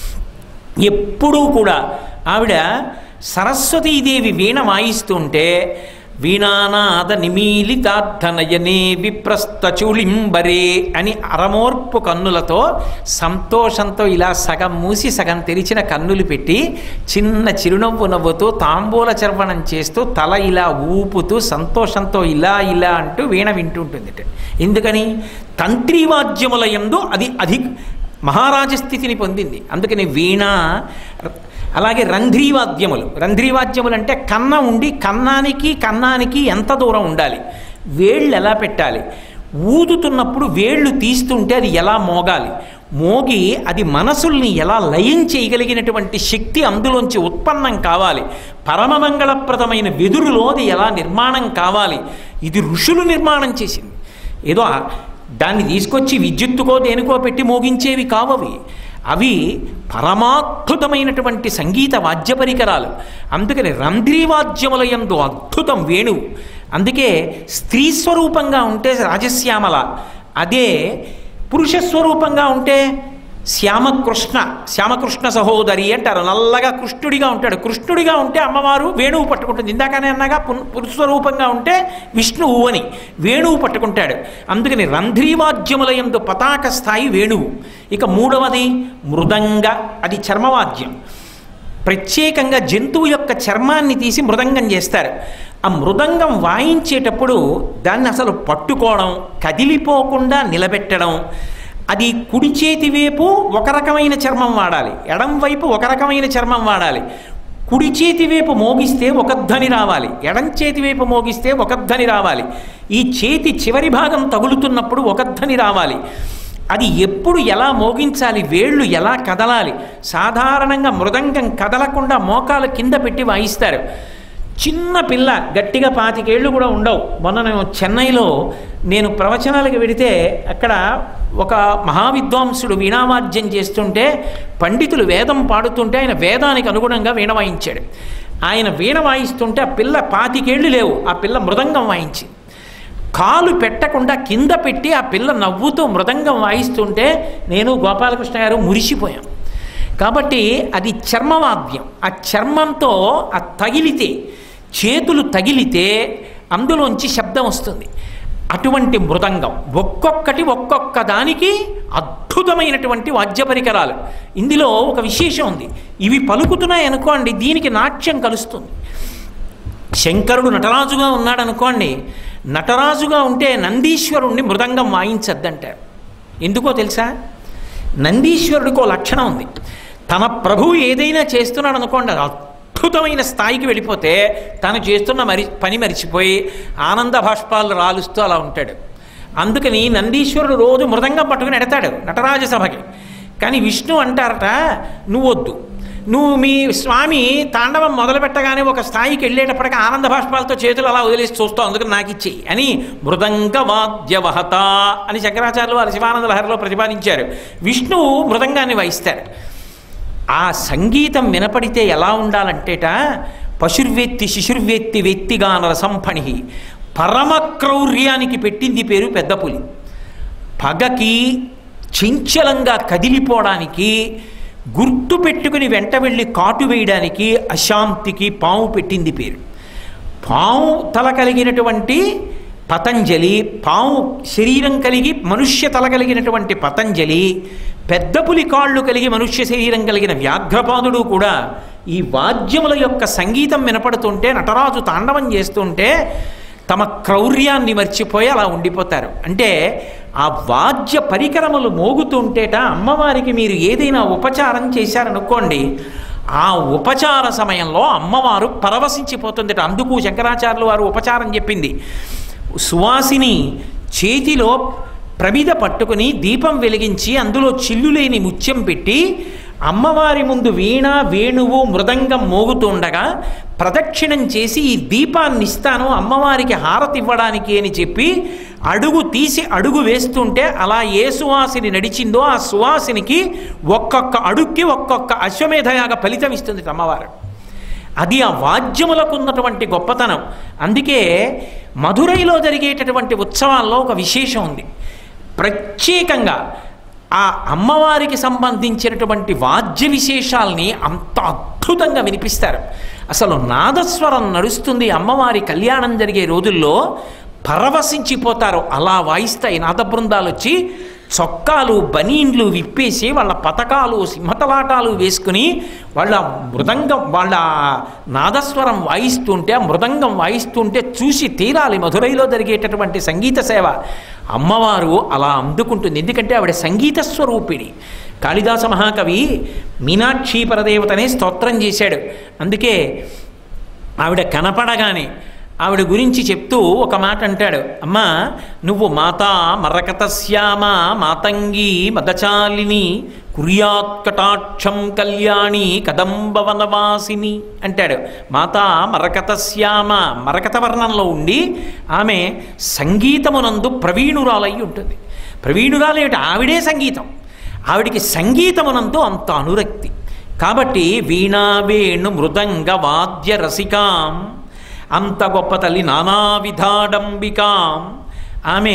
ఎప్పుడూ కూడా ఆవిడ సరస్వతీదేవి వీణ వాయిస్తుంటే వీణానాద నిమీలితార్థనయనే విప్రస్థచుళింబరే అని అరమోర్పు కన్నులతో సంతోషంతో ఇలా సగం మూసి సగం తెరిచిన కన్నులు పెట్టి చిన్న చిరునవ్వు నవ్వుతూ తాంబూల చర్వణం చేస్తూ తల ఇలా ఊపుతూ సంతోషంతో ఇలా ఇలా అంటూ వీణ వింటుంటుంది ఎందుకని తంత్రివాద్యముల యందు అది అధిక మహారాజ స్థితిని పొందింది అందుకని వీణ అలాగే రంధ్రీవాద్యములు రంధ్రీవాద్యములు అంటే కన్న ఉండి కన్నానికి కన్నానికి ఎంత దూరం ఉండాలి వేళ్ళు ఎలా పెట్టాలి ఊదుతున్నప్పుడు వేళ్ళు తీస్తుంటే అది ఎలా మోగాలి మోగి అది మనసుల్ని ఎలా లయం చేయగలిగినటువంటి శక్తి అందులోంచి ఉత్పన్నం కావాలి పరమమంగళప్రదమైన వెదురులో అది ఎలా నిర్మాణం కావాలి ఇది ఋషులు నిర్మాణం చేసింది ఏదో ఆ- దాన్ని తీసుకొచ్చి విద్యుత్తుకో దేనికో పెట్టి మోగించేవి కావవి అవి పరమాద్భుతమైనటువంటి సంగీత వాద్య పరికరాలు అందుకని రంధ్రీవాద్యముల యందు అద్భుతం వేణువు అందుకే స్త్రీ స్వరూపంగా ఉంటే రాజశ్యామల అదే పురుష స్వరూపంగా ఉంటే శ్యామకృష్ణ శ్యామకృష్ణ సహోదరి అంటారు నల్లగా కృష్ణుడిగా ఉంటాడు కృష్ణుడిగా ఉంటే అమ్మవారు వేణువు పట్టుకుంటుంది ఇందాకనే అన్నగా పున్- పురుష స్వరూపంగా ఉంటే విష్ణువు అని వేణువు పట్టుకుంటాడు అందుకని రంధ్రీవాద్యముల యందు పతాక స్థాయి వేణువు ఇక మూడవది మృదంగ అది చర్మవాద్యం ప్రత్యేకంగా జంతువు యొక్క చర్మాన్ని తీసి మృదంగం చేస్తారు ఆ మృదంగం వాయించేటప్పుడు దాన్ని అసలు పట్టుకోవడం కదిలిపోకుండా నిలబెట్టడం అది కుడి చేతి వైపు ఒక రకమైన చర్మం వాడాలి ఎడం వైపు ఒక రకమైన చర్మం వాడాలి కుడి చేతి వైపు మోగిస్తే ఒక ధ్వని రావాలి ఎడం చేతి వైపు మోగిస్తే ఒక ధ్వని రావాలి ఈ చేతి చివరి భాగం తగులుతున్నప్పుడు ఒక ధ్వని రావాలి అది ఎప్పుడు ఎలా మోగించాలి వేళ్ళు ఎలా కదలాలి సాధారణంగా మృదంగం కదలకుండా మోకాలు కింద పెట్టి వాయిస్తారు చిన్న పిల్ల గట్టిగా పాతికేళ్ళు కూడా ఉండవు మొన్న నేను చెన్నైలో నేను ప్రవచనాలకు వెడితే అక్కడ ఒక మహావిద్వాంసుడు వీణావాద్యం చేస్తుంటే పండితులు వేదం పాడుతుంటే ఆయన వేదానికి అనుగుణంగా వీణ వాయించాడు ఆయన వీణ వాయిస్తుంటే ఆ పిల్ల పాతికేళ్ళు లేవు ఆ పిల్ల మృదంగం వాయించింది కాలు పెట్టకుండా కింద పెట్టి ఆ పిల్ల నవ్వుతూ మృదంగం వాయిస్తుంటే నేను గోపాలకృష్ణ గారు మురిసిపోయాం కాబట్టి అది చర్మవాద్యం ఆ చర్మంతో ఆ తగిలితే చేతులు తగిలితే అందులోంచి శబ్దం వస్తుంది అటువంటి మృదంగం ఒక్కొక్కటి ఒక్కొక్క దానికి అద్భుతమైనటువంటి వాద్య పరికరాలు ఇందులో ఒక విశేషం ఉంది ఇవి పలుకుతున్నాయి అనుకోండి దీనికి నాట్యం కలుస్తుంది శంకరుడు నటరాజుగా ఉన్నాడు అనుకోండి నటరాజుగా ఉంటే నందీశ్వరుణ్ణి మృదంగం వాయించద్దంటారు ఎందుకో తెలుసా నందీశ్వరుడికి ఓ లక్షణం ఉంది తన ప్రభువు ఏదైనా చేస్తున్నాడు అనుకోండి అది అద్భుతమైన స్థాయికి వెళ్ళిపోతే తను చేస్తున్న మరి పని మరిచిపోయి ఆనంద భాష్పాలు రాలుస్తూ అలా ఉంటాడు అందుకని నందీశ్వరుడు రోజు మృదంగం పట్టుకుని ఎడతాడు నటరాజ సభకి కానీ విష్ణు అంటారట నువ్వు వద్దు నువ్వు మీ స్వామి తాండవం మొదలు పెట్టగానే ఒక స్థాయికి వెళ్ళేటప్పటికి ఆనంద భాష్పాలతో చేతులు అలా వదిలేసి చూస్తావు అందుకని నాకు ఇచ్చేయి అని మృదంగ వాద్యవహత అని శంకరాచార్యులు వారి శివానంద లహరిలో ప్రతిపాదించారు విష్ణువు మృదంగాన్ని వాయిస్తారు ఆ సంగీతం వినపడితే ఎలా ఉండాలంటేట పశుర్వేత్తి శిశుర్వేత్తి వ్యక్తిగాన రసంఫణి పరమ క్రౌర్యానికి పెట్టింది పేరు పెద్ద పులి పగకి చంచలంగా కదిలిపోవడానికి గుర్తు పెట్టుకుని వెంట వెళ్ళి కాటు వేయడానికి అశాంతికి పాము పెట్టింది పేరు పాము తల కలిగినటువంటి పతంజలి పాము శరీరం కలిగి మనుష్య తల కలిగినటువంటి పతంజలి పెద్ద పులి కాళ్ళు కలిగి మనుష్య శరీరం కలిగిన వ్యాఘ్రపాదుడు కూడా ఈ వాద్యముల యొక్క సంగీతం వినపడుతుంటే నటరాజు తాండవం చేస్తుంటే తమ క్రౌర్యాన్ని మర్చిపోయి అలా ఉండిపోతారు అంటే ఆ వాద్య పరికరములు మోగుతుంటేట అమ్మవారికి మీరు ఏదైనా ఉపచారం చేశారనుకోండి ఆ ఉపచార సమయంలో అమ్మవారు పరవశించిపోతుందట అందుకు శంకరాచార్యులు వారు ఉపచారం చెప్పింది సువాసిని చేతిలో ప్రమిద పట్టుకుని దీపం వెలిగించి అందులో చిల్లులేని ముత్యం పెట్టి అమ్మవారి ముందు వీణ వేణువు మృదంగం మోగుతుండగా ప్రదక్షిణం చేసి ఈ దీపాన్ని ఇస్తాను అమ్మవారికి హారతి ఇవ్వడానికి అని చెప్పి అడుగు తీసి అడుగు వేస్తుంటే అలా ఏ సువాసిని నడిచిందో ఆ సువాసినికి ఒక్కొక్క అడుక్కి ఒక్కొక్క అశ్వమేధయాగ ఫలితం ఇస్తుంది అమ్మవారు అది ఆ వాద్యములకు ఉన్నటువంటి గొప్పతనం అందుకే మధురైలో జరిగేటటువంటి ఉత్సవాల్లో ఒక విశేషం ఉంది ప్రత్యేకంగా ఆ అమ్మవారికి సంబంధించినటువంటి వాద్య విశేషాల్ని అంత అద్భుతంగా వినిపిస్తారు అసలు నాదస్వరం నడుస్తుంది అమ్మవారి కళ్యాణం జరిగే రోజుల్లో పరవశించిపోతారు అలా వాయిస్తాయి నాద బృందాలు వచ్చి చొక్కాలు బనీన్లు విప్పేసి వాళ్ళ పతకాలు సింహతలాటాలు వేసుకుని వాళ్ళ మృదంగం వాళ్ళ నాదస్వరం వాయిస్తుంటే ఆ మృదంగం వాయిస్తుంటే చూసి తీరాలి మధురైలో జరిగేటటువంటి సంగీత సేవ అమ్మవారు అలా అందుకుంటుంది ఎందుకంటే ఆవిడ సంగీత స్వరూపిణి కాళిదాస మహాకవి మీనాక్షి పరదేవతనే స్తోత్రం చేశాడు అందుకే ఆవిడ కనపడగానే ఆవిడ గురించి చెప్తూ ఒక మాట అంటాడు అమ్మా నువ్వు మాతా మరకతశ్యామ మాతంగి మదచాలిని కుర్యాత్కటాక్షం కళ్యాణి కదంబవనవాసిని అంటాడు మాతా మరకతశ్యామ మరకత వర్ణంలో ఉండి ఆమె సంగీతమునందు ప్రవీణురాలై ఉంటుంది ప్రవీణురాలేమిటి ఆవిడే సంగీతం ఆవిడికి సంగీతమునందు అంత అనురక్తి కాబట్టి వీణా వేణు మృదంగ వాద్య రసికాం అంత గొప్ప తల్లి నానావిధాడంబికాం ఆమె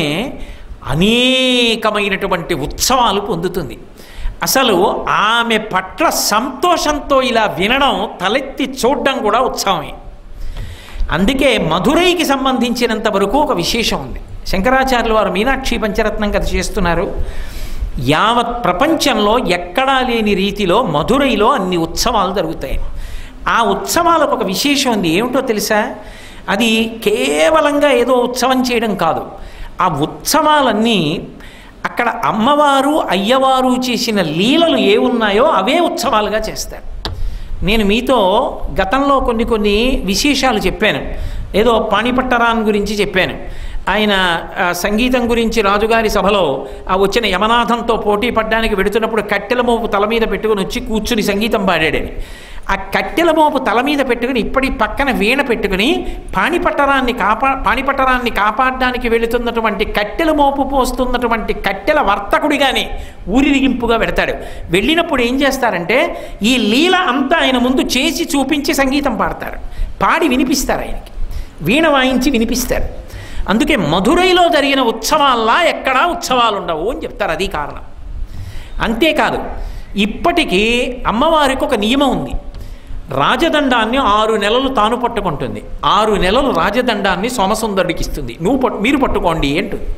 అనేకమైనటువంటి ఉత్సవాలు పొందుతుంది అసలు ఆమె పట్ల సంతోషంతో ఇలా వినడం తలెత్తి చూడడం కూడా ఉత్సవమే అందుకే మధురైకి సంబంధించినంత వరకు ఒక విశేషం ఉంది శంకరాచార్యులు వారు మీనాక్షి పంచరత్నం కథ చేస్తున్నారు యావత్ ప్రపంచంలో ఎక్కడా లేని రీతిలో మధురైలో అన్ని ఉత్సవాలు జరుగుతాయి ఆ ఉత్సవాలకు ఒక విశేషం ఉంది ఏమిటో తెలుసా అది కేవలంగా ఏదో ఉత్సవం చేయడం కాదు ఆ ఉత్సవాలన్నీ అక్కడ అమ్మవారు అయ్యవారు చేసిన లీలలు ఏ ఉన్నాయో అవే ఉత్సవాలుగా చేస్తారు నేను మీతో గతంలో కొన్ని కొన్ని విశేషాలు చెప్పాను ఏదో పాణిపట్టరాన్ గురించి చెప్పాను ఆయన ఆ, సంగీతం గురించి రాజుగారి సభలో ఆ వచ్చిన యమనాథంతో పోటీ పడ్డానికి వెడుతున్నప్పుడు కట్టెల మోపు తల మీద పెట్టుకుని వచ్చి కూర్చుని సంగీతం పాడాడని ఆ కట్టెల మోపు తల మీద పెట్టుకుని ఇప్పటి పక్కన వీణ పెట్టుకుని పాణిపట్టరాన్ని కాపా పాణిపట్టరాన్ని కాపాడడానికి వెళుతున్నటువంటి కట్టెల మోపు పోస్తున్నటువంటి కట్టెల వర్తకుడిగానే ఊరిరిగింపుగా పెడతాడు వెళ్ళినప్పుడు ఏం చేస్తారంటే ఈ లీల అంతా ఆయన ముందు చేసి చూపించి సంగీతం పాడతారు పాడి వినిపిస్తారు ఆయనకి వీణ వాయించి వినిపిస్తారు అందుకే మధురైలో జరిగిన ఉత్సవాల్లా ఎక్కడా ఉత్సవాలు ఉండవు అని చెప్తారు అది కారణం అంతేకాదు ఇప్పటికీ అమ్మవారికి ఒక నియమం ఉంది రాజదండాన్ని ఆరు నెలలు తాను పట్టుకుంటుంది ఆరు నెలలు రాజదండాన్ని సోమసుందరుడికి ఇస్తుంది నువ్వు పట్టు మీరు పట్టుకోండి అంటుంది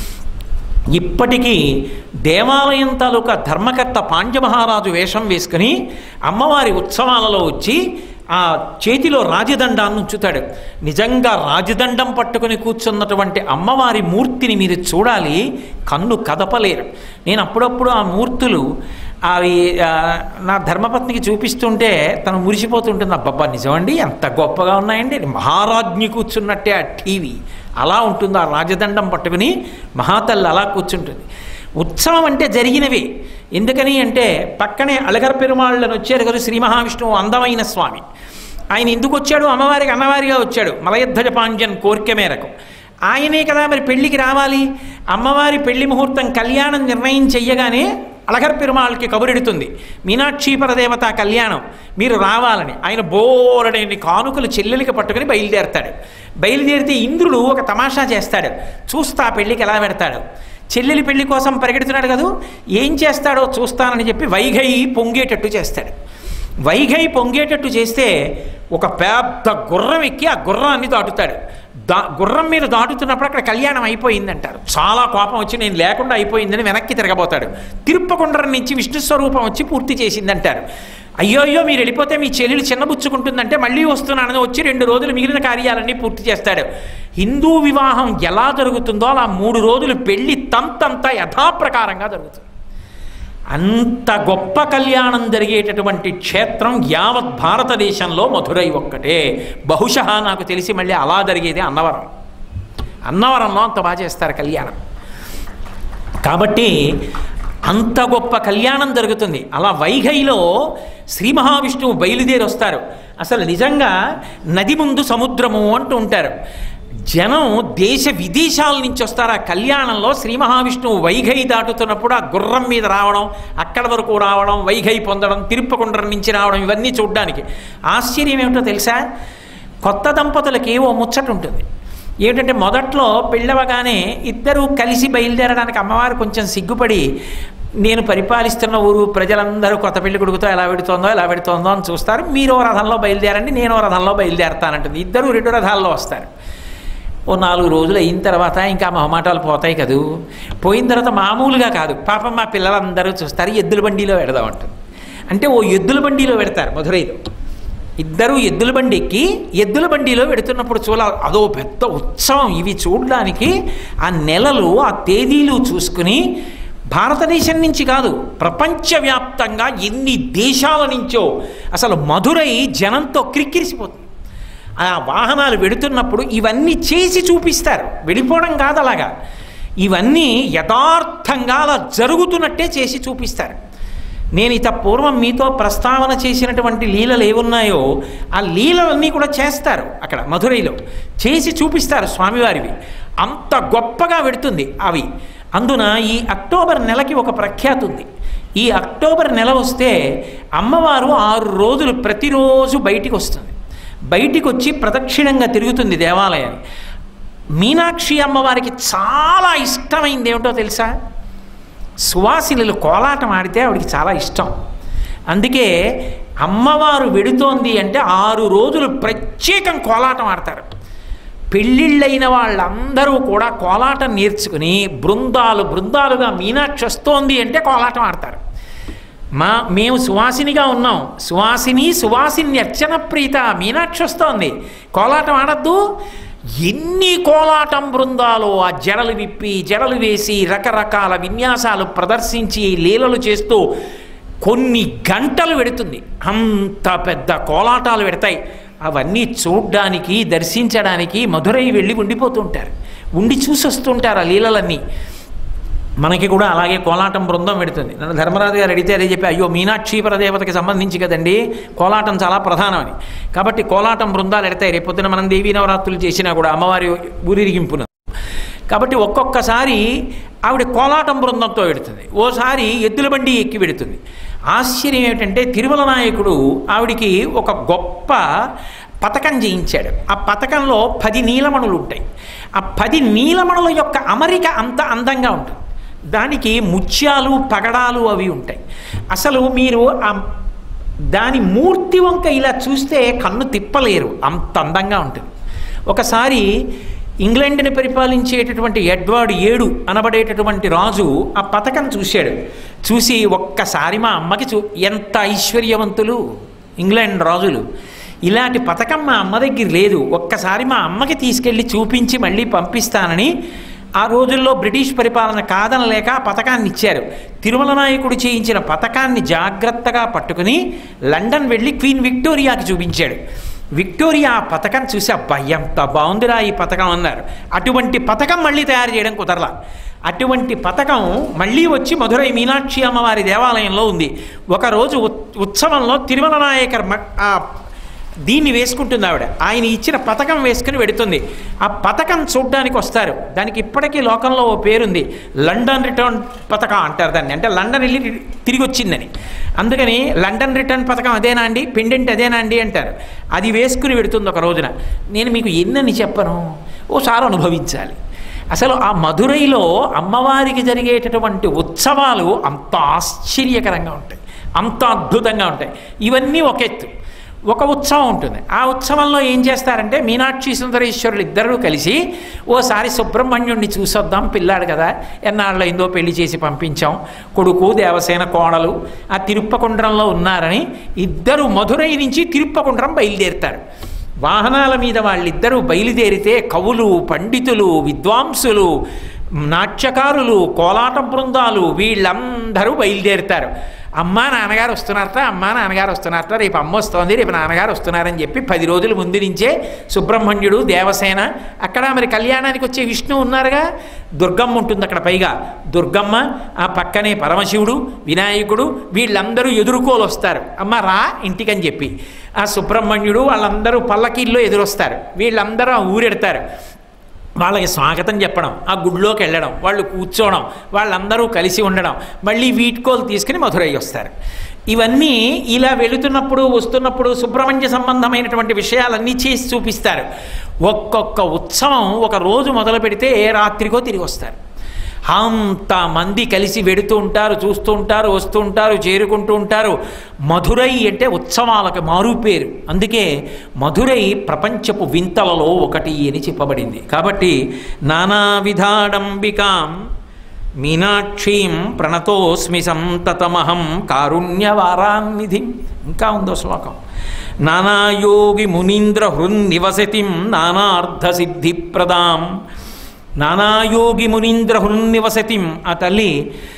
ఇప్పటికీ దేవాలయం తాలూకా ధర్మకర్త పాండ్యమహారాజు వేషం వేసుకుని అమ్మవారి ఉత్సవాలలో వచ్చి ఆ చేతిలో రాజదండాన్ని ఉంచుతాడు నిజంగా రాజదండం పట్టుకుని కూర్చున్నటువంటి అమ్మవారి మూర్తిని మీరు చూడాలి కన్ను కదపలేరు నేను అప్పుడప్పుడు ఆ మూర్తులు అవి ఆ, నా ధర్మపత్నికి చూపిస్తుంటే తను మురిసిపోతుంటుంది అబ్బబ్బా నిజమండి ఎంత గొప్పగా ఉన్నాయండి మహారాజ్ఞి కూర్చున్నట్టే ఆ టీవీ అలా ఉంటుంది ఆ రాజదండం పట్టుకుని మహాతల్లి అలా కూర్చుంటుంది ఉత్సవం అంటే జరిగినవి ఎందుకని అంటే పక్కనే అళగర్ పెరుమాళ్ళని వచ్చారు కదా శ్రీ మహావిష్ణువు అందమైన స్వామి ఆయన ఎందుకు వచ్చాడు అమ్మవారికి అమ్మవారిగా వచ్చాడు మలయధ్వజ పాండ్యన్ కోరిక మేరకు ఆయనే కదా మరి పెళ్లికి రావాలి అమ్మవారి పెళ్లి ముహూర్తం కళ్యాణం నిర్ణయం చెయ్యగానే అలగర్ పెరుమాళ్ళకి కబురెడుతుంది మీనాక్షి పరదేవత కళ్యాణం మీరు రావాలని ఆయన బోరడని కానుకలు చెల్లెలికి పట్టుకుని బయలుదేరతాడు బయలుదేరితే ఇంద్రుడు ఒక తమాషా చేస్తాడు చూస్తా ఆ పెళ్ళికి ఎలా పెడతాడు చెల్లెలి పెళ్లి కోసం పరిగెడుతున్నాడు కదా ఏం చేస్తాడో చూస్తానని చెప్పి వైఘై పొంగేటట్టు చేస్తాడు వైఘై పొంగేటట్టు చేస్తే ఒక పెద్ద గుర్రం ఎక్కి ఆ గుర్రాన్ని దాటుతాడు దా గుర్రం మీద దాటుతున్నప్పుడు అక్కడ కళ్యాణం అయిపోయిందంటారు చాలా కోపం వచ్చి నేను లేకుండా అయిపోయిందని వెనక్కి తిరగబోతాడు తిరుప్పకుండ్రం నుంచి విష్ణు స్వరూపం వచ్చి పూర్తి చేసిందంటారు అయ్యో అయ్యో మీరు వెళ్ళిపోతే మీ చెల్లెలు చిన్నబుచ్చుకుంటుందంటే మళ్ళీ వస్తున్నానని వచ్చి రెండు రోజులు మిగిలిన కార్యాలన్నీ పూర్తి చేస్తాడు హిందూ వివాహం ఎలా జరుగుతుందో అలా మూడు రోజులు పెళ్లి తంతంతా యథాప్రకారంగా జరుగుతుంది అంత గొప్ప కళ్యాణం జరిగేటటువంటి క్షేత్రం యావత్ భారతదేశంలో మధురై ఒక్కటే బహుశా నాకు తెలిసి మళ్ళీ అలా జరిగేది అన్నవరం అన్నవరంలో అంత బాగా చేస్తారు కళ్యాణం కాబట్టి అంత గొప్ప కళ్యాణం జరుగుతుంది అలా వైఘైలో శ్రీ మహావిష్ణువు బయలుదేరి వస్తారు అసలు నిజంగా నది ముందు సముద్రము అంటూ ఉంటారు జనం దేశ విదేశాల నుంచి వస్తారు ఆ కళ్యాణంలో శ్రీ మహావిష్ణువు వైఘై దాటుతున్నప్పుడు ఆ గుర్రం మీద రావడం అక్కడ వరకు రావడం వైఘై పొందడం తిరుప్పకుండ్రం నుంచి రావడం ఇవన్నీ చూడడానికి ఆశ్చర్యం ఏమిటో తెలుసా కొత్త దంపతులకి ఓ ముచ్చట ఉంటుంది ఏమిటంటే మొదట్లో పెళ్ళవగానే ఇద్దరూ కలిసి బయలుదేరడానికి అమ్మవారు కొంచెం సిగ్గుపడి నేను పరిపాలిస్తున్న ఊరు ప్రజలందరూ కొత్త పెళ్లి కొడుకుతో ఎలా పెడుతోందో ఎలా పెడుతోందో అని చూస్తారు మీరు ఓ రథంలో బయలుదేరండి నేను ఓ రథంలో బయలుదేరతానంటుంది ఇద్దరు రెండు రథాల్లో వస్తారు ఓ నాలుగు రోజులు అయిన తర్వాత ఇంకా మొహమాటాలు పోతాయి కదూ పోయిన తర్వాత మామూలుగా కాదు పాపం మా పిల్లలందరూ చూస్తారు ఎద్దుల బండిలో పెడదాం అంటుంది అంటే ఓ ఎద్దుల బండిలో పెడతారు మధురైలో ఇద్దరు ఎద్దుల బండి ఎక్కి ఎద్దుల బండిలో పెడుతున్నప్పుడు చూడాలి అదో పెద్ద ఉత్సవం ఇవి చూడడానికి ఆ నెలలు ఆ తేదీలు చూసుకుని భారతదేశం నుంచి కాదు ప్రపంచవ్యాప్తంగా ఎన్ని దేశాల నుంచో అసలు మధురై జనంతో క్రిక్కిరిసిపోతుంది ఆ వాహనాలు వెడుతున్నప్పుడు ఇవన్నీ చేసి చూపిస్తారు వెళ్ళిపోవడం కాదు అలాగా ఇవన్నీ యథార్థంగా అలా జరుగుతున్నట్టే చేసి చూపిస్తారు నేను ఇత పూర్వం మీతో ప్రస్తావన చేసినటువంటి లీలలు ఏమున్నాయో ఆ లీలలన్నీ కూడా చేస్తారు అక్కడ మధురైలో చేసి చూపిస్తారు స్వామివారివి అంత గొప్పగా పెడుతుంది అవి అందున ఈ అక్టోబర్ నెలకి ఒక ప్రఖ్యాతి ఉంది ఈ అక్టోబర్ నెల వస్తే అమ్మవారు ఆరు రోజులు ప్రతిరోజు బయటికి వస్తుంది బయటికి వచ్చి ప్రదక్షిణంగా తిరుగుతుంది దేవాలయాన్ని మీనాక్షి అమ్మవారికి చాలా ఇష్టమైంది ఏమిటో తెలుసా సువాసినులు కోలాటం ఆడితే ఆవిడికి చాలా ఇష్టం అందుకే అమ్మవారు వెడుతోంది అంటే ఆరు రోజులు ప్రత్యేకం కోలాటం ఆడతారు పెళ్ళిళ్ళైన వాళ్ళందరూ కూడా కోలాటం నేర్చుకుని బృందాలు బృందాలుగా మీనాక్షి వస్తోంది అంటే కోలాటం ఆడతారు మా మేము సువాసినిగా ఉన్నాం సువాసిని సువాసిని అర్చన ప్రీత మీనాక్షి వస్తోంది కోలాటం ఆడద్దు ఎన్ని కోలాటం బృందాలు ఆ జడలు విప్పి జడలు వేసి రకరకాల విన్యాసాలు ప్రదర్శించి లీలలు చేస్తూ కొన్ని గంటలు పెడుతుంది అంత పెద్ద కోలాటాలు పెడతాయి అవన్నీ చూడ్డానికి దర్శించడానికి మధురై వెళ్ళి ఉండిపోతుంటారు ఉండి చూసి వస్తుంటారు ఆ లీలలన్నీ మనకి కూడా అలాగే కోలాటం బృందం పెడుతుంది నన్ను ధర్మరాజు గారు అడిగితే అదే చెప్పి అయ్యో మీనాక్షీపర దేవతకి సంబంధించి కదండి కోలాటం చాలా ప్రధానమని కాబట్టి కోలాటం బృందాలు ఎడతాయి రేపొద్దున మనం దేవీ నవరాత్రులు చేసినా కూడా అమ్మవారి ఊరిరిగింపున కాబట్టి ఒక్కొక్కసారి ఆవిడ కోలాటం బృందంతో పెడుతుంది ఓసారి ఎద్దుల బండి ఎక్కి పెడుతుంది ఆశ్చర్యం ఏమిటంటే తిరుమల నాయకుడు ఆవిడికి ఒక గొప్ప పథకం చేయించాడు ఆ పథకంలో పది నీలమణులు ఉంటాయి ఆ పది నీలమణుల యొక్క అమరిక అంత అందంగా ఉంటుంది దానికి ముత్యాలు పగడాలు అవి ఉంటాయి అసలు మీరు ఆ దాని మూర్తి వంక ఇలా చూస్తే కన్ను తిప్పలేరు అంత అందంగా ఉంటుంది ఒకసారి ఇంగ్లాండ్ని పరిపాలించేటటువంటి ఎడ్వర్డ్ ఏడు అనబడేటటువంటి రాజు ఆ పథకం చూశాడు చూసి ఒక్కసారి మా అమ్మకి చూ ఎంత ఐశ్వర్యవంతులు ఇంగ్లాండ్ రాజులు ఇలాంటి పథకం మా అమ్మ దగ్గర లేదు ఒక్కసారి మా అమ్మకి తీసుకెళ్ళి చూపించి మళ్ళీ పంపిస్తానని ఆ రోజుల్లో బ్రిటిష్ పరిపాలన కాదనలేక ఆ పథకాన్ని ఇచ్చారు తిరుమల నాయకుడు చేయించిన పథకాన్ని జాగ్రత్తగా పట్టుకుని లండన్ వెళ్ళి క్వీన్ విక్టోరియాకి చూపించాడు విక్టోరియా ఆ పథకం చూసి అబ్బా ఎంత బాగుందిరా ఈ పథకం అన్నారు అటువంటి పథకం మళ్ళీ తయారు చేయడం కుదరలా అటువంటి పథకం మళ్ళీ వచ్చి మధురై మీనాక్షి అమ్మవారి దేవాలయంలో ఉంది ఒకరోజు ఉత్- ఉత్సవంలో తిరుమల నాయకర్ మ- ఆ దీన్ని వేసుకుంటుంది ఆవిడ ఆయన ఇచ్చిన పథకం వేసుకుని వెడుతుంది ఆ పథకం చూడ్డానికి వస్తారు దానికి ఇప్పటికీ లోకంలో ఓ పేరుంది లండన్ రిటర్న్ పథకం అంటారు దాన్ని అంటే లండన్ వెళ్ళి తిరిగి వచ్చిందని అందుకని లండన్ రిటర్న్ పథకం అదేనా అండి పెండెంట్ అదేనా అండి అంటారు అది వేసుకుని పెడుతుంది ఒక రోజున నేను మీకు ఎన్నని చెప్పను ఓసారి అనుభవించాలి అసలు ఆ మధురైలో అమ్మవారికి జరిగేటటువంటి ఉత్సవాలు అంత ఆశ్చర్యకరంగా ఉంటాయి అంత అద్భుతంగా ఉంటాయి ఇవన్నీ ఒక ఎత్తు ఒక ఉత్సవం ఉంటుంది ఆ ఉత్సవంలో ఏం చేస్తారంటే మీనాక్షి సుందరేశ్వరులు ఇద్దరూ కలిసి ఓసారి సుబ్రహ్మణ్యుడిని చూసొద్దాం పిల్లాడు కదా ఎన్నాళ్ళు అయిందో పెళ్లి చేసి పంపించాం కొడుకు దేవసేన కోడలు ఆ తిరుప్పకుండ్రంలో ఉన్నారని ఇద్దరు మధురై నుంచి తిరుప్పకుండ్రం బయలుదేరుతారు వాహనాల మీద వాళ్ళిద్దరూ బయలుదేరితే కవులు పండితులు విద్వాంసులు నాట్యకారులు కోలాట బృందాలు వీళ్ళందరూ బయలుదేరుతారు అమ్మా నాన్నగారు వస్తున్నారట అమ్మా నాన్నగారు వస్తున్నారట రేపు అమ్మ వస్తోంది రేపు నాన్నగారు వస్తున్నారని చెప్పి పది రోజుల ముందు నుంచే సుబ్రహ్మణ్యుడు దేవసేన అక్కడ మరి కళ్యాణానికి వచ్చే విష్ణు ఉన్నారుగా దుర్గమ్మ ఉంటుంది అక్కడ పైగా దుర్గమ్మ ఆ పక్కనే పరమశివుడు వినాయకుడు వీళ్ళందరూ ఎదుర్కోలు వస్తారు అమ్మ రా ఇంటికని చెప్పి ఆ సుబ్రహ్మణ్యుడు వాళ్ళందరూ పల్లకీల్లో ఎదురొస్తారు వీళ్ళందరూ ఆ ఊరెడతారు వాళ్ళకి స్వాగతం చెప్పడం ఆ గుడిలోకి వెళ్ళడం వాళ్ళు కూర్చోవడం వాళ్ళందరూ కలిసి ఉండడం మళ్ళీ వీడ్కోలు తీసుకుని మధురై వస్తారు ఇవన్నీ ఇలా వెళుతున్నప్పుడు వస్తున్నప్పుడు సుబ్రహ్మణ్య సంబంధమైనటువంటి విషయాలన్నీ చేసి చూపిస్తారు ఒక్కొక్క ఉత్సవం ఒక రోజు మొదలు పెడితే ఏ రాత్రికో తిరిగి వస్తారు అంత మంది కలిసి వెడుతూ ఉంటారు చూస్తూ ఉంటారు వస్తూ ఉంటారు చేరుకుంటూ ఉంటారు మధురై అంటే ఉత్సవాలకు మారు పేరు అందుకే మధురై ప్రపంచపు వింతలలో ఒకటి అని చెప్పబడింది కాబట్టి నానా విధాడంబికాం మీనాక్షీం ప్రణతోస్మి సంతతమహం కారుణ్యవారాన్నిధిం ఇంకా ఉందో శ్లోకం నానాయోగి మునీంద్ర హృన్నివసతిం నానార్థసిద్ధిప్రదాం నానాయోగి మునీంద్ర హృన్నివసతిం ఆ తల్లి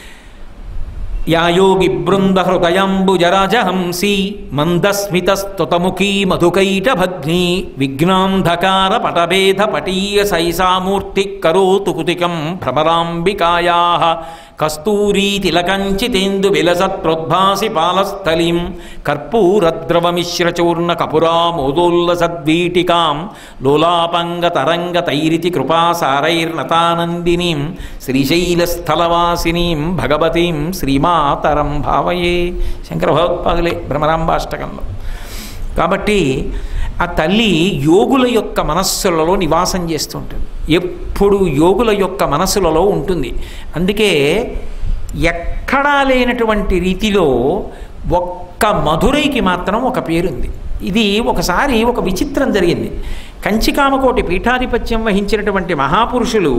యాయోగి బృంద హృదయంబుజరాజహంసి మందస్మితస్తుతముఖీ మధుకైటభగ్ని విఘ్నాంధకార పటభేద పటీయ సైసామూర్తి కరోతు కుతికం భ్రమరాంబికాయా కస్తూరీ తిలకంచితేందు విలసత్ప్రోద్భాసి పాలస్థలీం కర్పూరద్రవమిశ్రచూర్ణ కపురామోదోల్లసద్వీటికాం లోలాపంగ తరంగ తైరితి కృపాసారైర్నతానందినీం శ్రీశైలస్థలవాసినీం భగవతీం శ్రీమాతరం భావయే శంకర భగవత్పాదులే భ్రమరాంబాష్టకంలో కాబట్టి ఆ తల్లి యోగుల యొక్క మనస్సులలో నివాసం చేస్తుంటుంది ఎప్పుడు యోగుల యొక్క మనస్సులలో ఉంటుంది అందుకే ఎక్కడా లేనటువంటి రీతిలో ఒక్క మధురైకి మాత్రం ఒక పేరుంది ఇది ఒకసారి ఒక విచిత్రం జరిగింది కంచికామకోటి పీఠాధిపత్యం వహించినటువంటి మహాపురుషులు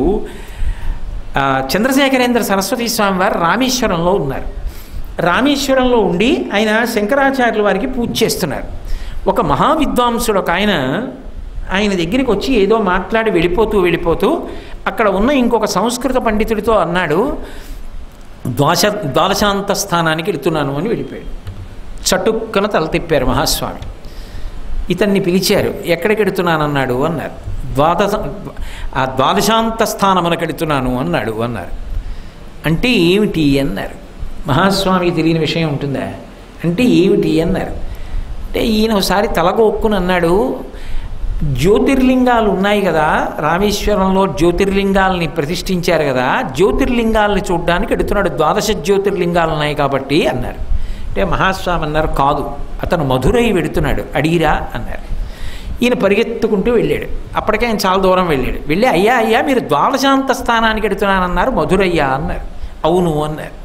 ఆ, చంద్రశేఖరేంద్ర సరస్వతి స్వామి వారు రామేశ్వరంలో ఉన్నారు రామేశ్వరంలో ఉండి ఆయన శంకరాచార్యుల వారికి పూజ చేస్తున్నారు ఒక మహావిద్వాంసుడు ఒక ఆయన ఆయన దగ్గరికి వచ్చి ఏదో మాట్లాడి వెళ్ళిపోతూ వెళ్ళిపోతూ అక్కడ ఉన్న ఇంకొక సంస్కృత పండితుడితో అన్నాడు ద్వాశ ద్వాదశాంత స్థానానికి వెళుతున్నాను అని వెళ్ళిపోయాడు చటుక్కన తల తిప్పారు మహాస్వామి ఇతన్ని పిలిచారు ఎక్కడికి వెడుతున్నానన్నాడు అన్నారు ద్వాదశ ఆ ద్వాదశాంత స్థానమునకు వెడుతున్నాను అన్నాడు అన్నారు అంటే ఏమిటి అన్నారు మహాస్వామికి తెలియని విషయం ఉంటుందా అంటే ఏమిటి అన్నారు అంటే ఈయన ఒకసారి తలగొక్కుని అన్నాడు జ్యోతిర్లింగాలు ఉన్నాయి కదా రామేశ్వరంలో జ్యోతిర్లింగాల్ని ప్రతిష్ఠించారు కదా జ్యోతిర్లింగాల్ని చూడడానికి ఎడుతున్నాడు ద్వాదశ జ్యోతిర్లింగాలు ఉన్నాయి కాబట్టి అన్నారు అంటే మహాస్వామి అన్నారు కాదు అతను మధురై వెడుతున్నాడు అడిగిరా అన్నారు ఈయన పరిగెత్తుకుంటూ వెళ్ళాడు అప్పటికే ఆయన చాలా దూరం వెళ్ళాడు వెళ్ళి అయ్యా అయ్యా మీరు ద్వాదశాంత స్థానానికి ఎడుతున్నానన్నారు మధురయ్యా అన్నారు అవును అన్నారు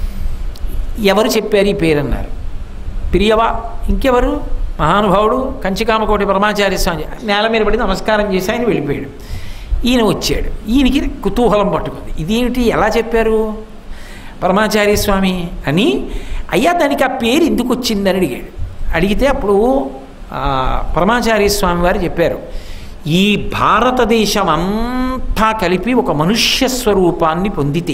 ఎవరు చెప్పారు ఈ పేరు అన్నారు ప్రియవా ఇంకెవరు మహానుభావుడు కంచికామకోటి పరమాచార్య స్వామి నేల మీద పడి నమస్కారం చేసి ఆయన వెళ్ళిపోయాడు ఈయన వచ్చాడు ఈయనకి కుతూహలం పట్టుకుంది ఇదేమిటి ఎలా చెప్పారు పరమాచార్య స్వామి అని అయ్యా దానికి ఆ పేరు ఎందుకు వచ్చిందని అడిగాడు అడిగితే అప్పుడు ఆ, పరమాచార్య స్వామి వారు చెప్పారు ఈ భారతదేశం అంతా కలిపి ఒక మనుష్య స్వరూపాన్ని పొందితే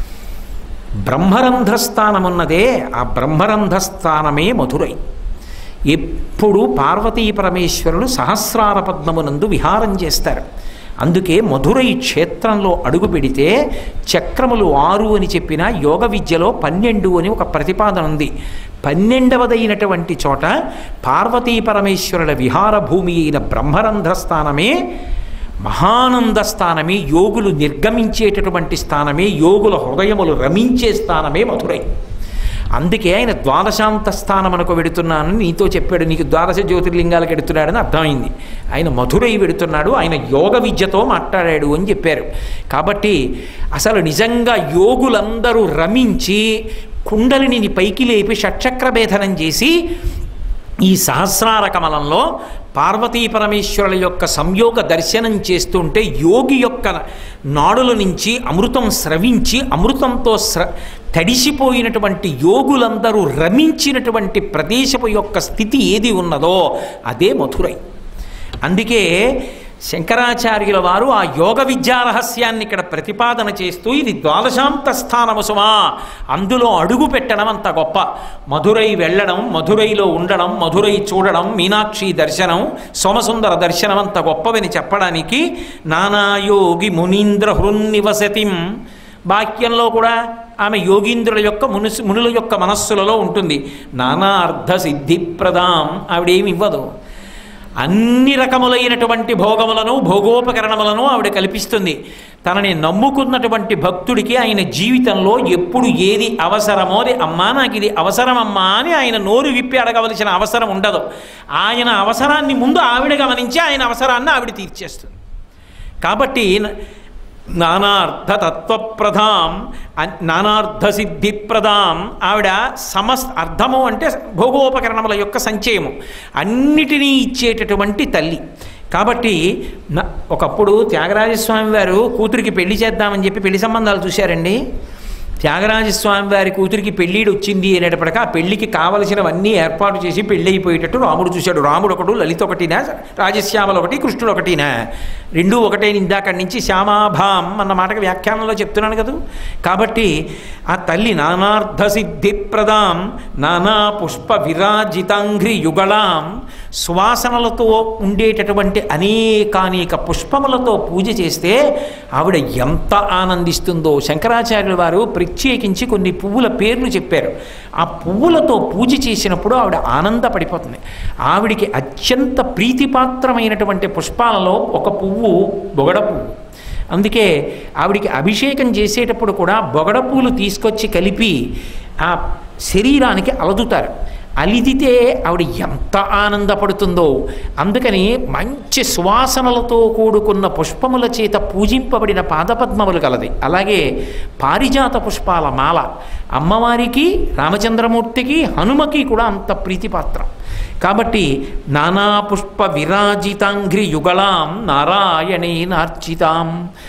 బ్రహ్మరంధ్రస్థానమున్నదే ఆ బ్రహ్మరంధ్రస్థానమే మధురై ఎప్పుడు పార్వతీ పరమేశ్వరులు సహస్రార పద్మమునందు విహారం చేస్తారు అందుకే మధురై క్షేత్రంలో అడుగు పెడితే చక్రములు ఆరు అని చెప్పిన యోగ విద్యలో పన్నెండు అని ఒక ప్రతిపాదన ఉంది పన్నెండవదైనటువంటి చోట పార్వతీ పరమేశ్వరుల విహార భూమి అయిన బ్రహ్మరంధ్ర స్థానమే మహానంద స్థానమే యోగులు నిర్గమించేటటువంటి స్థానమే యోగుల హృదయములు రమించే స్థానమే మధురై అందుకే ఆయన ద్వాదశాంత స్థానమునకు వెడుతున్నానని నీతో చెప్పాడు నీకు ద్వాదశ జ్యోతిర్లింగాలకు వెడుతున్నాడని అర్థమైంది ఆయన మధురై వెడుతున్నాడు ఆయన యోగ విద్యతో మాట్లాడాడు అని చెప్పారు కాబట్టి అసలు నిజంగా యోగులందరూ రమించి కుండలిని పైకి లేపి షట్చక్ర భేదనం చేసి ఈ సహస్రార కమలంలో పార్వతీ పరమేశ్వరుల యొక్క సంయోగ దర్శనం చేస్తుంటే యోగి యొక్క నాడుల నుంచి అమృతం స్రవించి అమృతంతో స్ర తడిసిపోయినటువంటి యోగులందరూ రమించినటువంటి ప్రదేశపు యొక్క స్థితి ఏది ఉన్నదో అదే మధురై అందుకే శంకరాచార్యుల వారు ఆ యోగ విద్యా రహస్యాన్ని ఇక్కడ ప్రతిపాదన చేస్తూ ఇది ద్వాదశాంత స్థానము సుమా అందులో అడుగు పెట్టడం అంత గొప్ప మధురై వెళ్ళడం మధురైలో ఉండడం మధురై చూడడం మీనాక్షి దర్శనం సోమసుందర దర్శనం అంత గొప్పవని చెప్పడానికి నానాయోగి మునీంద్ర హృన్నివసతిం వాక్యంలో కూడా ఆమె యోగీంద్రుల యొక్క మునుసు మునుల యొక్క మనస్సులలో ఉంటుంది నానా అర్ధ సిద్ధిప్రదాం ఆవిడేమి ఇవ్వదు అన్ని రకములైనటువంటి భోగములను భోగోపకరణములను ఆవిడ కల్పిస్తుంది తనని నమ్ముకున్నటువంటి భక్తుడికి ఆయన జీవితంలో ఎప్పుడు ఏది అవసరమో అది అమ్మా నాకు ఇది అవసరమమ్మా అని ఆయన నోరు విప్పి అడగవలసిన అవసరం ఉండదు ఆయన అవసరాన్ని ముందు ఆవిడ గమనించి ఆయన అవసరాన్ని ఆవిడ తీర్చేస్తుంది కాబట్టి నానార్థ తత్వప్రదాం అన్- నానార్థ సిద్ధిప్రదాం ఆవిడ సమస్ అర్థము అంటే భోగోపకరణముల యొక్క సంచయము అన్నిటినీ ఇచ్చేటటువంటి తల్లి కాబట్టి న- ఒకప్పుడు త్యాగరాజస్వామి వారు కూతురికి పెళ్లి చేద్దామని చెప్పి పెళ్లి సంబంధాలు చూశారండి త్యాగరాజస్వామి వారి కూతురికి పెళ్ళిడు వచ్చింది అనేటప్పటికీ ఆ పెళ్లికి కావలసినవన్నీ ఏర్పాటు చేసి పెళ్ళి అయిపోయేటట్టు రాముడు చూశాడు రాముడు ఒకడు లలిత ఒకటినా రాజశ్యామలు ఒకటి కృష్ణుడు ఒకటినా రెండూ ఒకటే ఇందాకడి నుంచి శ్యామాభాం అన్న మాటకి వ్యాఖ్యానంలో చెప్తున్నాను కదా కాబట్టి ఆ తల్లి నానార్థ సిద్ధిప్రదాం నానా పుష్ప విరాజితాంఘ్రి యుగళాం సువాసనలతో ఉండేటటువంటి అనేకానేక పుష్పములతో పూజ చేస్తే ఆవిడ ఎంత ఆనందిస్తుందో శంకరాచార్యుల వారు ప్రత్యేకించి కొన్ని పువ్వుల పేర్లు చెప్పారు ఆ పువ్వులతో పూజ చేసినప్పుడు ఆవిడ ఆనందపడిపోతుంది ఆవిడికి అత్యంత ప్రీతిపాత్రమైనటువంటి పుష్పాలలో ఒక పువ్వు బొగడ పువ్వు అందుకే ఆవిడికి అభిషేకం చేసేటప్పుడు కూడా బొగడ పూలు తీసుకొచ్చి కలిపి ఆ శరీరానికి అలదుతారు అలిదితే ఆవిడ ఎంత ఆనందపడుతుందో అందుకని మంచి సువాసనలతో కూడుకున్న పుష్పముల చేత పూజింపబడిన పాదపద్మములు కలది అలాగే పారిజాత పుష్పాల మాల అమ్మవారికి రామచంద్రమూర్తికి హనుమకి కూడా అంత ప్రీతిపాత్రం కాబట్టి నానా పుష్ప విరాజితాంఘ్రి యుగళాం నారాయణేనార్చితాం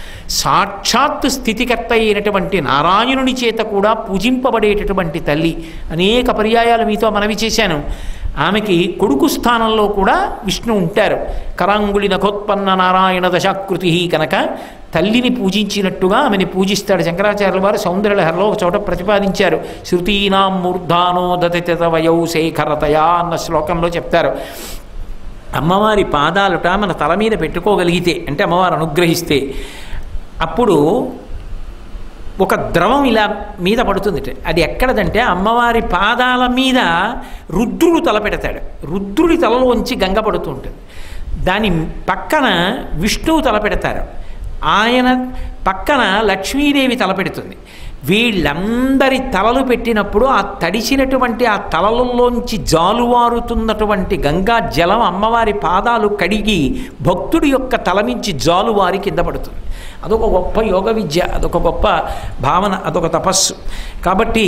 సాక్షాత్ స్థితికర్త అయినటువంటి నారాయణుని చేత కూడా పూజింపబడేటటువంటి తల్లి అనేక పర్యాయాలు మీతో మనవి చేశాను ఆమెకి కొడుకు స్థానంలో కూడా విష్ణు ఉంటారు కరాంగుళి నఖోత్పన్న నారాయణ దశాకృతి కనుక తల్లిని పూజించినట్టుగా ఆమెని పూజిస్తాడు శంకరాచార్యుల వారు సౌందర్యలహరిలో ఒక చోట ప్రతిపాదించారు శృతీనాం మూర్ధానో దతిత వయౌ శేఖరతయా అన్న శ్లోకంలో చెప్తారు అమ్మవారి పాదాలుట మన తల మీద పెట్టుకోగలిగితే అంటే అమ్మవారు అనుగ్రహిస్తే అప్పుడు ఒక ద్రవం ఇలా మీద పడుతుంది అది ఎక్కడదంటే అమ్మవారి పాదాల మీద రుద్రుడు తల పెడతాడు రుద్రుడి తలలోంచి గంగ పడుతూ ఉంటుంది దాని పక్కన విష్ణువు తల పెడతారు ఆయన పక్కన లక్ష్మీదేవి తల పెడుతుంది వీళ్ళందరి తలలు పెట్టినప్పుడు ఆ తడిసినటువంటి ఆ తలలలోంచి జాలువారుతున్నటువంటి గంగా జలం అమ్మవారి పాదాలు కడిగి భక్తుడి యొక్క తల నుంచి జాలువారి కింద పడుతుంది అదొక గొప్ప యోగ విద్య అదొక గొప్ప భావన అదొక తపస్సు కాబట్టి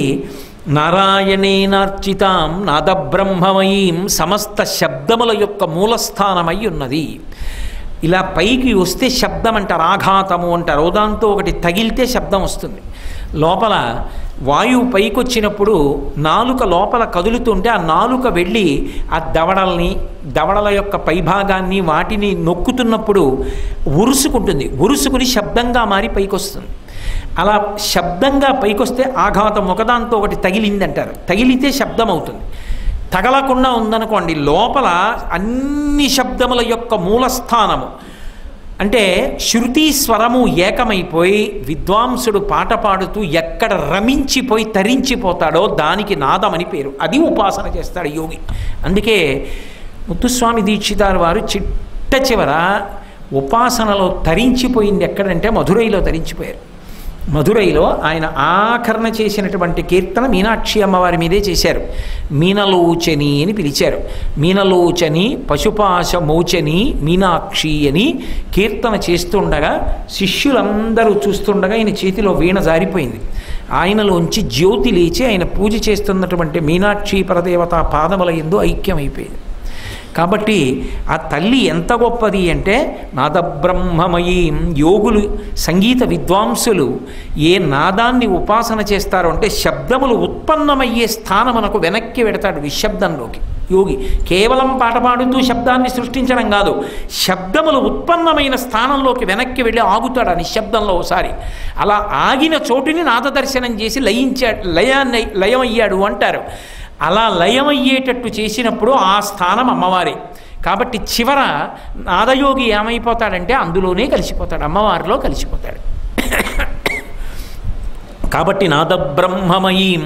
నారాయణేనార్చితాం నాదబ్రహ్మమయీం సమస్త శబ్దముల యొక్క మూలస్థానమై ఉన్నది ఇలా పైకి వస్తే శబ్దం అంటారు ఆఘాతము అంటారు దాంతో ఒకటి తగిలితే శబ్దం వస్తుంది లోపల వాయువు పైకి వచ్చినప్పుడు నాలుక లోపల కదులుతుంటే ఆ నాలుక వెళ్ళి ఆ దవడల్ని దవడల యొక్క పైభాగాన్ని వాటిని నొక్కుతున్నప్పుడు ఉరుసుకుంటుంది ఉరుసుకుని శబ్దంగా మారి పైకి వస్తుంది అలా శబ్దంగా పైకొస్తే ఆఘాతం ఒకదాంతో ఒకటి తగిలిందంటారు తగిలితే శబ్దం అవుతుంది తగలకుండా ఉందనుకోండి లోపల అన్ని శబ్దముల యొక్క మూలస్థానము అంటే శృతి స్వరము ఏకమైపోయి విద్వాంసుడు పాట పాడుతూ ఎక్కడ రమించిపోయి తరించిపోతాడో దానికి నాదమని పేరు అది ఉపాసన చేస్తాడు యోగి అందుకే ముత్తుస్వామి దీక్షితారు వారు చిట్ట చివర ఉపాసనలో తరించిపోయింది ఎక్కడంటే మధురైలో తరించిపోయారు మధురైలో ఆయన ఆకరణ చేసినటువంటి కీర్తన మీనాక్షి అమ్మవారి మీదే చేశారు మీనలోచని అని పిలిచారు మీనలోచని పశుపాశ మోచని మీనాక్షి అని కీర్తన చేస్తుండగా శిష్యులందరూ చూస్తుండగా ఆయన చేతిలో వీణ జారిపోయింది ఆయనలోంచి జ్యోతి లేచి ఆయన పూజ చేస్తున్నటువంటి మీనాక్షి పరదేవత పాదముల ఎందు ఐక్యమైపోయింది కాబట్టి ఆ తల్లి ఎంత గొప్పది అంటే నాదబ్రహ్మమయీం యోగులు సంగీత విద్వాంసులు ఏ నాదాన్ని ఉపాసన చేస్తారో అంటే శబ్దములు ఉత్పన్నమయ్యే స్థానమునకు వెనక్కి వెడతాడు నిశ్శబ్దంలోకి యోగి కేవలం పాట పాడుతూ శబ్దాన్ని సృష్టించడం కాదు శబ్దములు ఉత్పన్నమైన స్థానంలోకి వెనక్కి వెళ్ళి ఆగుతాడు ఆ నిశ్శబ్దంలో ఒకసారి అలా ఆగిన చోటుని నాదదర్శనం చేసి లయించాడు లయాన్ని లయమయ్యాడు అంటారు అలా లయమయ్యేటట్టు చేసినప్పుడు ఆ స్థానం అమ్మవారే కాబట్టి చివర నాదయోగి ఏమైపోతాడంటే అందులోనే కలిసిపోతాడు అమ్మవారిలో కలిసిపోతాడు కాబట్టి నాదబ్రహ్మమయీం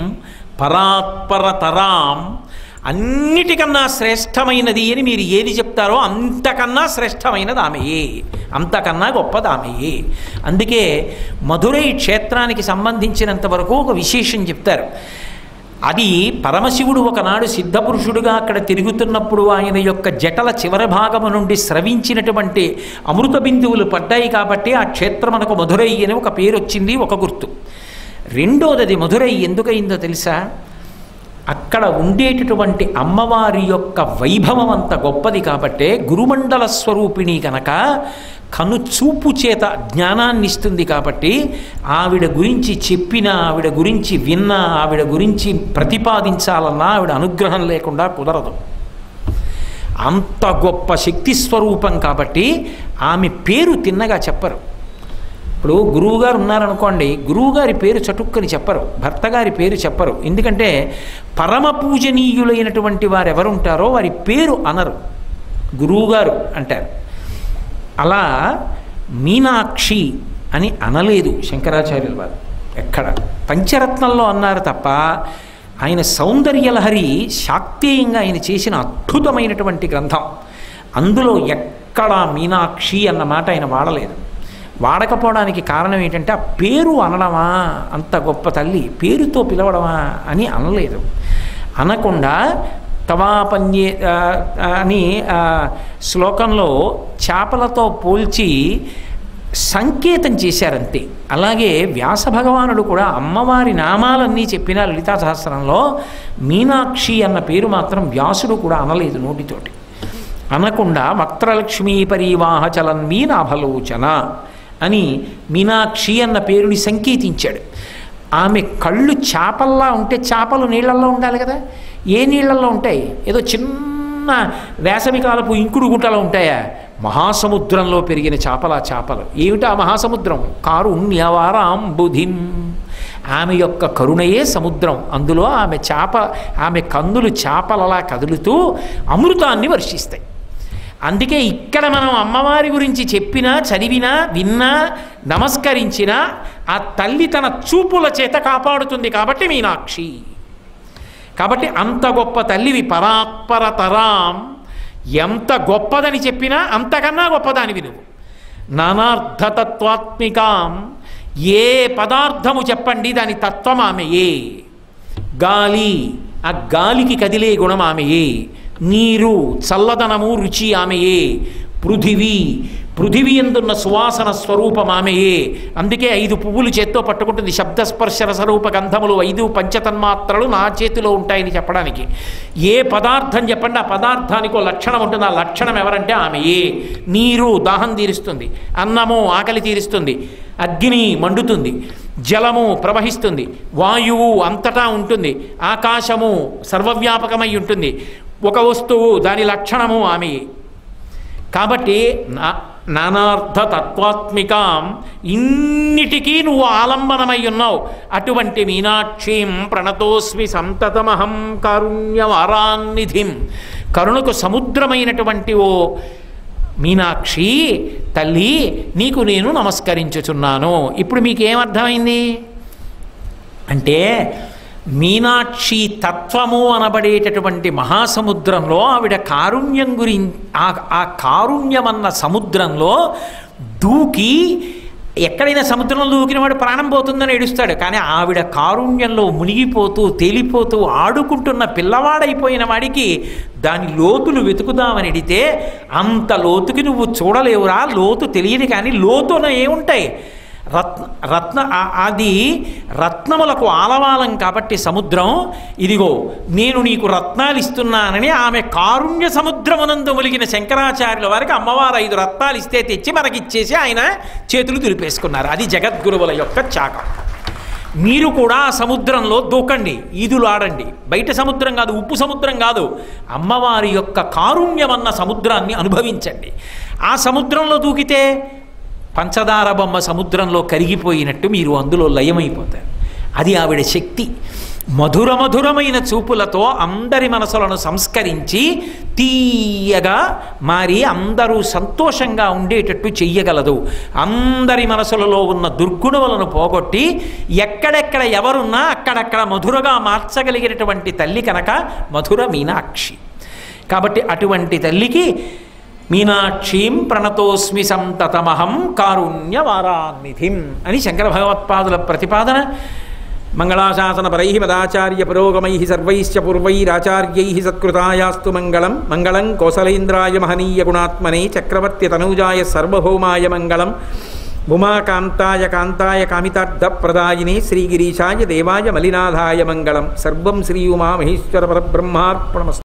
పరాత్పరతరాం అన్నిటికన్నా శ్రేష్టమైనది అని మీరు ఏది చెప్తారో అంతకన్నా శ్రేష్టమైనది ఆమెయే అంతకన్నా గొప్పది ఆమెయే అందుకే మధురై క్షేత్రానికి సంబంధించినంత వరకు ఒక విశేషం చెప్తారు అది పరమశివుడు ఒకనాడు సిద్ధపురుషుడుగా అక్కడ తిరుగుతున్నప్పుడు ఆయన యొక్క జటల చివరి భాగము నుండి స్రవించినటువంటి అమృత బిందువులు పడ్డాయి కాబట్టి ఆ క్షేత్రం మనకు మధురై అని ఒక పేరు వచ్చింది ఒక గుర్తు రెండోది అది మధురై ఎందుకయిందో తెలుసా అక్కడ ఉండేటటువంటి అమ్మవారి యొక్క వైభవం అంత గొప్పది కాబట్టే గురుమండల స్వరూపిణి కనుక కను చూపు చేత జ్ఞానాన్ని ఇస్తుంది కాబట్టి ఆవిడ గురించి చెప్పినా ఆవిడ గురించి విన్నా ఆవిడ గురించి ప్రతిపాదించాలన్నా ఆవిడ అనుగ్రహం లేకుండా కుదరదు అంత గొప్ప శక్తి స్వరూపం కాబట్టి ఆమె పేరు తిన్నగా చెప్పరు ఇప్పుడు గురువుగారు ఉన్నారనుకోండి గురువుగారి పేరు చటుక్కని చెప్పరు భర్త గారి పేరు చెప్పరు ఎందుకంటే పరమ పూజనీయులైనటువంటి వారు ఎవరుంటారో వారి పేరు అనరు గురువుగారు అంటారు అలా మీనాక్షి అని అనలేదు శంకరాచార్యుల వారు ఎక్కడ పంచరత్నంలో అన్నారు తప్ప ఆయన సౌందర్యలహరి శాక్తేయంగా ఆయన చేసిన అద్భుతమైనటువంటి గ్రంథం అందులో ఎక్కడ మీనాక్షి అన్న మాట ఆయన వాడలేదు వాడకపోవడానికి కారణం ఏంటంటే ఆ పేరు అనడమా అంత గొప్ప తల్లి పేరుతో పిలవడమా అని అనలేదు అనకుండా తవాపన్యే ఆ, ఆ, అని ఆ, శ్లోకంలో చేపలతో పోల్చి సంకేతం చేశారంతే అలాగే వ్యాస భగవానుడు కూడా అమ్మవారి నామాలన్నీ చెప్పిన లలితా సహస్రంలో మీనాక్షి అన్న పేరు మాత్రం వ్యాసుడు కూడా అనలేదు నోటితోటి అనకుండా వక్త్రలక్ష్మీ పరివాహ చలన్మీ నాభలోచన అని మీనాక్షి అన్న పేరుని సంకేతించాడు ఆమె కళ్ళు చేపల్లా ఉంటే చేపలు నీళ్ళల్లో ఉండాలి కదా ఏ నీళ్ళల్లో ఉంటాయి ఏదో చిన్న వేసవికాలపు ఇంకుడు గుంటలో ఉంటాయా మహాసముద్రంలో పెరిగిన చేపల చేపలు ఏమిటా మహాసముద్రం కారుణ్యవారాం బుధిం ఆమె యొక్క కరుణయే సముద్రం అందులో ఆమె చేప ఆమె కందులు చేపలలా కదులుతూ అమృతాన్ని వర్షిస్తాయి అందుకే ఇక్కడ మనం అమ్మవారి గురించి చెప్పినా చదివినా విన్నా నమస్కరించినా ఆ తల్లి తన చూపుల చేత కాపాడుతుంది కాబట్టి మీనాక్షి కాబట్టి అంత గొప్ప తల్లివి పరాత్పరతరాం ఎంత గొప్పదని చెప్పినా అంతకన్నా గొప్పదానివి నువ్వు నానార్థతత్వాత్మికాం ఏ పదార్థము చెప్పండి దాని తత్వం ఆమెయే గాలి ఆ గాలికి కదిలే గుణం ఆమెయే నీరు చల్లదనము రుచి ఆమెయే పృథివీ పృథివీ ఎందున్న సువాసన స్వరూపం ఆమెయే అందుకే ఐదు పువ్వులు చేత్తో పట్టుకుంటుంది శబ్దస్పర్శ రసరూప గంధములు ఐదు పంచతన్మాత్రలు నా చేతిలో ఉంటాయని చెప్పడానికి ఏ పదార్థం చెప్పండి ఆ పదార్థానికి ఒక లక్షణం ఉంటుంది ఆ లక్షణం ఎవరంటే ఆమెయే నీరు దాహం తీరుస్తుంది అన్నము ఆకలి తీరుస్తుంది అగ్ని మండుతుంది జలము ప్రవహిస్తుంది వాయువు అంతటా ఉంటుంది ఆకాశము సర్వవ్యాపకమై ఉంటుంది ఒక వస్తువు దాని లక్షణము ఆమె కాబట్టి నా నానార్థ తత్వాత్మికాం ఇన్నిటికీ నువ్వు ఆలంబనమై ఉన్నావు అటువంటి మీనాక్షీం ప్రణతోస్మి సంతతమహం కారుణ్యవారాన్నిధిం కరుణకు సముద్రమైనటువంటి ఓ మీనాక్షి తల్లి నీకు నేను నమస్కరించుచున్నాను ఇప్పుడు మీకేమర్థమైంది అంటే మీనాక్షి తత్వము అనబడేటటువంటి మహాసముద్రంలో ఆవిడ కారుణ్యం గురించి ఆ ఆ కారుణ్యం అన్న సముద్రంలో దూకి ఎక్కడైనా సముద్రంలో దూకిన వాడు ప్రాణం పోతుందని ఏడుస్తాడు కానీ ఆవిడ కారుణ్యంలో మునిగిపోతూ తేలిపోతూ ఆడుకుంటున్న పిల్లవాడైపోయిన వాడికి దాని లోతులు వెతుకుదామని ఎడితే అంత లోతుకి నువ్వు చూడలేవురా లోతు తెలియదు కానీ లోతున ఏముంటాయి రత్న రత్న ఆ- అది రత్నములకు ఆలవాలం కాబట్టి సముద్రం ఇదిగో నేను నీకు రత్నాలు ఇస్తున్నానని ఆమె కారుణ్య సముద్రమునందు ములిగిన శంకరాచార్యుల వారికి అమ్మవారు ఐదు రత్నాలు ఇస్తే తెచ్చి మనకిచ్చేసి ఆయన చేతులు దులిపేసుకున్నారు అది జగద్గురువుల యొక్క చాకం మీరు కూడా ఆ సముద్రంలో దూకండి ఈదులాడండి బయట సముద్రం కాదు ఉప్పు సముద్రం కాదు అమ్మవారి యొక్క కారుణ్యమన్న సముద్రాన్ని అనుభవించండి ఆ సముద్రంలో దూకితే పంచదార బొమ్మ సముద్రంలో కరిగిపోయినట్టు మీరు అందులో లయమైపోతారు అది ఆవిడ శక్తి మధుర మధురమైన చూపులతో అందరి మనసులను సంస్కరించి తీయగా మారి అందరూ సంతోషంగా ఉండేటట్టు చెయ్యగలదు అందరి మనసులలో ఉన్న దుర్గుణములను పోగొట్టి ఎక్కడెక్కడ ఎవరున్నా అక్కడక్కడ మధురగా మార్చగలిగినటువంటి తల్లి కనుక మధుర మీనాక్షి కాబట్టి అటువంటి తల్లికి మీనాక్షీం ప్రణతోస్మి సంతతమహం కారుణ్యవారాన్నిధిం అని శంకర భగవత్పాదుల ప్రతిపాదన మంగళాశాసన పరై మదాచార్య పురోగమై సర్వైశ్చ పూర్వైరాచార్యై సత్కృతాయాస్తు మంగళం మంగళం కోసలేంద్రాయ మహనీయ గుణాత్మనే చక్రవర్తి తనూజాయ సర్వభౌమాయ మంగళం ఉమాకాంతాయ కాంతాయ కామితార్థప్రదాయినే శ్రీగిరీశాయ దేవాయ మలినాథాయ మంగళం సర్వం శ్రీ ఉమామహేశ్వర పరబ్రహ్మార్పణమస్తు